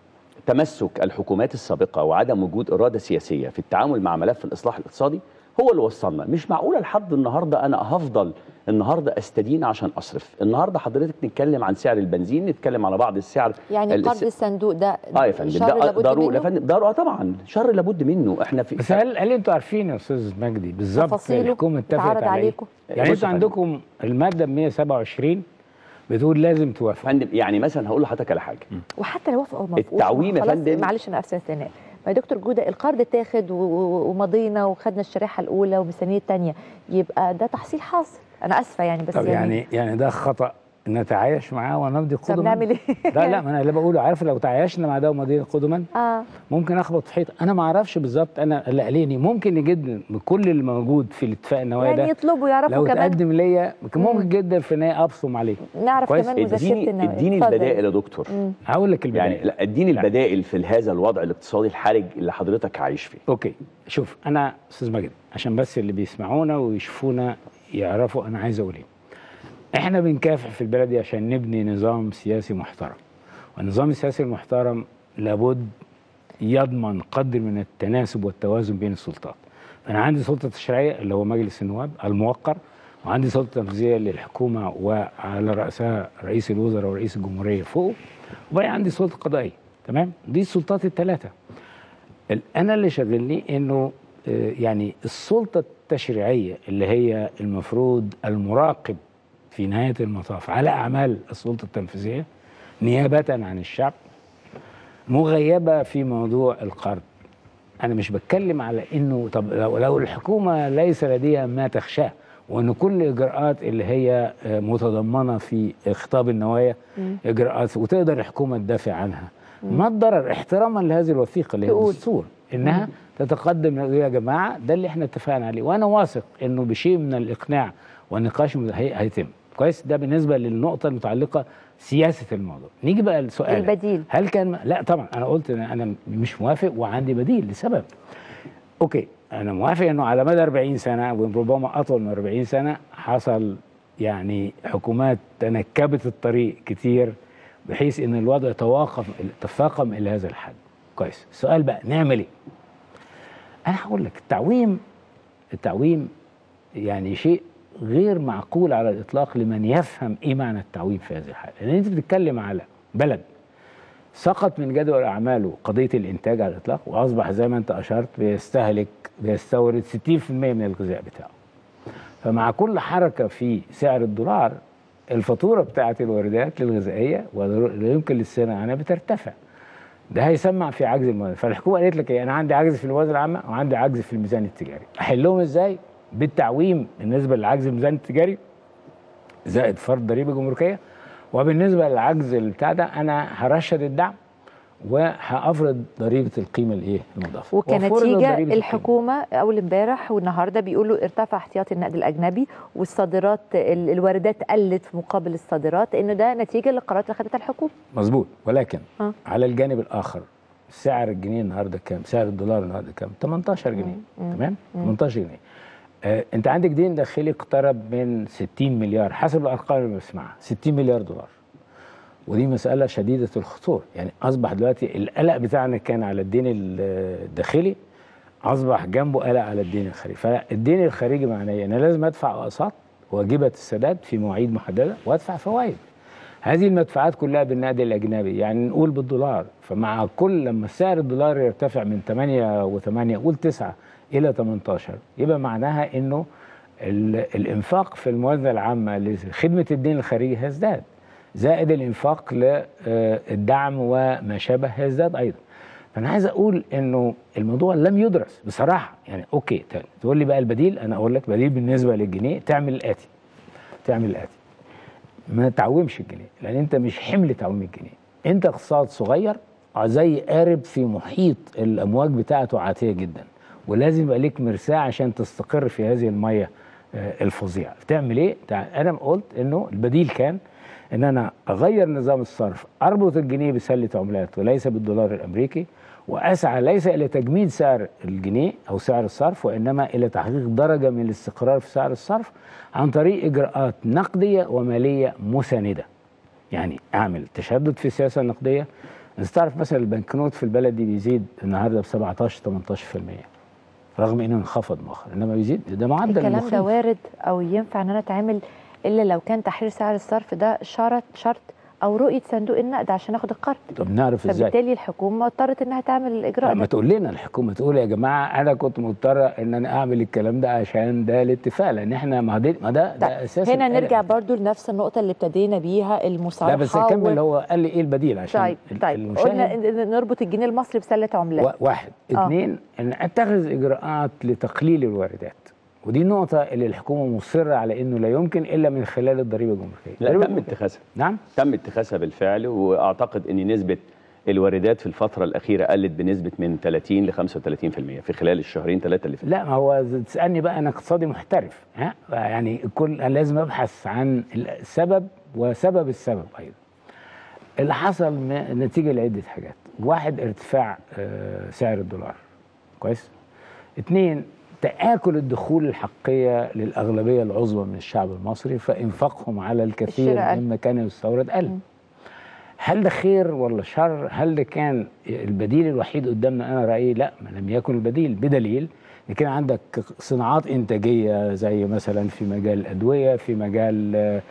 تمسك الحكومات السابقه وعدم وجود اراده سياسيه في التعامل مع ملف الاصلاح الاقتصادي هو اللي وصلنا مش معقوله لحد النهارده انا هفضل النهارده استدين عشان اصرف النهارده حضرتك نتكلم عن سعر البنزين نتكلم على بعض السعر يعني الس- قرض الصندوق ده اه يا فندم شر ده لابد ضروري يا منه؟ فندم ضروري اه طبعا شر لابد منه احنا في بس هل هل انتوا عارفين يا استاذ مجدي بالظبط تفاصيله الحكومه اتفقت اتعرض على ايه؟ عليكم؟ يعني بص انتوا يا فندم. عندكم الماده 127 بتقول لازم توافقوا فندم يعني مثلا هقول لحضرتك على حاجه وحتى لو وافقوا ما وافقوش، التعويم يا خلاص، فندم- معلش انا اسفه ثناء ما يا دكتور جوده القرض اتاخد و- و- ومضينا وخدنا الشريحه الاولى وميزانيه الثانيه يبقى ده تحصيل حاصل انا اسفه يعني بس طب يعني, يعني يعني ده خطا نتعايش معاه ونمضي طب قدما نعمل ايه؟ لا لا ما انا اللي بقوله عارف لو تعايشنا مع ده ومضينا قدما اه ممكن اخبط في حيط انا ما اعرفش بالظبط انا اللي قاليني ممكن جدا بكل اللي موجود في الاتفاق النووي يعني ده يطلبوا يعرفوا لو كمان تقدم ليا ممكن جدا في النهايه ابصم عليه نعرف كويس؟ كمان مذاكره اديني النووي اديني اتفضل. البدائل يا دكتور مم. هقول لك البدائل يعني لا اديني البدائل في هذا الوضع الاقتصادي الحرج اللي حضرتك عايش فيه اوكي شوف انا استاذ ماجد عشان بس اللي بيسمعونا ويشوفونا يعرفوا انا عايز اقول ايه احنا بنكافح في البلد دي عشان نبني نظام سياسي محترم والنظام السياسي المحترم لابد يضمن قدر من التناسب والتوازن بين السلطات انا عندي سلطه تشريعيه اللي هو مجلس النواب الموقر وعندي سلطه تنفيذيه للحكومه وعلى راسها رئيس الوزراء ورئيس الجمهوريه فوق وبقى عندي سلطه قضائيه تمام دي السلطات الثلاثه ال- انا اللي شاغلني انه آه، يعني السلطه التشريعيه اللي هي المفروض المراقب في نهايه المطاف على اعمال السلطه التنفيذيه نيابه عن الشعب مغيبه في موضوع القرض انا مش بتكلم على انه طب لو, لو الحكومه ليس لديها ما تخشاه وان كل الاجراءات اللي هي آه، متضمنه في خطاب النوايا مم. اجراءات وتقدر الحكومه تدافع عنها ما الضرر احتراما لهذه الوثيقه اللي هي تقول. الدستور انها تتقدم يا جماعه ده اللي احنا اتفقنا عليه وانا واثق انه بشيء من الاقناع والنقاش هي- هيتم كويس ده بالنسبه للنقطه المتعلقه سياسه الموضوع نيجي بقى لسؤال البديل. هل كان لا طبعا انا قلت إن انا مش موافق وعندي بديل لسبب اوكي انا موافق انه على مدى 40 سنه وربما اطول من 40 سنه حصل يعني حكومات تنكبت الطريق كتير بحيث ان الوضع تواقف تفاقم الى هذا الحد كويس السؤال بقى نعمل ايه انا هقول لك التعويم التعويم يعني شيء غير معقول على الاطلاق لمن يفهم ايه معنى التعويم في هذه الحاله لان انت بتتكلم على بلد سقط من جدول اعماله قضيه الانتاج على الاطلاق واصبح زي ما انت اشرت بيستهلك بيستورد 60% من الغذاء بتاعه فمع كل حركه في سعر الدولار الفاتوره بتاعه الواردات للغذائيه ولا يمكن للسنه عنها بترتفع ده هيسمع في عجز الموازنه فالحكومه قالت لك ايه انا عندي عجز في الموازنه العامه وعندي عجز في الميزان التجاري احلهم ازاي بالتعويم بالنسبه للعجز الميزان التجاري زائد فرض ضريبه جمركيه وبالنسبه للعجز اللي بتاع ده انا هرشد الدعم وهافرض ضريبه القيمه الايه المضافه وفرض وكنتيجه ضريبة الحكومه اول امبارح والنهارده بيقولوا ارتفع احتياطي النقد الاجنبي والصادرات ال- الواردات قلت في مقابل الصادرات انه ده نتيجه للقرارات اللي خدتها الحكومه مظبوط ولكن آه. على الجانب الاخر سعر الجنيه النهارده كام؟ سعر الدولار النهارده كام؟ 18 جنيه مم. تمام؟ مم. 18 جنيه آه انت عندك دين داخلي اقترب من 60 مليار حسب الارقام اللي بسمعها 60 مليار دولار ودي مسألة شديدة الخطورة يعني أصبح دلوقتي القلق بتاعنا كان على الدين الداخلي أصبح جنبه قلق على الدين الخارجي فالدين الخارجي معناه إيه؟ أنا لازم أدفع أقساط واجبة السداد في مواعيد محددة وأدفع فوائد هذه المدفوعات كلها بالنقد الأجنبي يعني نقول بالدولار فمع كل لما سعر الدولار يرتفع من 8 و8 قول 9 إلى 18 يبقى معناها إنه ال- الإنفاق في الموازنة العامة لخدمة الدين الخارجي هيزداد زائد الانفاق للدعم وما شابه هيزداد ايضا فانا عايز اقول انه الموضوع لم يدرس بصراحه يعني اوكي تاني. تقول لي بقى البديل انا اقول لك بديل بالنسبه للجنيه تعمل الاتي تعمل الاتي ما تعومش الجنيه لان انت مش حمل تعويم الجنيه انت اقتصاد صغير زي قارب في محيط الامواج بتاعته عاتيه جدا ولازم يبقى ليك مرساه عشان تستقر في هذه الميه آه، الفظيعه تعمل ايه تع- انا قلت انه البديل كان ان انا اغير نظام الصرف اربط الجنيه بسله عملات وليس بالدولار الامريكي واسعى ليس الى تجميد سعر الجنيه او سعر الصرف وانما الى تحقيق درجه من الاستقرار في سعر الصرف عن طريق اجراءات نقديه وماليه مسانده يعني اعمل تشدد في السياسه النقديه انت تعرف مثلا البنكنوت في البلد دي بيزيد النهارده ب 17 18% رغم انه انخفض مؤخرا انما بيزيد ده معدل الكلام مخيف. ده وارد او ينفع ان انا اتعمل الا لو كان تحرير سعر الصرف ده شرط شرط او رؤيه صندوق النقد عشان اخد القرض طب نعرف ازاي فبالتالي الحكومه اضطرت انها تعمل الاجراء ما ده تقول لنا الحكومه تقول يا جماعه انا كنت مضطره ان انا اعمل الكلام ده عشان ده الاتفاق لان احنا ما ده ما ده, ده اساس هنا القلق. نرجع برضو لنفس النقطه اللي ابتدينا بيها المصالحه لا بس اكمل و- هو قال لي ايه البديل عشان طيب ال- طيب المشاهد قلنا إن- إن نربط الجنيه المصري بسله عملات و- واحد آه. اثنين ان اتخذ اجراءات لتقليل الواردات ودي النقطة اللي الحكومة مصرة على انه لا يمكن الا من خلال الضريبة الجمركية. لا الضريبة تم الجمركية. اتخاذها نعم تم اتخاذها بالفعل واعتقد ان نسبه الواردات في الفتره الاخيره قلت بنسبه من 30 ل 35% في خلال الشهرين ثلاثه اللي فاتوا لا ما هو تسالني بقى انا اقتصادي محترف ها يعني كل أنا لازم ابحث عن السبب وسبب السبب ايضا. اللي حصل م- نتيجه لعده حاجات، واحد ارتفاع آه، سعر الدولار كويس؟ اثنين تآكل الدخول الحقيقية للأغلبية العظمى من الشعب المصري فإنفاقهم على الكثير الشراء قل. مما كان يستورد قل هل ده خير ولا شر؟ هل ده كان البديل الوحيد قدامنا أنا رأيي لا ما لم يكن البديل بدليل إن كان عندك صناعات إنتاجية زي مثلا في مجال الأدوية في مجال آه،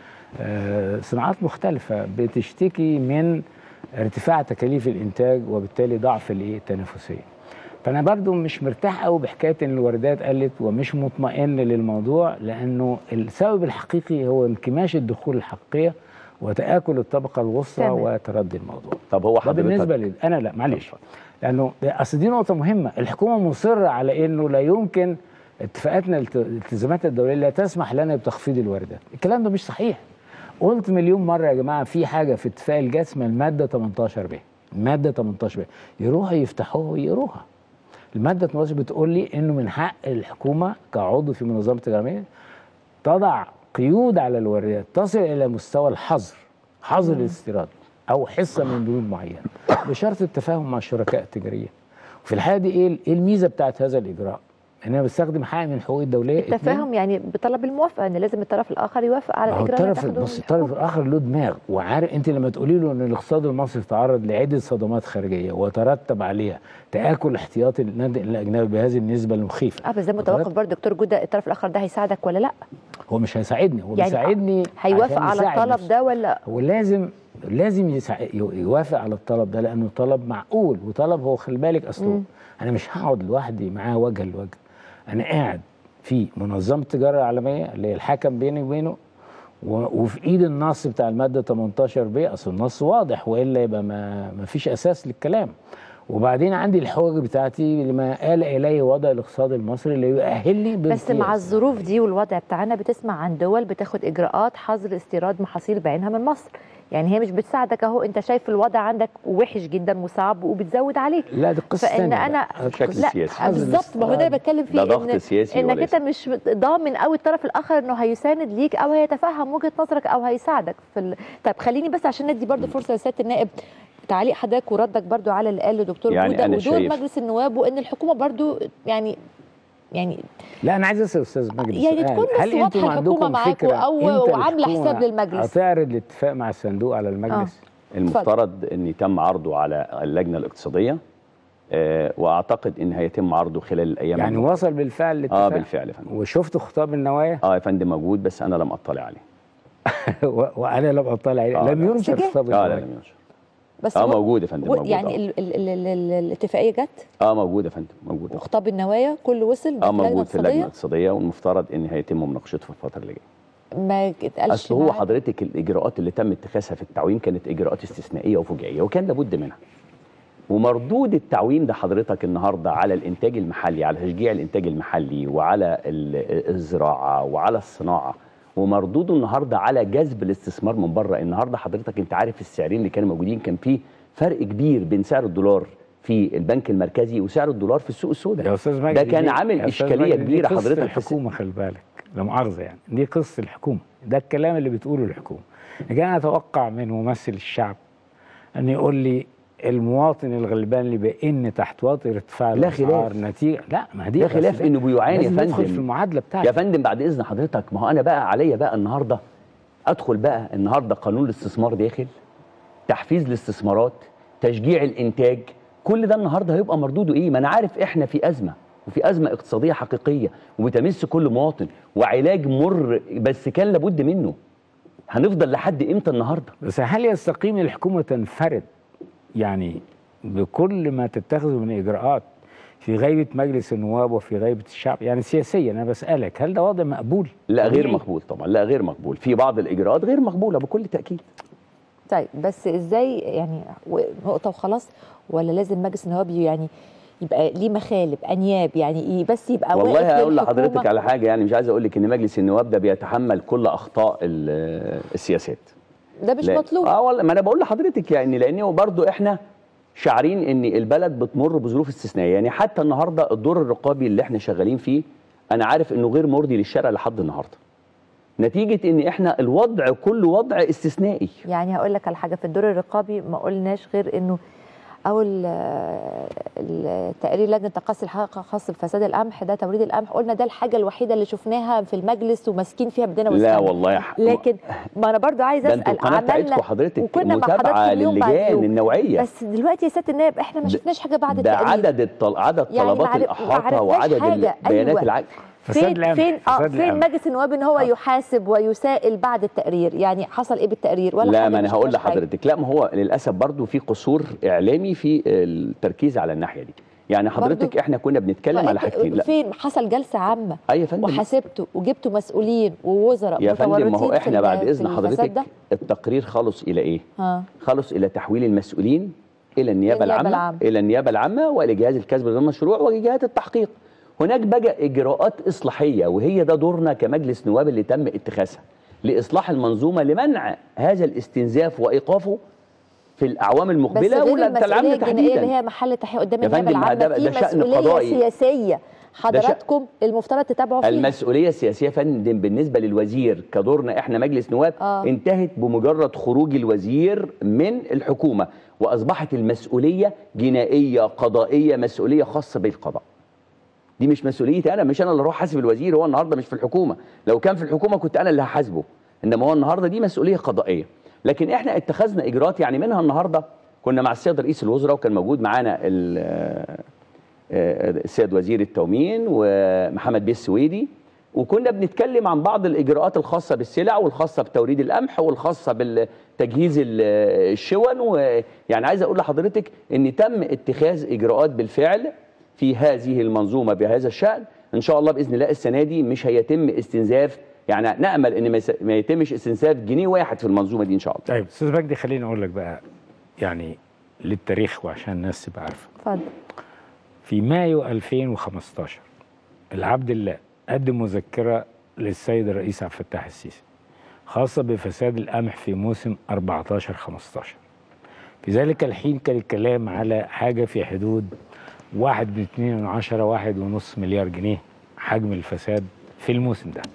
آه، صناعات مختلفة بتشتكي من ارتفاع تكاليف الإنتاج وبالتالي ضعف الإيه؟ التنافسية. فانا برضو مش مرتاح قوي بحكايه ان الواردات قلت ومش مطمئن للموضوع لانه السبب الحقيقي هو انكماش الدخول الحقيقيه وتاكل الطبقه الوسطى تمام. وتردي الموضوع طب هو ده حضرتك بالنسبه لي انا لا معلش لانه ده- اصل دي نقطه مهمه الحكومه مصره على انه لا يمكن اتفاقاتنا الت- الالتزاماتنا الدوليه لا تسمح لنا بتخفيض الواردات الكلام ده مش صحيح قلت مليون مره يا جماعه في حاجه في اتفاق الجاز اسمها الماده 18 ب الماده 18 ب يروحوا يفتحوها ويقروها الماده 18 بتقول لي انه من حق الحكومه كعضو في منظمه التجاريه تضع قيود على الواردات تصل الى مستوى الحظر حظر الاستيراد او حصه من بنود معينه بشرط التفاهم مع الشركاء التجاريه وفي الحاله دي ايه ايه الميزه بتاعت هذا الاجراء ان انا بستخدم حق من الحقوق الدوليه اتنين، التفاهم يعني بطلب الموافقه ان لازم الطرف الاخر يوافق على ما هو الاجراء اللي الطرف هتاخده بص الطرف الاخر له دماغ وعارف انت لما تقولي له ان الاقتصاد المصري تعرض لعده صدمات خارجيه وترتب عليها تاكل احتياطي النقد الاجنبي بهذه النسبه المخيفه اه بس ده متوقف برضه دكتور جوده الطرف الاخر ده هيساعدك ولا لا هو مش هيساعدني هو يعني بيساعدني هيوافق عشان على يساعد الطلب نفسه. ده ولا هو لازم لازم يسع... يوافق على الطلب ده لانه طلب معقول وطلب هو خلي بالك اصله مم. انا مش هقعد لوحدي معاه وجها لوجه انا قاعد في منظمه التجاره العالميه اللي هي الحكم بيني وبينه و... وفي ايد النص بتاع الماده 18 ب اصل النص واضح والا يبقى ما... ما فيش اساس للكلام وبعدين عندي الحجج بتاعتي لما قال اليه وضع الاقتصاد المصري اللي يؤهلني بس بامتياز. مع الظروف دي والوضع بتاعنا بتسمع عن دول بتاخد اجراءات حظر استيراد محاصيل بعينها من مصر يعني هي مش بتساعدك اهو انت شايف الوضع عندك وحش جدا وصعب وبتزود عليك لا دي قصه فان ثانيه انا بشكل لا سياسي. بالظبط ما هو ده اللي بتكلم فيه ده ضغط إن سياسي انك وليس- انت مش ضامن قوي الطرف الاخر انه هيساند ليك او هيتفهم وجهه نظرك او هيساعدك في ال... طيب خليني بس عشان ندي برضو فرصه لسياده النائب تعليق حضرتك وردك برضو على اللي قاله دكتور يعني جوده أنا ودور شايف- مجلس النواب وان الحكومه برضو يعني يعني لا انا عايز اسال استاذ مجدي يعني سؤال. تكون بس هل واضحة انتم الحكومة عندكم معاكم فكره أو- إمتى وعاملة الحكومة حساب للمجلس؟ هتعرض الاتفاق مع الصندوق على المجلس المفترض ان يتم عرضه على اللجنه الاقتصاديه آه، واعتقد ان هيتم عرضه خلال الايام يعني المقبلة. وصل بالفعل اه الاتفاق بالفعل يا فندم وشفت خطاب النوايا اه يا فندم موجود بس انا لم اطلع عليه و- وانا لم اطلع عليه آه، لم لا. ينشر سجل؟ خطاب اه لا النوايا لم ينشر بس اه هو- موجود يا فندم و- موجود يعني آه. ال ال ال ال الاتفاقيه جت اه موجود يا فندم موجود آه. وخطاب النوايا كله وصل اه في اللجنة موجود في اللجنه الاقتصادية؟ الاقتصاديه والمفترض ان هيتم مناقشته في الفتره اللي جايه ما اتقالش اصل هو معاه. حضرتك الاجراءات اللي تم اتخاذها في التعويم كانت اجراءات استثنائيه وفجائيه وكان لابد منها ومردود التعويم ده حضرتك النهارده على الانتاج المحلي على تشجيع الانتاج المحلي وعلى ال- الزراعه وعلى الصناعه ومردوده النهارده على جذب الاستثمار من بره النهارده حضرتك انت عارف السعرين اللي كانوا موجودين كان في فرق كبير بين سعر الدولار في البنك المركزي وسعر الدولار في السوق السوداء يا استاذ مجدي ده كان دي- عامل يا أستاذ اشكاليه مجدي دي كبيره قصة حضرتك في الس- الحكومه خلي بالك لا مؤاخذه يعني دي قصه الحكومه ده الكلام اللي بتقوله الحكومه لكن انا اتوقع من ممثل الشعب ان يقول لي المواطن الغلبان اللي بان تحت وطئ ارتفاع لا الاسعار خلاف. نتيجه لا ما دي ده خلاف بس انه بيعاني يا لازم فندم ندخل في المعادله بتاعتي يا فندم بعد اذن حضرتك ما هو انا بقى عليا بقى النهارده ادخل بقى النهارده قانون الاستثمار داخل تحفيز الاستثمارات تشجيع الانتاج كل ده النهارده هيبقى مردوده ايه ما انا عارف احنا في ازمه وفي ازمه اقتصاديه حقيقيه وبتمس كل مواطن وعلاج مر بس كان لابد منه هنفضل لحد امتى النهارده بس هل يستقيم الحكومه تنفرد يعني بكل ما تتخذه من اجراءات في غيبه مجلس النواب وفي غيبه الشعب يعني سياسيا انا بسالك هل ده وضع مقبول؟ لا غير طبيعي؟ مقبول طبعا لا غير مقبول في بعض الاجراءات غير مقبوله بكل تاكيد طيب بس ازاي يعني و- نقطه وخلاص ولا لازم مجلس النواب يعني يبقى ليه مخالب انياب يعني ي- بس يبقى واقف والله هقول للحكومة؟ لحضرتك على حاجه يعني مش عايز اقول لك ان مجلس النواب ده بيتحمل كل اخطاء ال- السياسات ده مش لا. مطلوب اه والله ما انا بقول لحضرتك يعني لانه برضو احنا شعارين ان البلد بتمر بظروف استثنائيه يعني حتى النهارده الدور الرقابي اللي احنا شغالين فيه انا عارف انه غير مرضي للشارع لحد النهارده نتيجه ان احنا الوضع كله وضع استثنائي يعني هقول لك على حاجه في الدور الرقابي ما قلناش غير انه اول التقرير لجنه تقصي الحقيقه خاص بفساد القمح ده توريد القمح قلنا ده الحاجه الوحيده اللي شفناها في المجلس وماسكين فيها بدنا لا والله يا ح- لكن ما انا برضو عايزه ده انتوا اسال القناه بتاعتكم حضرتك وكنا مع متابعه حضرتك اليوم بعد للجان يوم. النوعيه بس دلوقتي يا سياده النائب احنا ما ده- شفناش حاجه بعد ده التقرير عدد الطل... عدد يعني طلبات معرف- الاحاطه معرفناش وعدد حاجة. البيانات أيوة. العج... فين فين اه فين مجلس النواب ان هو يحاسب ويسائل بعد التقرير يعني حصل ايه بالتقرير ولا لا حاجة ما انا مش هقول شفناش حاجة. لحضرتك لا ما هو للاسف برضو في قصور اعلامي في التركيز على الناحيه دي يعني حضرتك برضو؟ احنا كنا بنتكلم على حاجتين لا فين حصل جلسه عامه ايوه يا فندم وحاسبته وجبتوا مسؤولين ووزراء يا فندم ما هو متورطين في احنا ال- بعد في اذن الفساد حضرتك ده؟ التقرير خلص الى ايه ها خلص الى تحويل المسؤولين الى النيابه النيابة العامه العامة. الى النيابه العامه والى جهاز الكسب غير مشروع وجهات التحقيق هناك بقى اجراءات اصلاحيه وهي ده دورنا كمجلس نواب اللي تم اتخاذها لاصلاح المنظومه لمنع هذا الاستنزاف وايقافه في الاعوام بس المقبله غير ولا المسؤوليه العام الجنائيه تحديدا اللي هي محل تحقيق قدام يا النيابه فندم، ما ده- العامه ده في شأن مسؤوليه قضائي. سياسيه حضراتكم المفترض تتابعوا فيها المسؤوليه السياسيه يا فندم بالنسبه للوزير كدورنا احنا مجلس نواب آه. انتهت بمجرد خروج الوزير من الحكومه واصبحت المسؤوليه جنائيه قضائيه مسؤوليه خاصه بالقضاء دي مش مسؤوليتي انا مش انا اللي اروح احاسب الوزير هو النهارده مش في الحكومه لو كان في الحكومه كنت انا اللي هحاسبه انما هو النهارده دي مسؤوليه قضائيه لكن احنا اتخذنا اجراءات يعني منها النهارده كنا مع السيد رئيس الوزراء وكان موجود معانا ال- آه، السيد وزير التومين ومحمد بيه السويدي وكنا بنتكلم عن بعض الاجراءات الخاصه بالسلع والخاصه بتوريد القمح والخاصه بالتجهيز ال- الشون ويعني عايز اقول لحضرتك ان تم اتخاذ اجراءات بالفعل في هذه المنظومه بهذا الشان ان شاء الله باذن الله السنه دي مش هيتم استنزاف يعني نامل ان ما يس- ما يتمش استنزاف جنيه واحد في المنظومه دي ان شاء الله طيب استاذ مجدي خليني اقول لك بقى يعني للتاريخ وعشان الناس تبقى عارفه اتفضل في مايو 2015 العبد الله قدم مذكره للسيد الرئيس عبد الفتاح السيسي خاصه بفساد القمح في موسم 14 15 في ذلك الحين كان الكلام على حاجه في حدود واحد من اتنين من عشرة واحد ونص مليار جنيه حجم الفساد في الموسم ده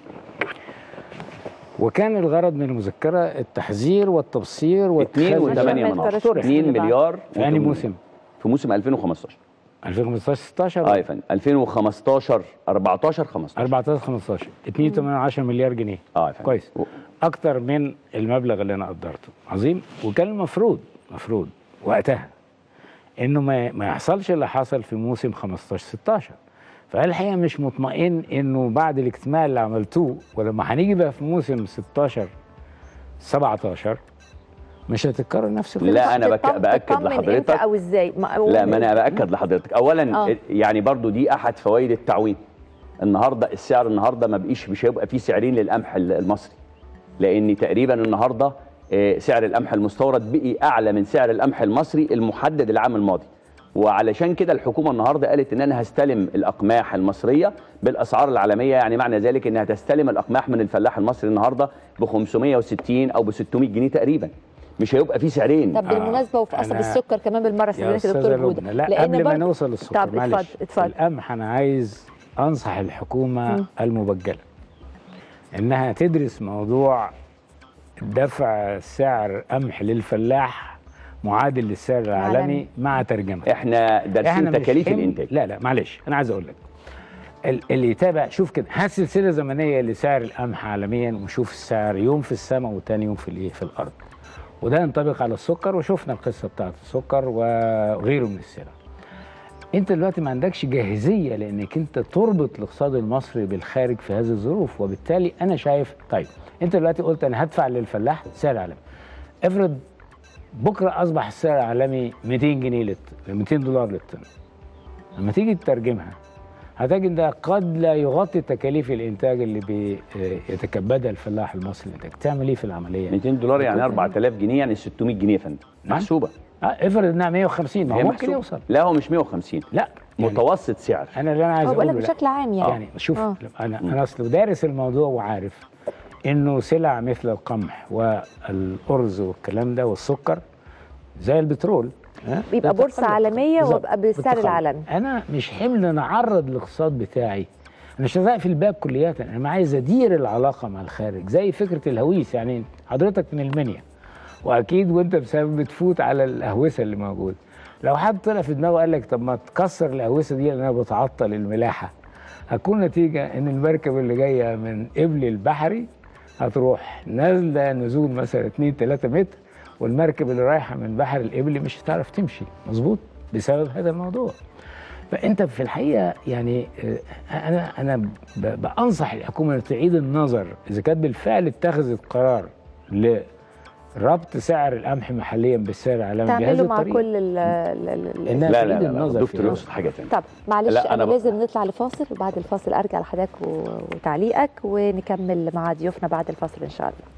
وكان الغرض من المذكرة التحذير والتبصير اتنين وثمانية من عشرة 2 مليار في أنهي وتمانية. موسم؟ في موسم 2015 2015 16 اه يا فندم 2015 14 15 14 15 2.8 مليار جنيه اه يا فندم كويس اكتر من المبلغ اللي انا قدرته عظيم وكان المفروض مفروض وقتها انه ما ما يحصلش اللي حصل في موسم 15 16 فانا الحقيقه مش مطمئن انه بعد الاجتماع اللي عملتوه ولما هنيجي بقى في موسم 16 17 مش هتتكرر نفس القصة. لا انا بك... باكد تطمن امتى لحضرتك او ازاي ما لا ما انا باكد لحضرتك اولا آه. يعني برضو دي احد فوائد التعويم النهارده السعر النهارده ما بقيش مش هيبقى فيه سعرين للقمح ال- المصري لان تقريبا النهارده آه، سعر القمح المستورد بقي اعلى من سعر القمح المصري المحدد العام الماضي وعلشان كده الحكومه النهارده قالت ان انا هستلم الاقماح المصريه بالاسعار العالميه يعني معنى ذلك انها تستلم الاقماح من الفلاح المصري النهارده ب 560 او ب 600 جنيه تقريبا مش هيبقى في سعرين طب بالمناسبه وفي قصب أنا- السكر كمان بالمره يا استاذنك يا استاذه دكتور لبنى هدى لا قبل ما برضه- نوصل للسكر طب معلش اتفضل اتفضل القمح انا عايز انصح الحكومه مم. المبجله انها تدرس موضوع دفع سعر قمح للفلاح معادل للسعر العالمي العالمي. مع ترجمه احنا دارسين إحنا مش تكاليف حمل- الانتاج لا لا معلش انا عايز اقول لك ال- اللي يتابع شوف كده هات سلسله زمنيه لسعر القمح عالميا وشوف السعر يوم في السماء وتاني يوم في الايه في الارض وده ينطبق على السكر وشفنا القصه بتاعت السكر وغيره من السلع انت دلوقتي ما عندكش جاهزيه لانك انت تربط الاقتصاد المصري بالخارج في هذه الظروف وبالتالي انا شايف طيب انت دلوقتي قلت انا هدفع للفلاح سعر عالمي افرض بكره اصبح السعر العالمي 200 جنيه للطن 200 دولار للطن لما تيجي تترجمها هتجد ده قد لا يغطي تكاليف الانتاج اللي بيتكبدها الفلاح المصري الانتاج تعمل ايه في العمليه 200 دولار يعني 4000 جنيه يعني 600 جنيه يا فندم محسوبه اه افرض انها 150 ما هو هي ممكن محسوبة. يوصل لا هو مش 150 لا متوسط سعر انا اللي انا عايز هو بقول اقوله لك لا. بشكل عام يعني يعني شوف آه. انا انا اصل دارس الموضوع وعارف انه سلع مثل القمح والارز والكلام ده والسكر زي البترول ها؟ بيبقى بتتقلب. بورصه عالميه بالظبط. ويبقى بالسعر بتتقلب. العالمي انا مش حمل نعرض الاقتصاد بتاعي انا مش في الباب كليات انا عايز ادير العلاقه مع الخارج زي فكره الهويس يعني حضرتك من المنيا واكيد وانت بسبب بتفوت على الهوسه اللي موجوده لو حد طلع في دماغه قال لك طب ما تكسر الهوسه دي لانها بتعطل الملاحه هتكون نتيجه ان المركب اللي جايه من قبل البحري هتروح نازله نزول مثلا 2 3 متر والمركب اللي رايحه من بحر القبلي مش هتعرف تمشي مظبوط بسبب هذا الموضوع فانت في الحقيقه يعني آه، انا انا ب- بانصح الحكومه ان تعيد النظر اذا كانت بالفعل اتخذت قرار لربط سعر القمح محليا بالسعر العالمي بهذه تعملوا مع الطريقه كل ال ال- ال- إنها لا تعيد لا لا, لا النظر الدكتور في يقصد حاجه ثانيه طب معلش لا، انا, أنا ب- لازم نطلع لفاصل وبعد الفاصل ارجع لحضرتك و- وتعليقك ونكمل مع ضيوفنا بعد الفاصل ان شاء الله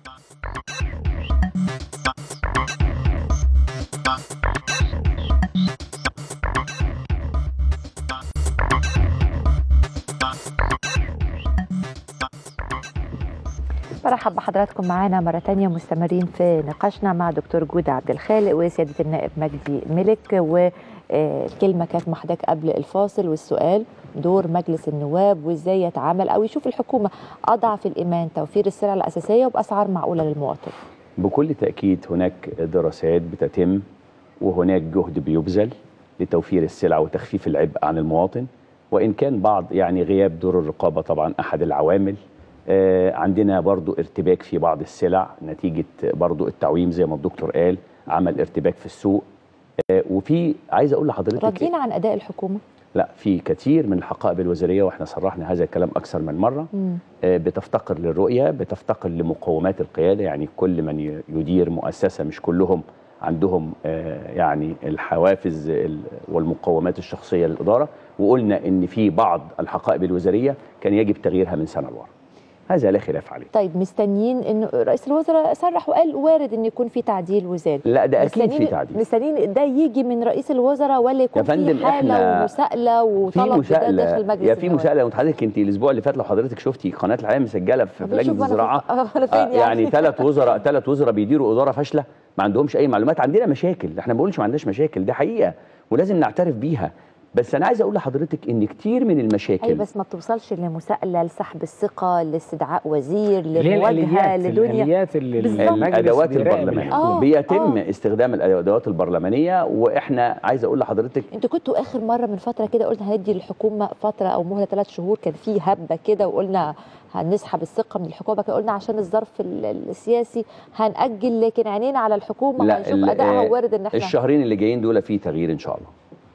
برحب بحضراتكم معانا مرة تانية مستمرين في نقاشنا مع دكتور جودة عبد الخالق وسيادة النائب مجدي ملك والكلمة كانت مع حضرتك قبل الفاصل والسؤال دور مجلس النواب وازاي يتعامل او يشوف الحكومة اضعف الايمان توفير السلع الاساسية وباسعار معقولة للمواطن بكل تأكيد هناك دراسات بتتم وهناك جهد بيبذل لتوفير السلع وتخفيف العبء عن المواطن وإن كان بعض يعني غياب دور الرقابة طبعا أحد العوامل آه عندنا برضو ارتباك في بعض السلع نتيجة برضو التعويم زي ما الدكتور قال عمل ارتباك في السوق آه وفي عايز أقول لحضرتك راضيين عن اداء الحكومة لا في كثير من الحقائب الوزارية واحنا صرحنا هذا الكلام أكثر من مرة مم. آه، بتفتقر للرؤية بتفتقر لمقومات القيادة يعني كل من ي- يدير مؤسسة مش كلهم عندهم آه، يعني الحوافز ال- والمقومات الشخصية للإدارة وقلنا إن في بعض الحقائب الوزارية كان يجب تغييرها من سنة لورا هذا لا خلاف عليه طيب مستنيين انه رئيس الوزراء صرح وقال وارد ان يكون في تعديل وزاري لا ده أكيد في مستنيين- تعديل مستنيين ده يجي من رئيس الوزراء ولا يكون يا فندم في حاله إحنا ومساءله في وطلب بده مساءلة داخل مجلس يا في النواب؟ مساءلة وحضرتك انت الاسبوع اللي فات لو حضرتك شفتي قناة الحياة مسجلة في طب في لجنة نشوف أنا في- الزراعة آه، أنا فين آه، يعني يعني؟ ثلاث وزراء ثلاث وزراء بيديروا إدارة فاشلة ما عندهمش أي معلومات عندنا مشاكل احنا ما بنقولش ما عندناش مشاكل ده حقيقة ولازم نعترف بيها بس أنا عايز أقول لحضرتك إن كتير من المشاكل اي بس ما بتوصلش لمساءله لسحب الثقه لاستدعاء وزير اللي هي لمواجهه الآليات- لدنيا الآليات اللي بالظبط. المجلس الادوات بيراقب البرلمانيه آه، بيتم استخدام الادوات البرلمانيه واحنا عايز اقول لحضرتك انتوا كنتوا اخر مره من فتره كده قلنا هندي للحكومه فتره او مهله ثلاث شهور كان في هبه كده وقلنا هنسحب الثقه من الحكومه كده قلنا عشان الظرف ال- السياسي هنأجل لكن عينينا على الحكومه هنشوف ال- ادائها آه، وارد ان احنا الشهرين اللي جايين دول في تغيير ان شاء الله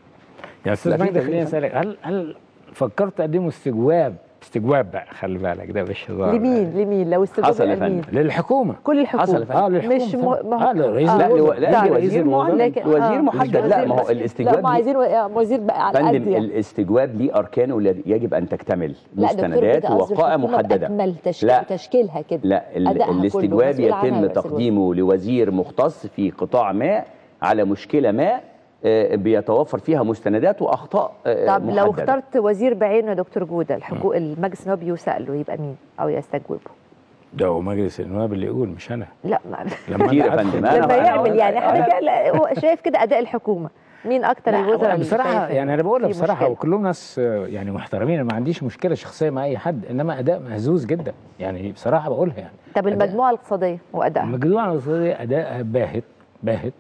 يا استاذ لا، في مجدي تغيير خليني فعلا. اسالك هل هل فكرت تقدموا استجواب استجواب بقى خلي بالك ده مش هزار لمين لمين لو استجواب حصل يا لمين؟ فندم. للحكومه كل الحكومه حصل يا فندم. اه للحكومه مش م... طبعاً. ما اه لرئيس لا الوزراء. لو- لا لا، لوزير رئيس الوزراء. لكن- وزير آه. محدد لا ما هو لا الاستجواب هم ليه- عايزين وزير بقى على القد فندم يعني الاستجواب ليه اركانه اللي يجب ان تكتمل لا دكتور مستندات كده قصدي ووقائع الحكومة محدده بأكمل تشكيل لا. تشكيلها كده لا ال- أدائها كله الاستجواب مسؤول عنها يتم رئيس الوزراء. تقديمه لوزير مختص في قطاع ما على مشكله ما آه، بيتوفر فيها مستندات واخطاء آه، طب لو محددة. اخترت وزير بعينه يا دكتور جوده الحقوق المجلس النواب يسأل له يبقى مين او يستجوبه ده هو مجلس النواب اللي يقول مش انا لا ما لما كتير أنا يا أدخل- فندم. أنا- لما أنا- يعمل يعني أنا- حضرتك لا، هو شايف كده اداء الحكومه مين اكتر لا، الوزراء اللي بصراحه شايف يعني انا بقولها في بصراحه مشكلة؟ وكلهم ناس آه، يعني محترمين أنا ما عنديش مشكله شخصيه مع اي حد انما اداء مهزوز جدا يعني بصراحه بقولها يعني طب المجموعه الاقتصاديه وادائها المجموعه الاقتصاديه ادائها باهت باهت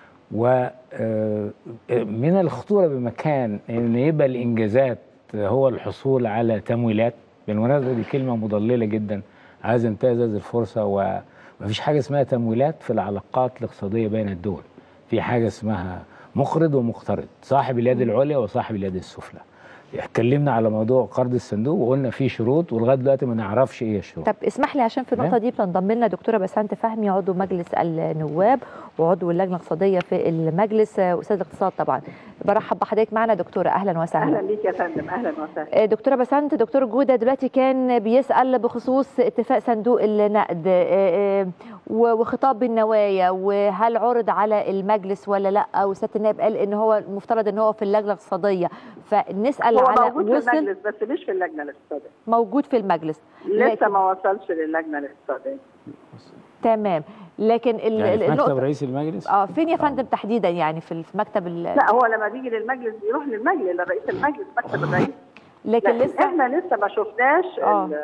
ومن الخطوره بمكان ان يبقى الانجازات هو الحصول على تمويلات بالمناسبه دي كلمه مضلله جدا عايز انتهز هذه الفرصه و مفيش حاجه اسمها تمويلات في العلاقات الاقتصاديه بين الدول في حاجه اسمها مقرض ومقترض صاحب اليد العليا وصاحب اليد السفلى اتكلمنا على موضوع قرض الصندوق وقلنا في شروط ولغايه دلوقتي ما نعرفش ايه الشروط طب اسمح لي عشان في النقطه تمام. دي بتنضم لنا دكتوره بسنت فهمي عضو مجلس النواب وعضو اللجنه الاقتصاديه في المجلس آه، واستاذ الاقتصاد طبعا برحب بحضرتك معنا دكتوره اهلا وسهلا اهلا بيك يا فندم اهلا وسهلا آه، دكتوره بسنت دكتور جوده دلوقتي كان بيسال بخصوص اتفاق صندوق النقد آه، آه، و- وخطاب النوايا وهل عرض على المجلس ولا لا وسياده النائب قال ان هو المفترض ان هو في اللجنه الاقتصاديه فنسال هو على موجود في وصل المجلس بس مش في اللجنه الاقتصاديه موجود في المجلس لسه لكن- ما وصلش للجنه الاقتصاديه تمام لكن ال- يعني ال- في مكتب النقطه رئيس المجلس اه فين يا فندم تحديدا يعني في في مكتب ال- لا هو لما بيجي للمجلس بيروح للمجلس لرئيس المجلس مكتب الرئيس لكن لسه احنا لسه ما شفناش آه. ال-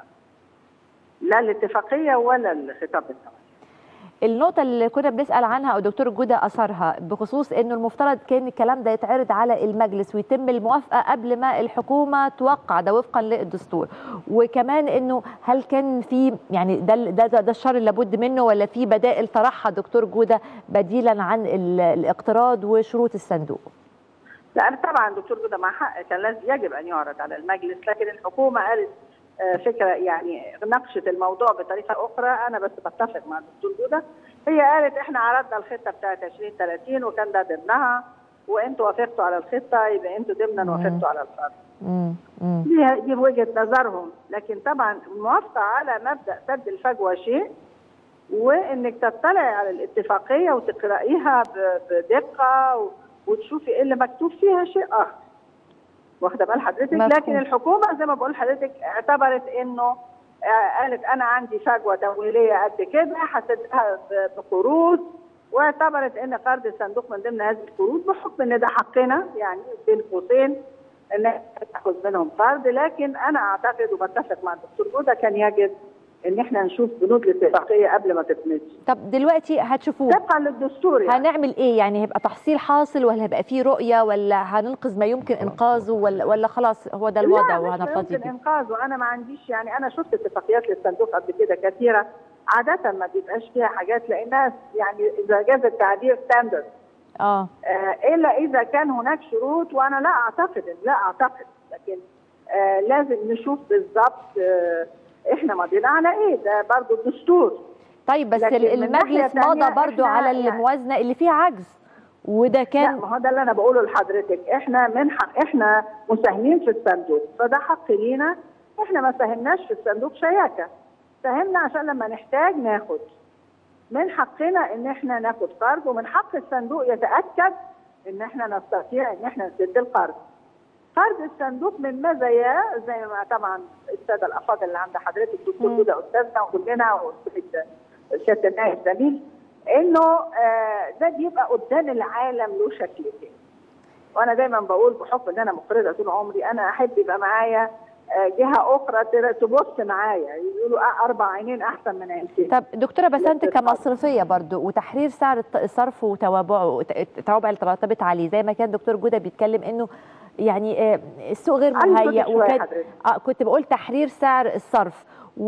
لا الاتفاقيه ولا الخطاب النووي النقطة اللي كنا بنسأل عنها أو دكتور جودة أثرها بخصوص إنه المفترض كان الكلام ده يتعرض على المجلس ويتم الموافقة قبل ما الحكومة توقع ده وفقا للدستور وكمان إنه هل كان في يعني ده ده ده, ده الشر اللي لابد منه ولا في بدائل طرحها دكتور جودة بديلا عن ال- الاقتراض وشروط الصندوق؟ لا أنا طبعا دكتور جودة مع حق كان لازم يجب ان يعرض على المجلس لكن الحكومه قالت آه، فكره يعني ناقشت الموضوع بطريقه اخرى انا بس بتفق مع الدكتور جوده هي قالت احنا عرضنا الخطه بتاعت 2030 وكان ده ضمنها وانتوا وافقتوا على الخطه يبقى انتوا ضمنا وافقتوا على القرار دي دي وجهه نظرهم لكن طبعا الموافقه على مبدا سد الفجوه شيء وانك تطلعي على الاتفاقيه وتقرايها ب- بدقه و- وتشوفي ايه اللي مكتوب فيها شيء اخر واخده بال حضرتك مفهوم. لكن الحكومه زي ما بقول لحضرتك اعتبرت انه آه، قالت انا عندي فجوه تمويليه قد كده هسدها ب- بقروض واعتبرت ان قرض الصندوق من ضمن هذه القروض بحكم ان ده حقنا يعني بين قوسين ان إحنا تاخذ منهم قرض لكن انا اعتقد وبتفق مع الدكتور جوده كان يجب ان احنا نشوف بنود الاتفاقيه قبل ما تتمشي طب دلوقتي هتشوفوه طبقا للدستور يعني. هنعمل ايه يعني هيبقى تحصيل حاصل ولا هيبقى فيه رؤيه ولا هننقذ ما يمكن انقاذه ولا ولا خلاص هو ده الوضع لا مش وهنرتضي يمكن بيه انقاذه انا ما عنديش يعني انا شفت اتفاقيات للصندوق قبل كده كثيره عاده ما بيبقاش فيها حاجات لانها يعني اذا جاز التعبير ستاندرد اه الا اذا كان هناك شروط وانا لا اعتقد لا اعتقد لكن آه لازم نشوف بالظبط آه احنا مضينا على ايه ده برضه الدستور طيب بس لكن ال- من ناحية المجلس تانية مضى برضو إحنا على يعني- الموازنه اللي فيها عجز وده لا كان ما هو ده اللي انا بقوله لحضرتك احنا من حق احنا مساهمين في الصندوق فده حق لينا احنا ما ساهمناش في الصندوق شياكه ساهمنا عشان لما نحتاج ناخد من حقنا ان احنا ناخد قرض ومن حق الصندوق يتاكد ان احنا نستطيع ان احنا نسد القرض قرض الصندوق من مزاياه زي ما طبعا الساده الافاضل اللي عند حضرتك الدكتور جوده استاذنا وكلنا واستاذ سياده النائب زميل انه آه، ده بيبقى قدام العالم له شكلتين وانا دايما بقول بحكم ان انا مقرضه طول عمري انا احب يبقى معايا آه، جهه اخرى تر- تبص معايا يقولوا آه، اربع عينين احسن من عينتين طب دكتوره بسنت كمصرفيه برضو وتحرير سعر الط- الصرف وتوابعه وت- التوابع اللي ترتبط عليه زي ما كان دكتور جوده بيتكلم انه يعني آه، السوق غير عايز مهيأ صوتك شوية وكان حضرتك. آه كنت بقول تحرير سعر الصرف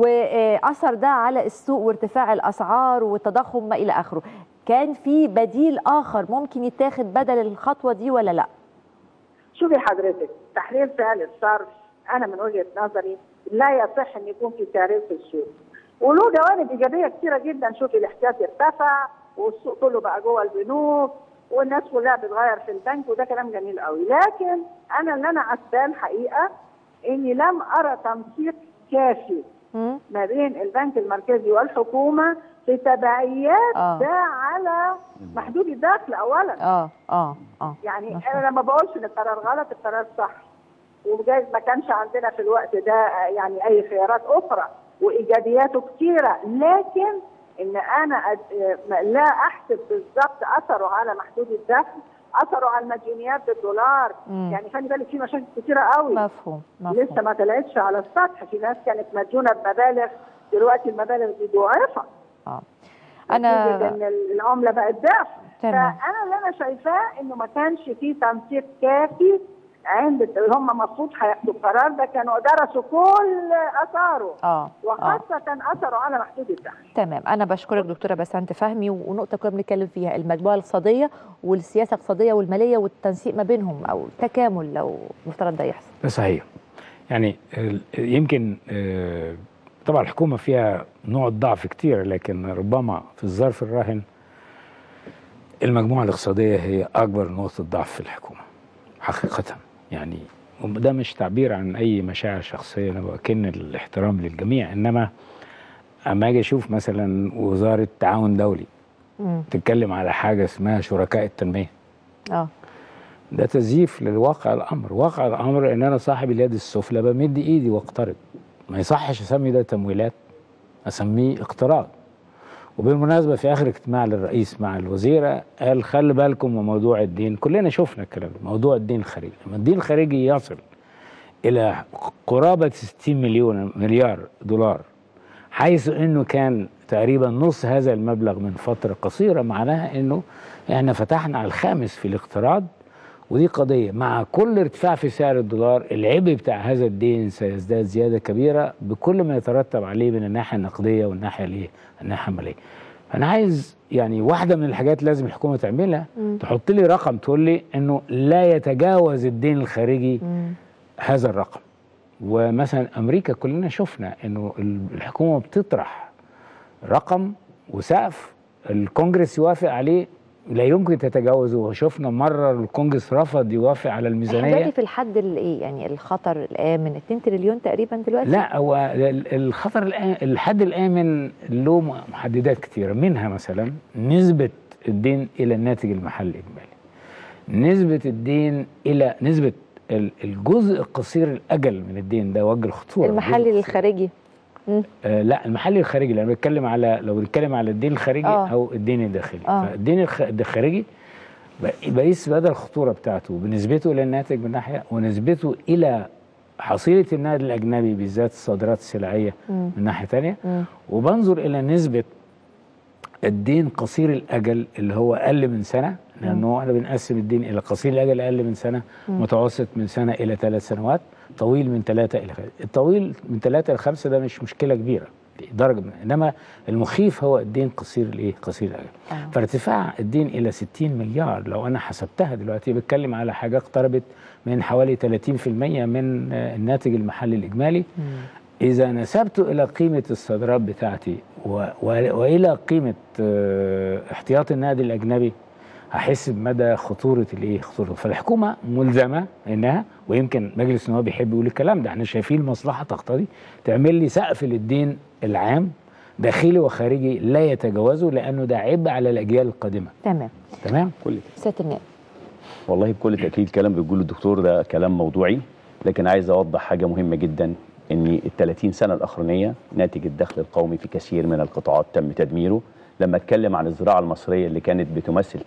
واثر ده على السوق وارتفاع الاسعار والتضخم ما الى اخره كان في بديل اخر ممكن يتاخد بدل الخطوه دي ولا لا شوفي حضرتك تحرير سعر الصرف انا من وجهه نظري لا يصح ان يكون في تعريف في السوق وله جوانب ايجابيه كثيره جدا شوفي الاحتياط ارتفع والسوق كله بقى جوه البنوك والناس كلها بتغير في البنك وده كلام جميل قوي لكن انا اللي انا عسباه الحقيقه اني لم ارى تنسيق كافي ما بين البنك المركزي والحكومه في تبعيات آه. ده على محدود الدخل اولا اه اه اه يعني مفهوم. انا لما بقولش ان القرار غلط القرار صح وجايز ما كانش عندنا في الوقت ده آه، يعني اي خيارات اخرى وايجابياته كثيره لكن ان انا أد- آه، ما- لا احسب بالظبط اثره على محدود الدخل اثره على المديونيات بالدولار مم. يعني خلي بالك في مشاكل كثيره قوي مفهوم لسه مفهوم ما طلعتش على السطح في ناس كانت مديونه بمبالغ دلوقتي المبالغ دي ضعفت اه نتيجة انا ان العمله بقت ضعف تمام. فانا اللي انا شايفاه انه ما كانش فيه تنسيق كافي عند هم المفروض هياخدوا القرار ده كانوا درسوا كل اثاره اه وخاصه اثره على محدود الدخل تمام انا بشكرك دكتوره بسنت فهمي ونقطه كنا بنتكلم فيها المجموعه الاقتصاديه والسياسه الاقتصاديه والماليه والتنسيق ما بينهم او التكامل لو مفترض ده يحصل ده صحيح يعني ال- يمكن آه، طبعا الحكومه فيها نوع ضعف كتير لكن ربما في الظرف الراهن المجموعه الاقتصاديه هي اكبر نقطه ضعف في الحكومه حقيقه يعني ده مش تعبير عن اي مشاعر شخصيه انا بكن الاحترام للجميع انما اما اجي اشوف مثلا وزاره تعاون دولي مم. تتكلم على حاجه اسمها شركاء التنميه اه ده تزييف للواقع الامر واقع الامر ان انا صاحب اليد السفلى بمد ايدي واقترض ما يصحش اسمي ده تمويلات اسميه اقتراض وبالمناسبه في اخر اجتماع للرئيس مع الوزيره قال خلي بالكم من موضوع الدين كلنا شفنا الكلام ده موضوع الدين الخارجي لما الدين الخارجي يصل الى قرابه 60 مليون مليار دولار حيث انه كان تقريبا نص هذا المبلغ من فتره قصيره معناها انه احنا فتحنا على الخامس في الاقتراض ودي قضيه مع كل ارتفاع في سعر الدولار العبء بتاع هذا الدين سيزداد زياده كبيره بكل ما يترتب عليه من الناحيه النقديه والناحيه الايه؟ الناحيه الماليه. فانا عايز يعني واحده من الحاجات لازم الحكومه تعملها مم. تحط لي رقم تقول لي انه لا يتجاوز الدين الخارجي مم. هذا الرقم ومثلا امريكا كلنا شفنا انه الحكومه بتطرح رقم وسقف الكونجرس يوافق عليه لا يمكن تتجاوزه وشفنا مره الكونجرس رفض يوافق على احنا الميزانيه دلوقتي في الحد الايه يعني الخطر الامن 2 تريليون تقريبا دلوقتي لا هو ال- الخطر الآ- الحد الامن له محددات كثيره منها مثلا نسبه الدين الى الناتج المحلي الاجمالي نسبه الدين الى نسبه ال- الجزء القصير الاجل من الدين ده وجه الخطوره المحلي للخارجي مم. آه لا المحلي الخارجي لما بنتكلم على لو بنتكلم على الدين الخارجي آه. او الدين الداخلي آه. فالدين الخ- الخارجي ب- بقيس مدى الخطوره بتاعته بنسبته الى الناتج من ناحيه ونسبته الى حصيله النقد الاجنبي بالذات الصادرات السلعيه مم. من ناحيه ثانيه مم. وبنظر الى نسبه الدين قصير الاجل اللي هو اقل من سنه لانه احنا بنقسم الدين الى قصير الاجل اقل من سنه مم. متوسط من سنه الى ثلاث سنوات طويل من ثلاثه الى خمسه الطويل من ثلاثه الى خمسه ده مش مشكله كبيره درجه من انما المخيف هو الدين قصير الايه قصير الاجل آه. فارتفاع الدين الى 60 مليار لو انا حسبتها دلوقتي بتكلم على حاجه اقتربت من حوالي 30% من آه، الناتج المحلي الاجمالي إذا نسبته إلى قيمة الصادرات بتاعتي و... و... وإلى قيمة آه، احتياطي النقد الأجنبي هحس بمدى خطورة الإيه؟ خطورة فالحكومة ملزمة إنها ويمكن مجلس النواب بيحب يقول الكلام ده احنا شايفين المصلحة تقتضي تعمل لي سقف للدين العام داخلي وخارجي لا يتجاوزه لأنه ده عبء على الأجيال القادمة تمام تمام؟ كل سياده النائب والله بكل تاكيد الكلام اللي بيقوله الدكتور ده كلام موضوعي لكن عايز اوضح حاجه مهمه جدا ان ال 30 سنه الاخرانيه ناتج الدخل القومي في كثير من القطاعات تم تدميره لما اتكلم عن الزراعه المصريه اللي كانت بتمثل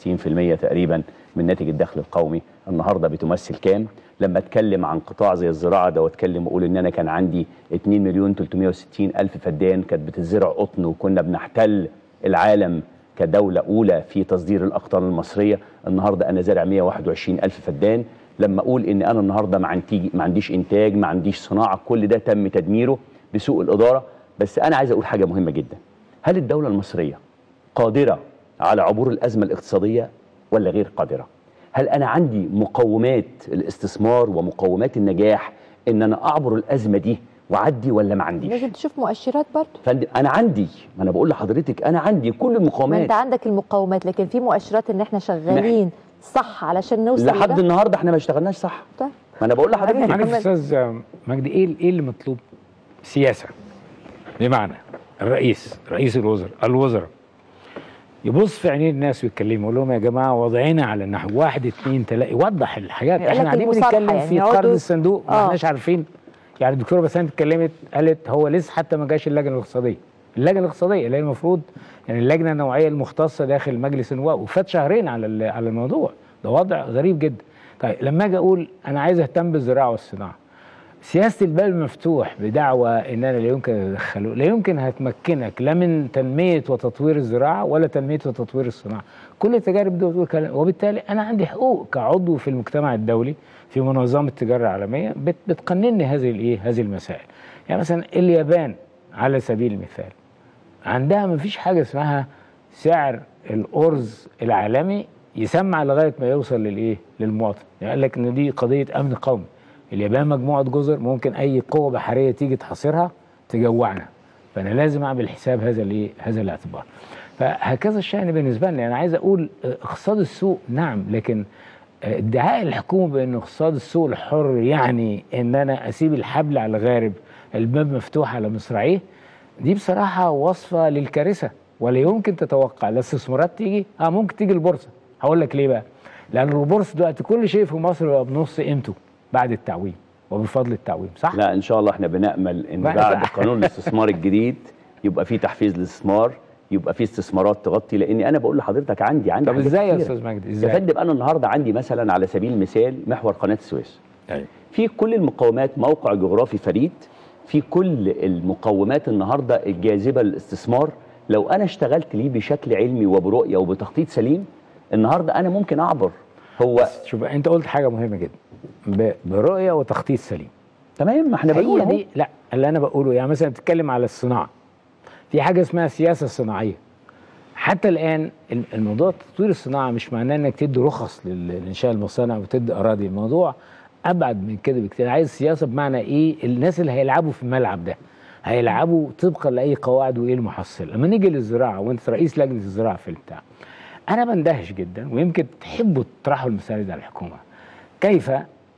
69% تقريبا من ناتج الدخل القومي النهارده بتمثل كام لما اتكلم عن قطاع زي الزراعه ده واتكلم واقول ان انا كان عندي 2 مليون 360 الف فدان كانت بتزرع قطن وكنا بنحتل العالم كدولة أولى في تصدير الأقطان المصرية النهاردة أنا زارع 121 ألف فدان لما أقول إن أنا النهاردة ما, عندي ما عنديش إنتاج ما عنديش صناعة كل ده تم تدميره بسوء الإدارة بس أنا عايز أقول حاجة مهمة جدا هل الدولة المصرية قادرة على عبور الأزمة الاقتصادية ولا غير قادرة هل أنا عندي مقومات الاستثمار ومقومات النجاح إن أنا أعبر الأزمة دي وأعدي ولا ما عنديش لازم تشوف مؤشرات برضه فندم انا عندي ما انا بقول لحضرتك انا عندي كل ما المقومات انت عندك المقومات لكن في مؤشرات ان احنا شغالين صح علشان نوصل لحد لده. النهارده احنا ما اشتغلناش صح طيب ما انا بقول لحضرتك عارف استاذ مجدي ايه ايه اللي مطلوب؟ سياسه بمعنى الرئيس رئيس الوزراء الوزراء يبص في عينين الناس ويتكلم يقول لهم يا جماعه وضعنا على النحو واحد اثنين ثلاثه يوضح الحاجات يقول لك احنا قاعدين المصالحة بنتكلم يعني في يقعدوا- قرض الصندوق ما آه. احناش عارفين يعني الدكتوره بسام اتكلمت قالت هو لسه حتى ما جاش اللجنه الاقتصاديه اللجنه الاقتصاديه اللي هي المفروض يعني اللجنه النوعيه المختصه داخل مجلس النواب وفات شهرين على ال- على الموضوع ده وضع غريب جدا طيب لما اجي اقول انا عايز اهتم بالزراعه والصناعه سياسه الباب المفتوح بدعوى ان انا لا يمكن اتدخله لا يمكن هتمكنك لا من تنميه وتطوير الزراعه ولا تنميه وتطوير الصناعه كل التجارب دي بتقول كلام وبالتالي انا عندي حقوق كعضو في المجتمع الدولي في منظمه التجاره العالميه بت بتقنني هذه الايه هذه المسائل يعني مثلا اليابان على سبيل المثال عندها ما فيش حاجه اسمها سعر الارز العالمي يسمع لغايه ما يوصل للايه للمواطن يعني قال لك ان دي قضيه امن قومي اليابان مجموعه جزر ممكن اي قوه بحريه تيجي تحاصرها تجوعنا فانا لازم اعمل حساب هذا الايه هذا الاعتبار فهكذا الشأن بالنسبه لنا انا عايز اقول آه، اقتصاد السوق نعم لكن آه، ادعاء الحكومه بان اقتصاد السوق الحر يعني ان انا اسيب الحبل على الغارب الباب مفتوح على مصراعيه دي بصراحه وصفه للكارثه ولا يمكن تتوقع لا استثمارات تيجي اه ممكن تيجي البورصه هقول لك ليه بقى لان البورصه دلوقتي كل شيء في مصر بقى بنص قيمته بعد التعويم وبفضل التعويم صح لا ان شاء الله احنا بنامل ان بقى- بعد بقى. قانون الاستثمار الجديد يبقى في تحفيز للاستثمار يبقى في استثمارات تغطي لاني انا بقول لحضرتك عندي عندي طب حاجات ازاي يا كتيرة. استاذ مجدي يا ازاي فندم انا النهارده عندي مثلا على سبيل المثال محور قناه السويس أيوة. في كل المقومات موقع جغرافي فريد في كل المقومات النهارده الجاذبه للاستثمار لو انا اشتغلت ليه بشكل علمي وبرؤيه وبتخطيط سليم النهارده انا ممكن اعبر هو شوف انت قلت حاجه مهمه جدا ب- برؤيه وتخطيط سليم تمام ما احنا بنقول هي أهو. دي لا اللي انا بقوله يعني مثلا بتتكلم على الصناعه في حاجه اسمها سياسه صناعيه حتى الان الم- الموضوع تطوير الصناعه مش معناه انك تدي رخص لل- لانشاء المصانع وتدي اراضي الموضوع ابعد من كده بكتير عايز سياسه بمعنى ايه الناس اللي هيلعبوا في الملعب ده هيلعبوا طبقا لاي قواعد وايه المحصل لما نيجي للزراعه وانت رئيس لجنه الزراعه في البتاع انا بندهش جدا ويمكن تحبوا تطرحوا المسائل دي على الحكومه كيف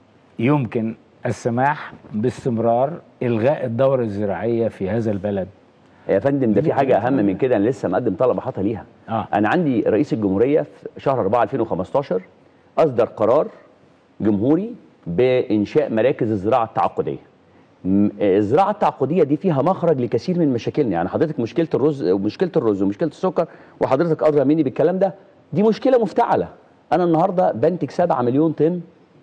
يمكن السماح باستمرار الغاء الدوره الزراعيه في هذا البلد يا فندم ده في حاجه اهم من كده انا لسه مقدم طلب احاطه ليها آه. انا عندي رئيس الجمهوريه في شهر 4 2015 اصدر قرار جمهوري بانشاء مراكز الزراعه التعاقديه م- الزراعه التعاقديه دي فيها مخرج لكثير من مشاكلنا يعني حضرتك مشكله الرز ومشكله الرز ومشكله السكر وحضرتك ادرى مني بالكلام ده دي مشكله مفتعله انا النهارده بنتج 7 مليون طن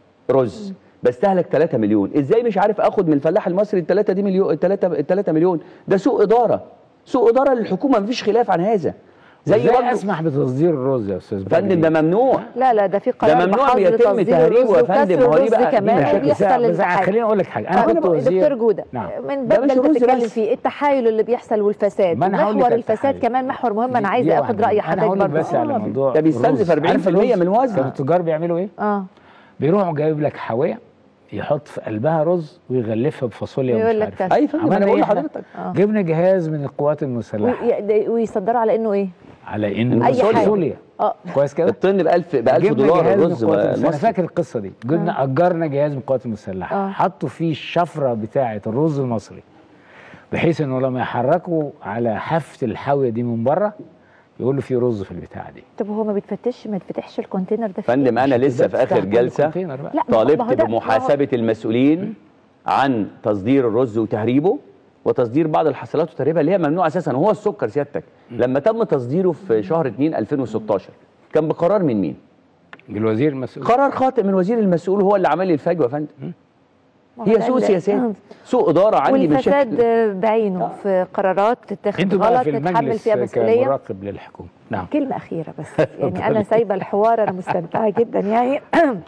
رز بستهلك 3 مليون ازاي مش عارف اخد من الفلاح المصري ال 3 دي مليون ال 3 ال 3 مليون ده سوء اداره سوء اداره للحكومه مفيش خلاف عن هذا زي زي برضه اسمح بتصدير الرز يا استاذ فندم ده ممنوع لا لا ده في قرار ممنوع بحظر بيتم تصدير تهريبه الرز يا فندم، وكسر هو ليه الرز بقى؟ دي كمان مشاكل. وبيحصل بس- بس التحايل خليني اقول لك حاجه انا طب كنت وزير دكتور جوده نعم من ده باب مش اللي انت رز بتتكلم بس. فيه التحايل اللي بيحصل والفساد ما أنا هقول لك محور على الفساد التحايل. كمان محور مهم انا عايزه دي اخد واحدة. راي انا حضرتك هقول لك برضه بس على موضوع ده بيستنزف الرز. 40% عارف الرز؟ من الوزن. كانوا التجار بيعملوا ايه؟ اه بيروحوا جايب لك حاويه يحط في قلبها رز ويغلفها بفاصوليا يقول ومش لك عارف كذا. إيه. أي فندم، عملنا أنا بقول إيه إحنا؟ لحضرتك. آه. جبنا جهاز من القوات المسلحه وي- ده- ويصدروا على انه ايه؟ على انه أي حاجة. فاصوليا اه كويس كده؟ الطن ب 1000 ب 1000 جبنا دولار جهاز من الرز القوات المسلحة. انا المصري فاكر القصه دي جبنا اجرنا جهاز من القوات المسلحه آه. حطوا فيه الشفره بتاعه الرز المصري بحيث انه لما يحركوا على حافه الحاويه دي من بره يقول له في رز في البتاعه دي طب هو ما بيتفتش ما يتفتحش الكونتينر ده في فندم إيه؟ انا لسه في تفتح اخر كل جلسه كونتينر بقى. لا، ما هو- ما هو طالبت ده- بمحاسبه المسؤولين عن تصدير الرز وتهريبه وتصدير بعض الحاصلات وتهريبها اللي هي ممنوع اساسا هو السكر سيادتك لما تم تصديره في شهر 2 2016 كان بقرار من مين؟ الوزير المسؤول قرار خاطئ من وزير المسؤول هو اللي عمل لي الفجوه يا فندم ما هو هي ده سوء اللي- سياسات سوء اداره عندي والفساد بشكل بعينه في قرارات تتاخد انتوا غلط بقى في تتحمل المجلس فيها مسؤوليه كمراقب للحكومه نعم كلمة أخيرة بس يعني أنا سايبة الحوار أنا مستمتعة جدا يعني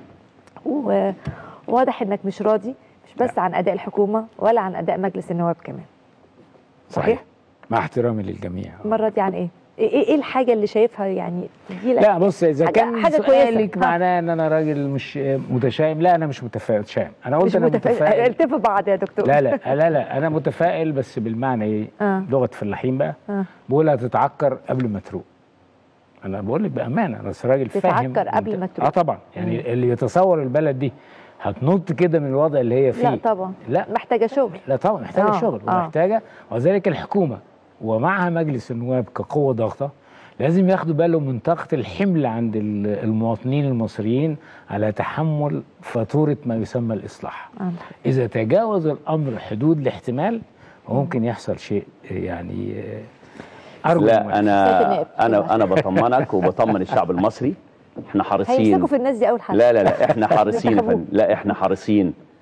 و- وواضح إنك مش راضي مش بس عن أداء الحكومة ولا عن أداء مجلس النواب كمان صحيح؟ مع احترامي للجميع مرة دي عن إيه؟ إيه إيه الحاجة اللي شايفها يعني تجيلك لا بص اذا حاجة- كان حاجة سؤالك كويسة. ها. معناه ان انا راجل مش متشائم لا انا مش متفائل متشائم انا قلت مش انا متفائل متفائل التفوا بعض يا دكتور لا لا لا لا انا متفائل بس بالمعنى ايه آه. لغه فلاحين بقى آه. بقول هتتعكر قبل ما تروق انا بقول لك بامانه انا بس راجل فاهم تتعكر قبل ما تروق. اه طبعا يعني اللي يتصور البلد دي هتنط كده من الوضع اللي هي فيه لا طبعا لا محتاجة شغل لا طبعا محتاجه آه، شغل آه. ومحتاجه وذلك الحكومه ومعها مجلس النواب كقوه ضاغطه لازم ياخدوا بالهم من طاقه الحمل عند ال- المواطنين المصريين على تحمل فاتوره ما يسمى الاصلاح. آه. اذا تجاوز الامر حدود الاحتمال ممكن يحصل شيء يعني آه، ارجو لا الموافقة. انا انا انا بطمنك وبطمن الشعب المصري احنا حريصين هيمسكوا في الناس دي أول حاجة لا لا لا احنا حريصين يا ينتخبوه. فندم لا احنا حريصين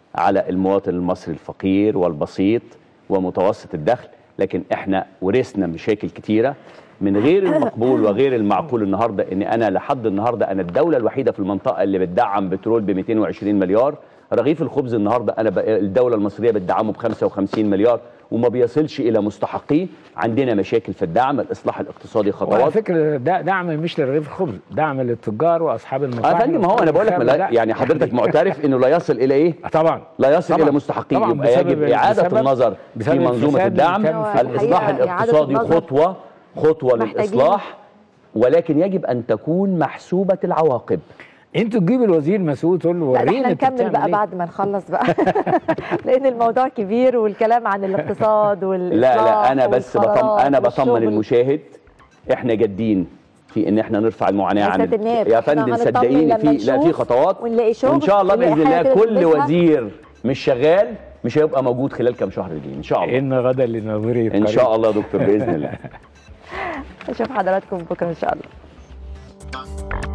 على المواطن المصري الفقير والبسيط ومتوسط الدخل لكن احنا ورثنا مشاكل كتيره من غير المقبول وغير المعقول النهارده ان انا لحد النهارده انا الدوله الوحيده في المنطقه اللي بتدعم بترول ب 220 مليار رغيف الخبز النهارده انا بق- الدوله المصريه بتدعمه ب 55 مليار وما بيصلش الى مستحقيه عندنا مشاكل في الدعم الاصلاح الاقتصادي وعلى خطوات فكره ده دعم مش للرغيف الخبز دعم للتجار واصحاب اه المطاعم يا فندم ما هو انا بقول لك ما لا- يعني حضرتك معترف انه لا يصل الى ايه؟ طبعا لا يصل طبعاً. الى مستحقيه طبعاً يبقى يجب بسبب- اعاده بسبب- النظر في بسبب منظومه الفساد الدعم اللي كان في الاصلاح الحقيقة إعادة الاقتصادي النظر خطوه خطوه محتاجين. للاصلاح ولكن يجب ان تكون محسوبه العواقب انتوا تجيب الوزير مسؤول تقول له لا ده ورينا احنا انت نكمل بتعمل بقى إيه؟ بعد ما نخلص بقى لان الموضوع كبير والكلام عن الاقتصاد والاصلاح لا لا انا بس بطم والقرارات انا بطمن والشغل. المشاهد احنا جادين في ان احنا نرفع المعاناه يا عن سيادة النائب، يا إحنا فندم هنطمن صدقيني لما في لا في نشوف خطوات ونلاقي شغل وان شاء الله ونلاقي باذن الله حاجة كل نلبسها. وزير مش شغال مش هيبقى موجود خلال كام شهر الجايين ان شاء الله ان غدا لناظري ان شاء الله يا دكتور باذن الله اشوف حضراتكم بكره ان شاء الله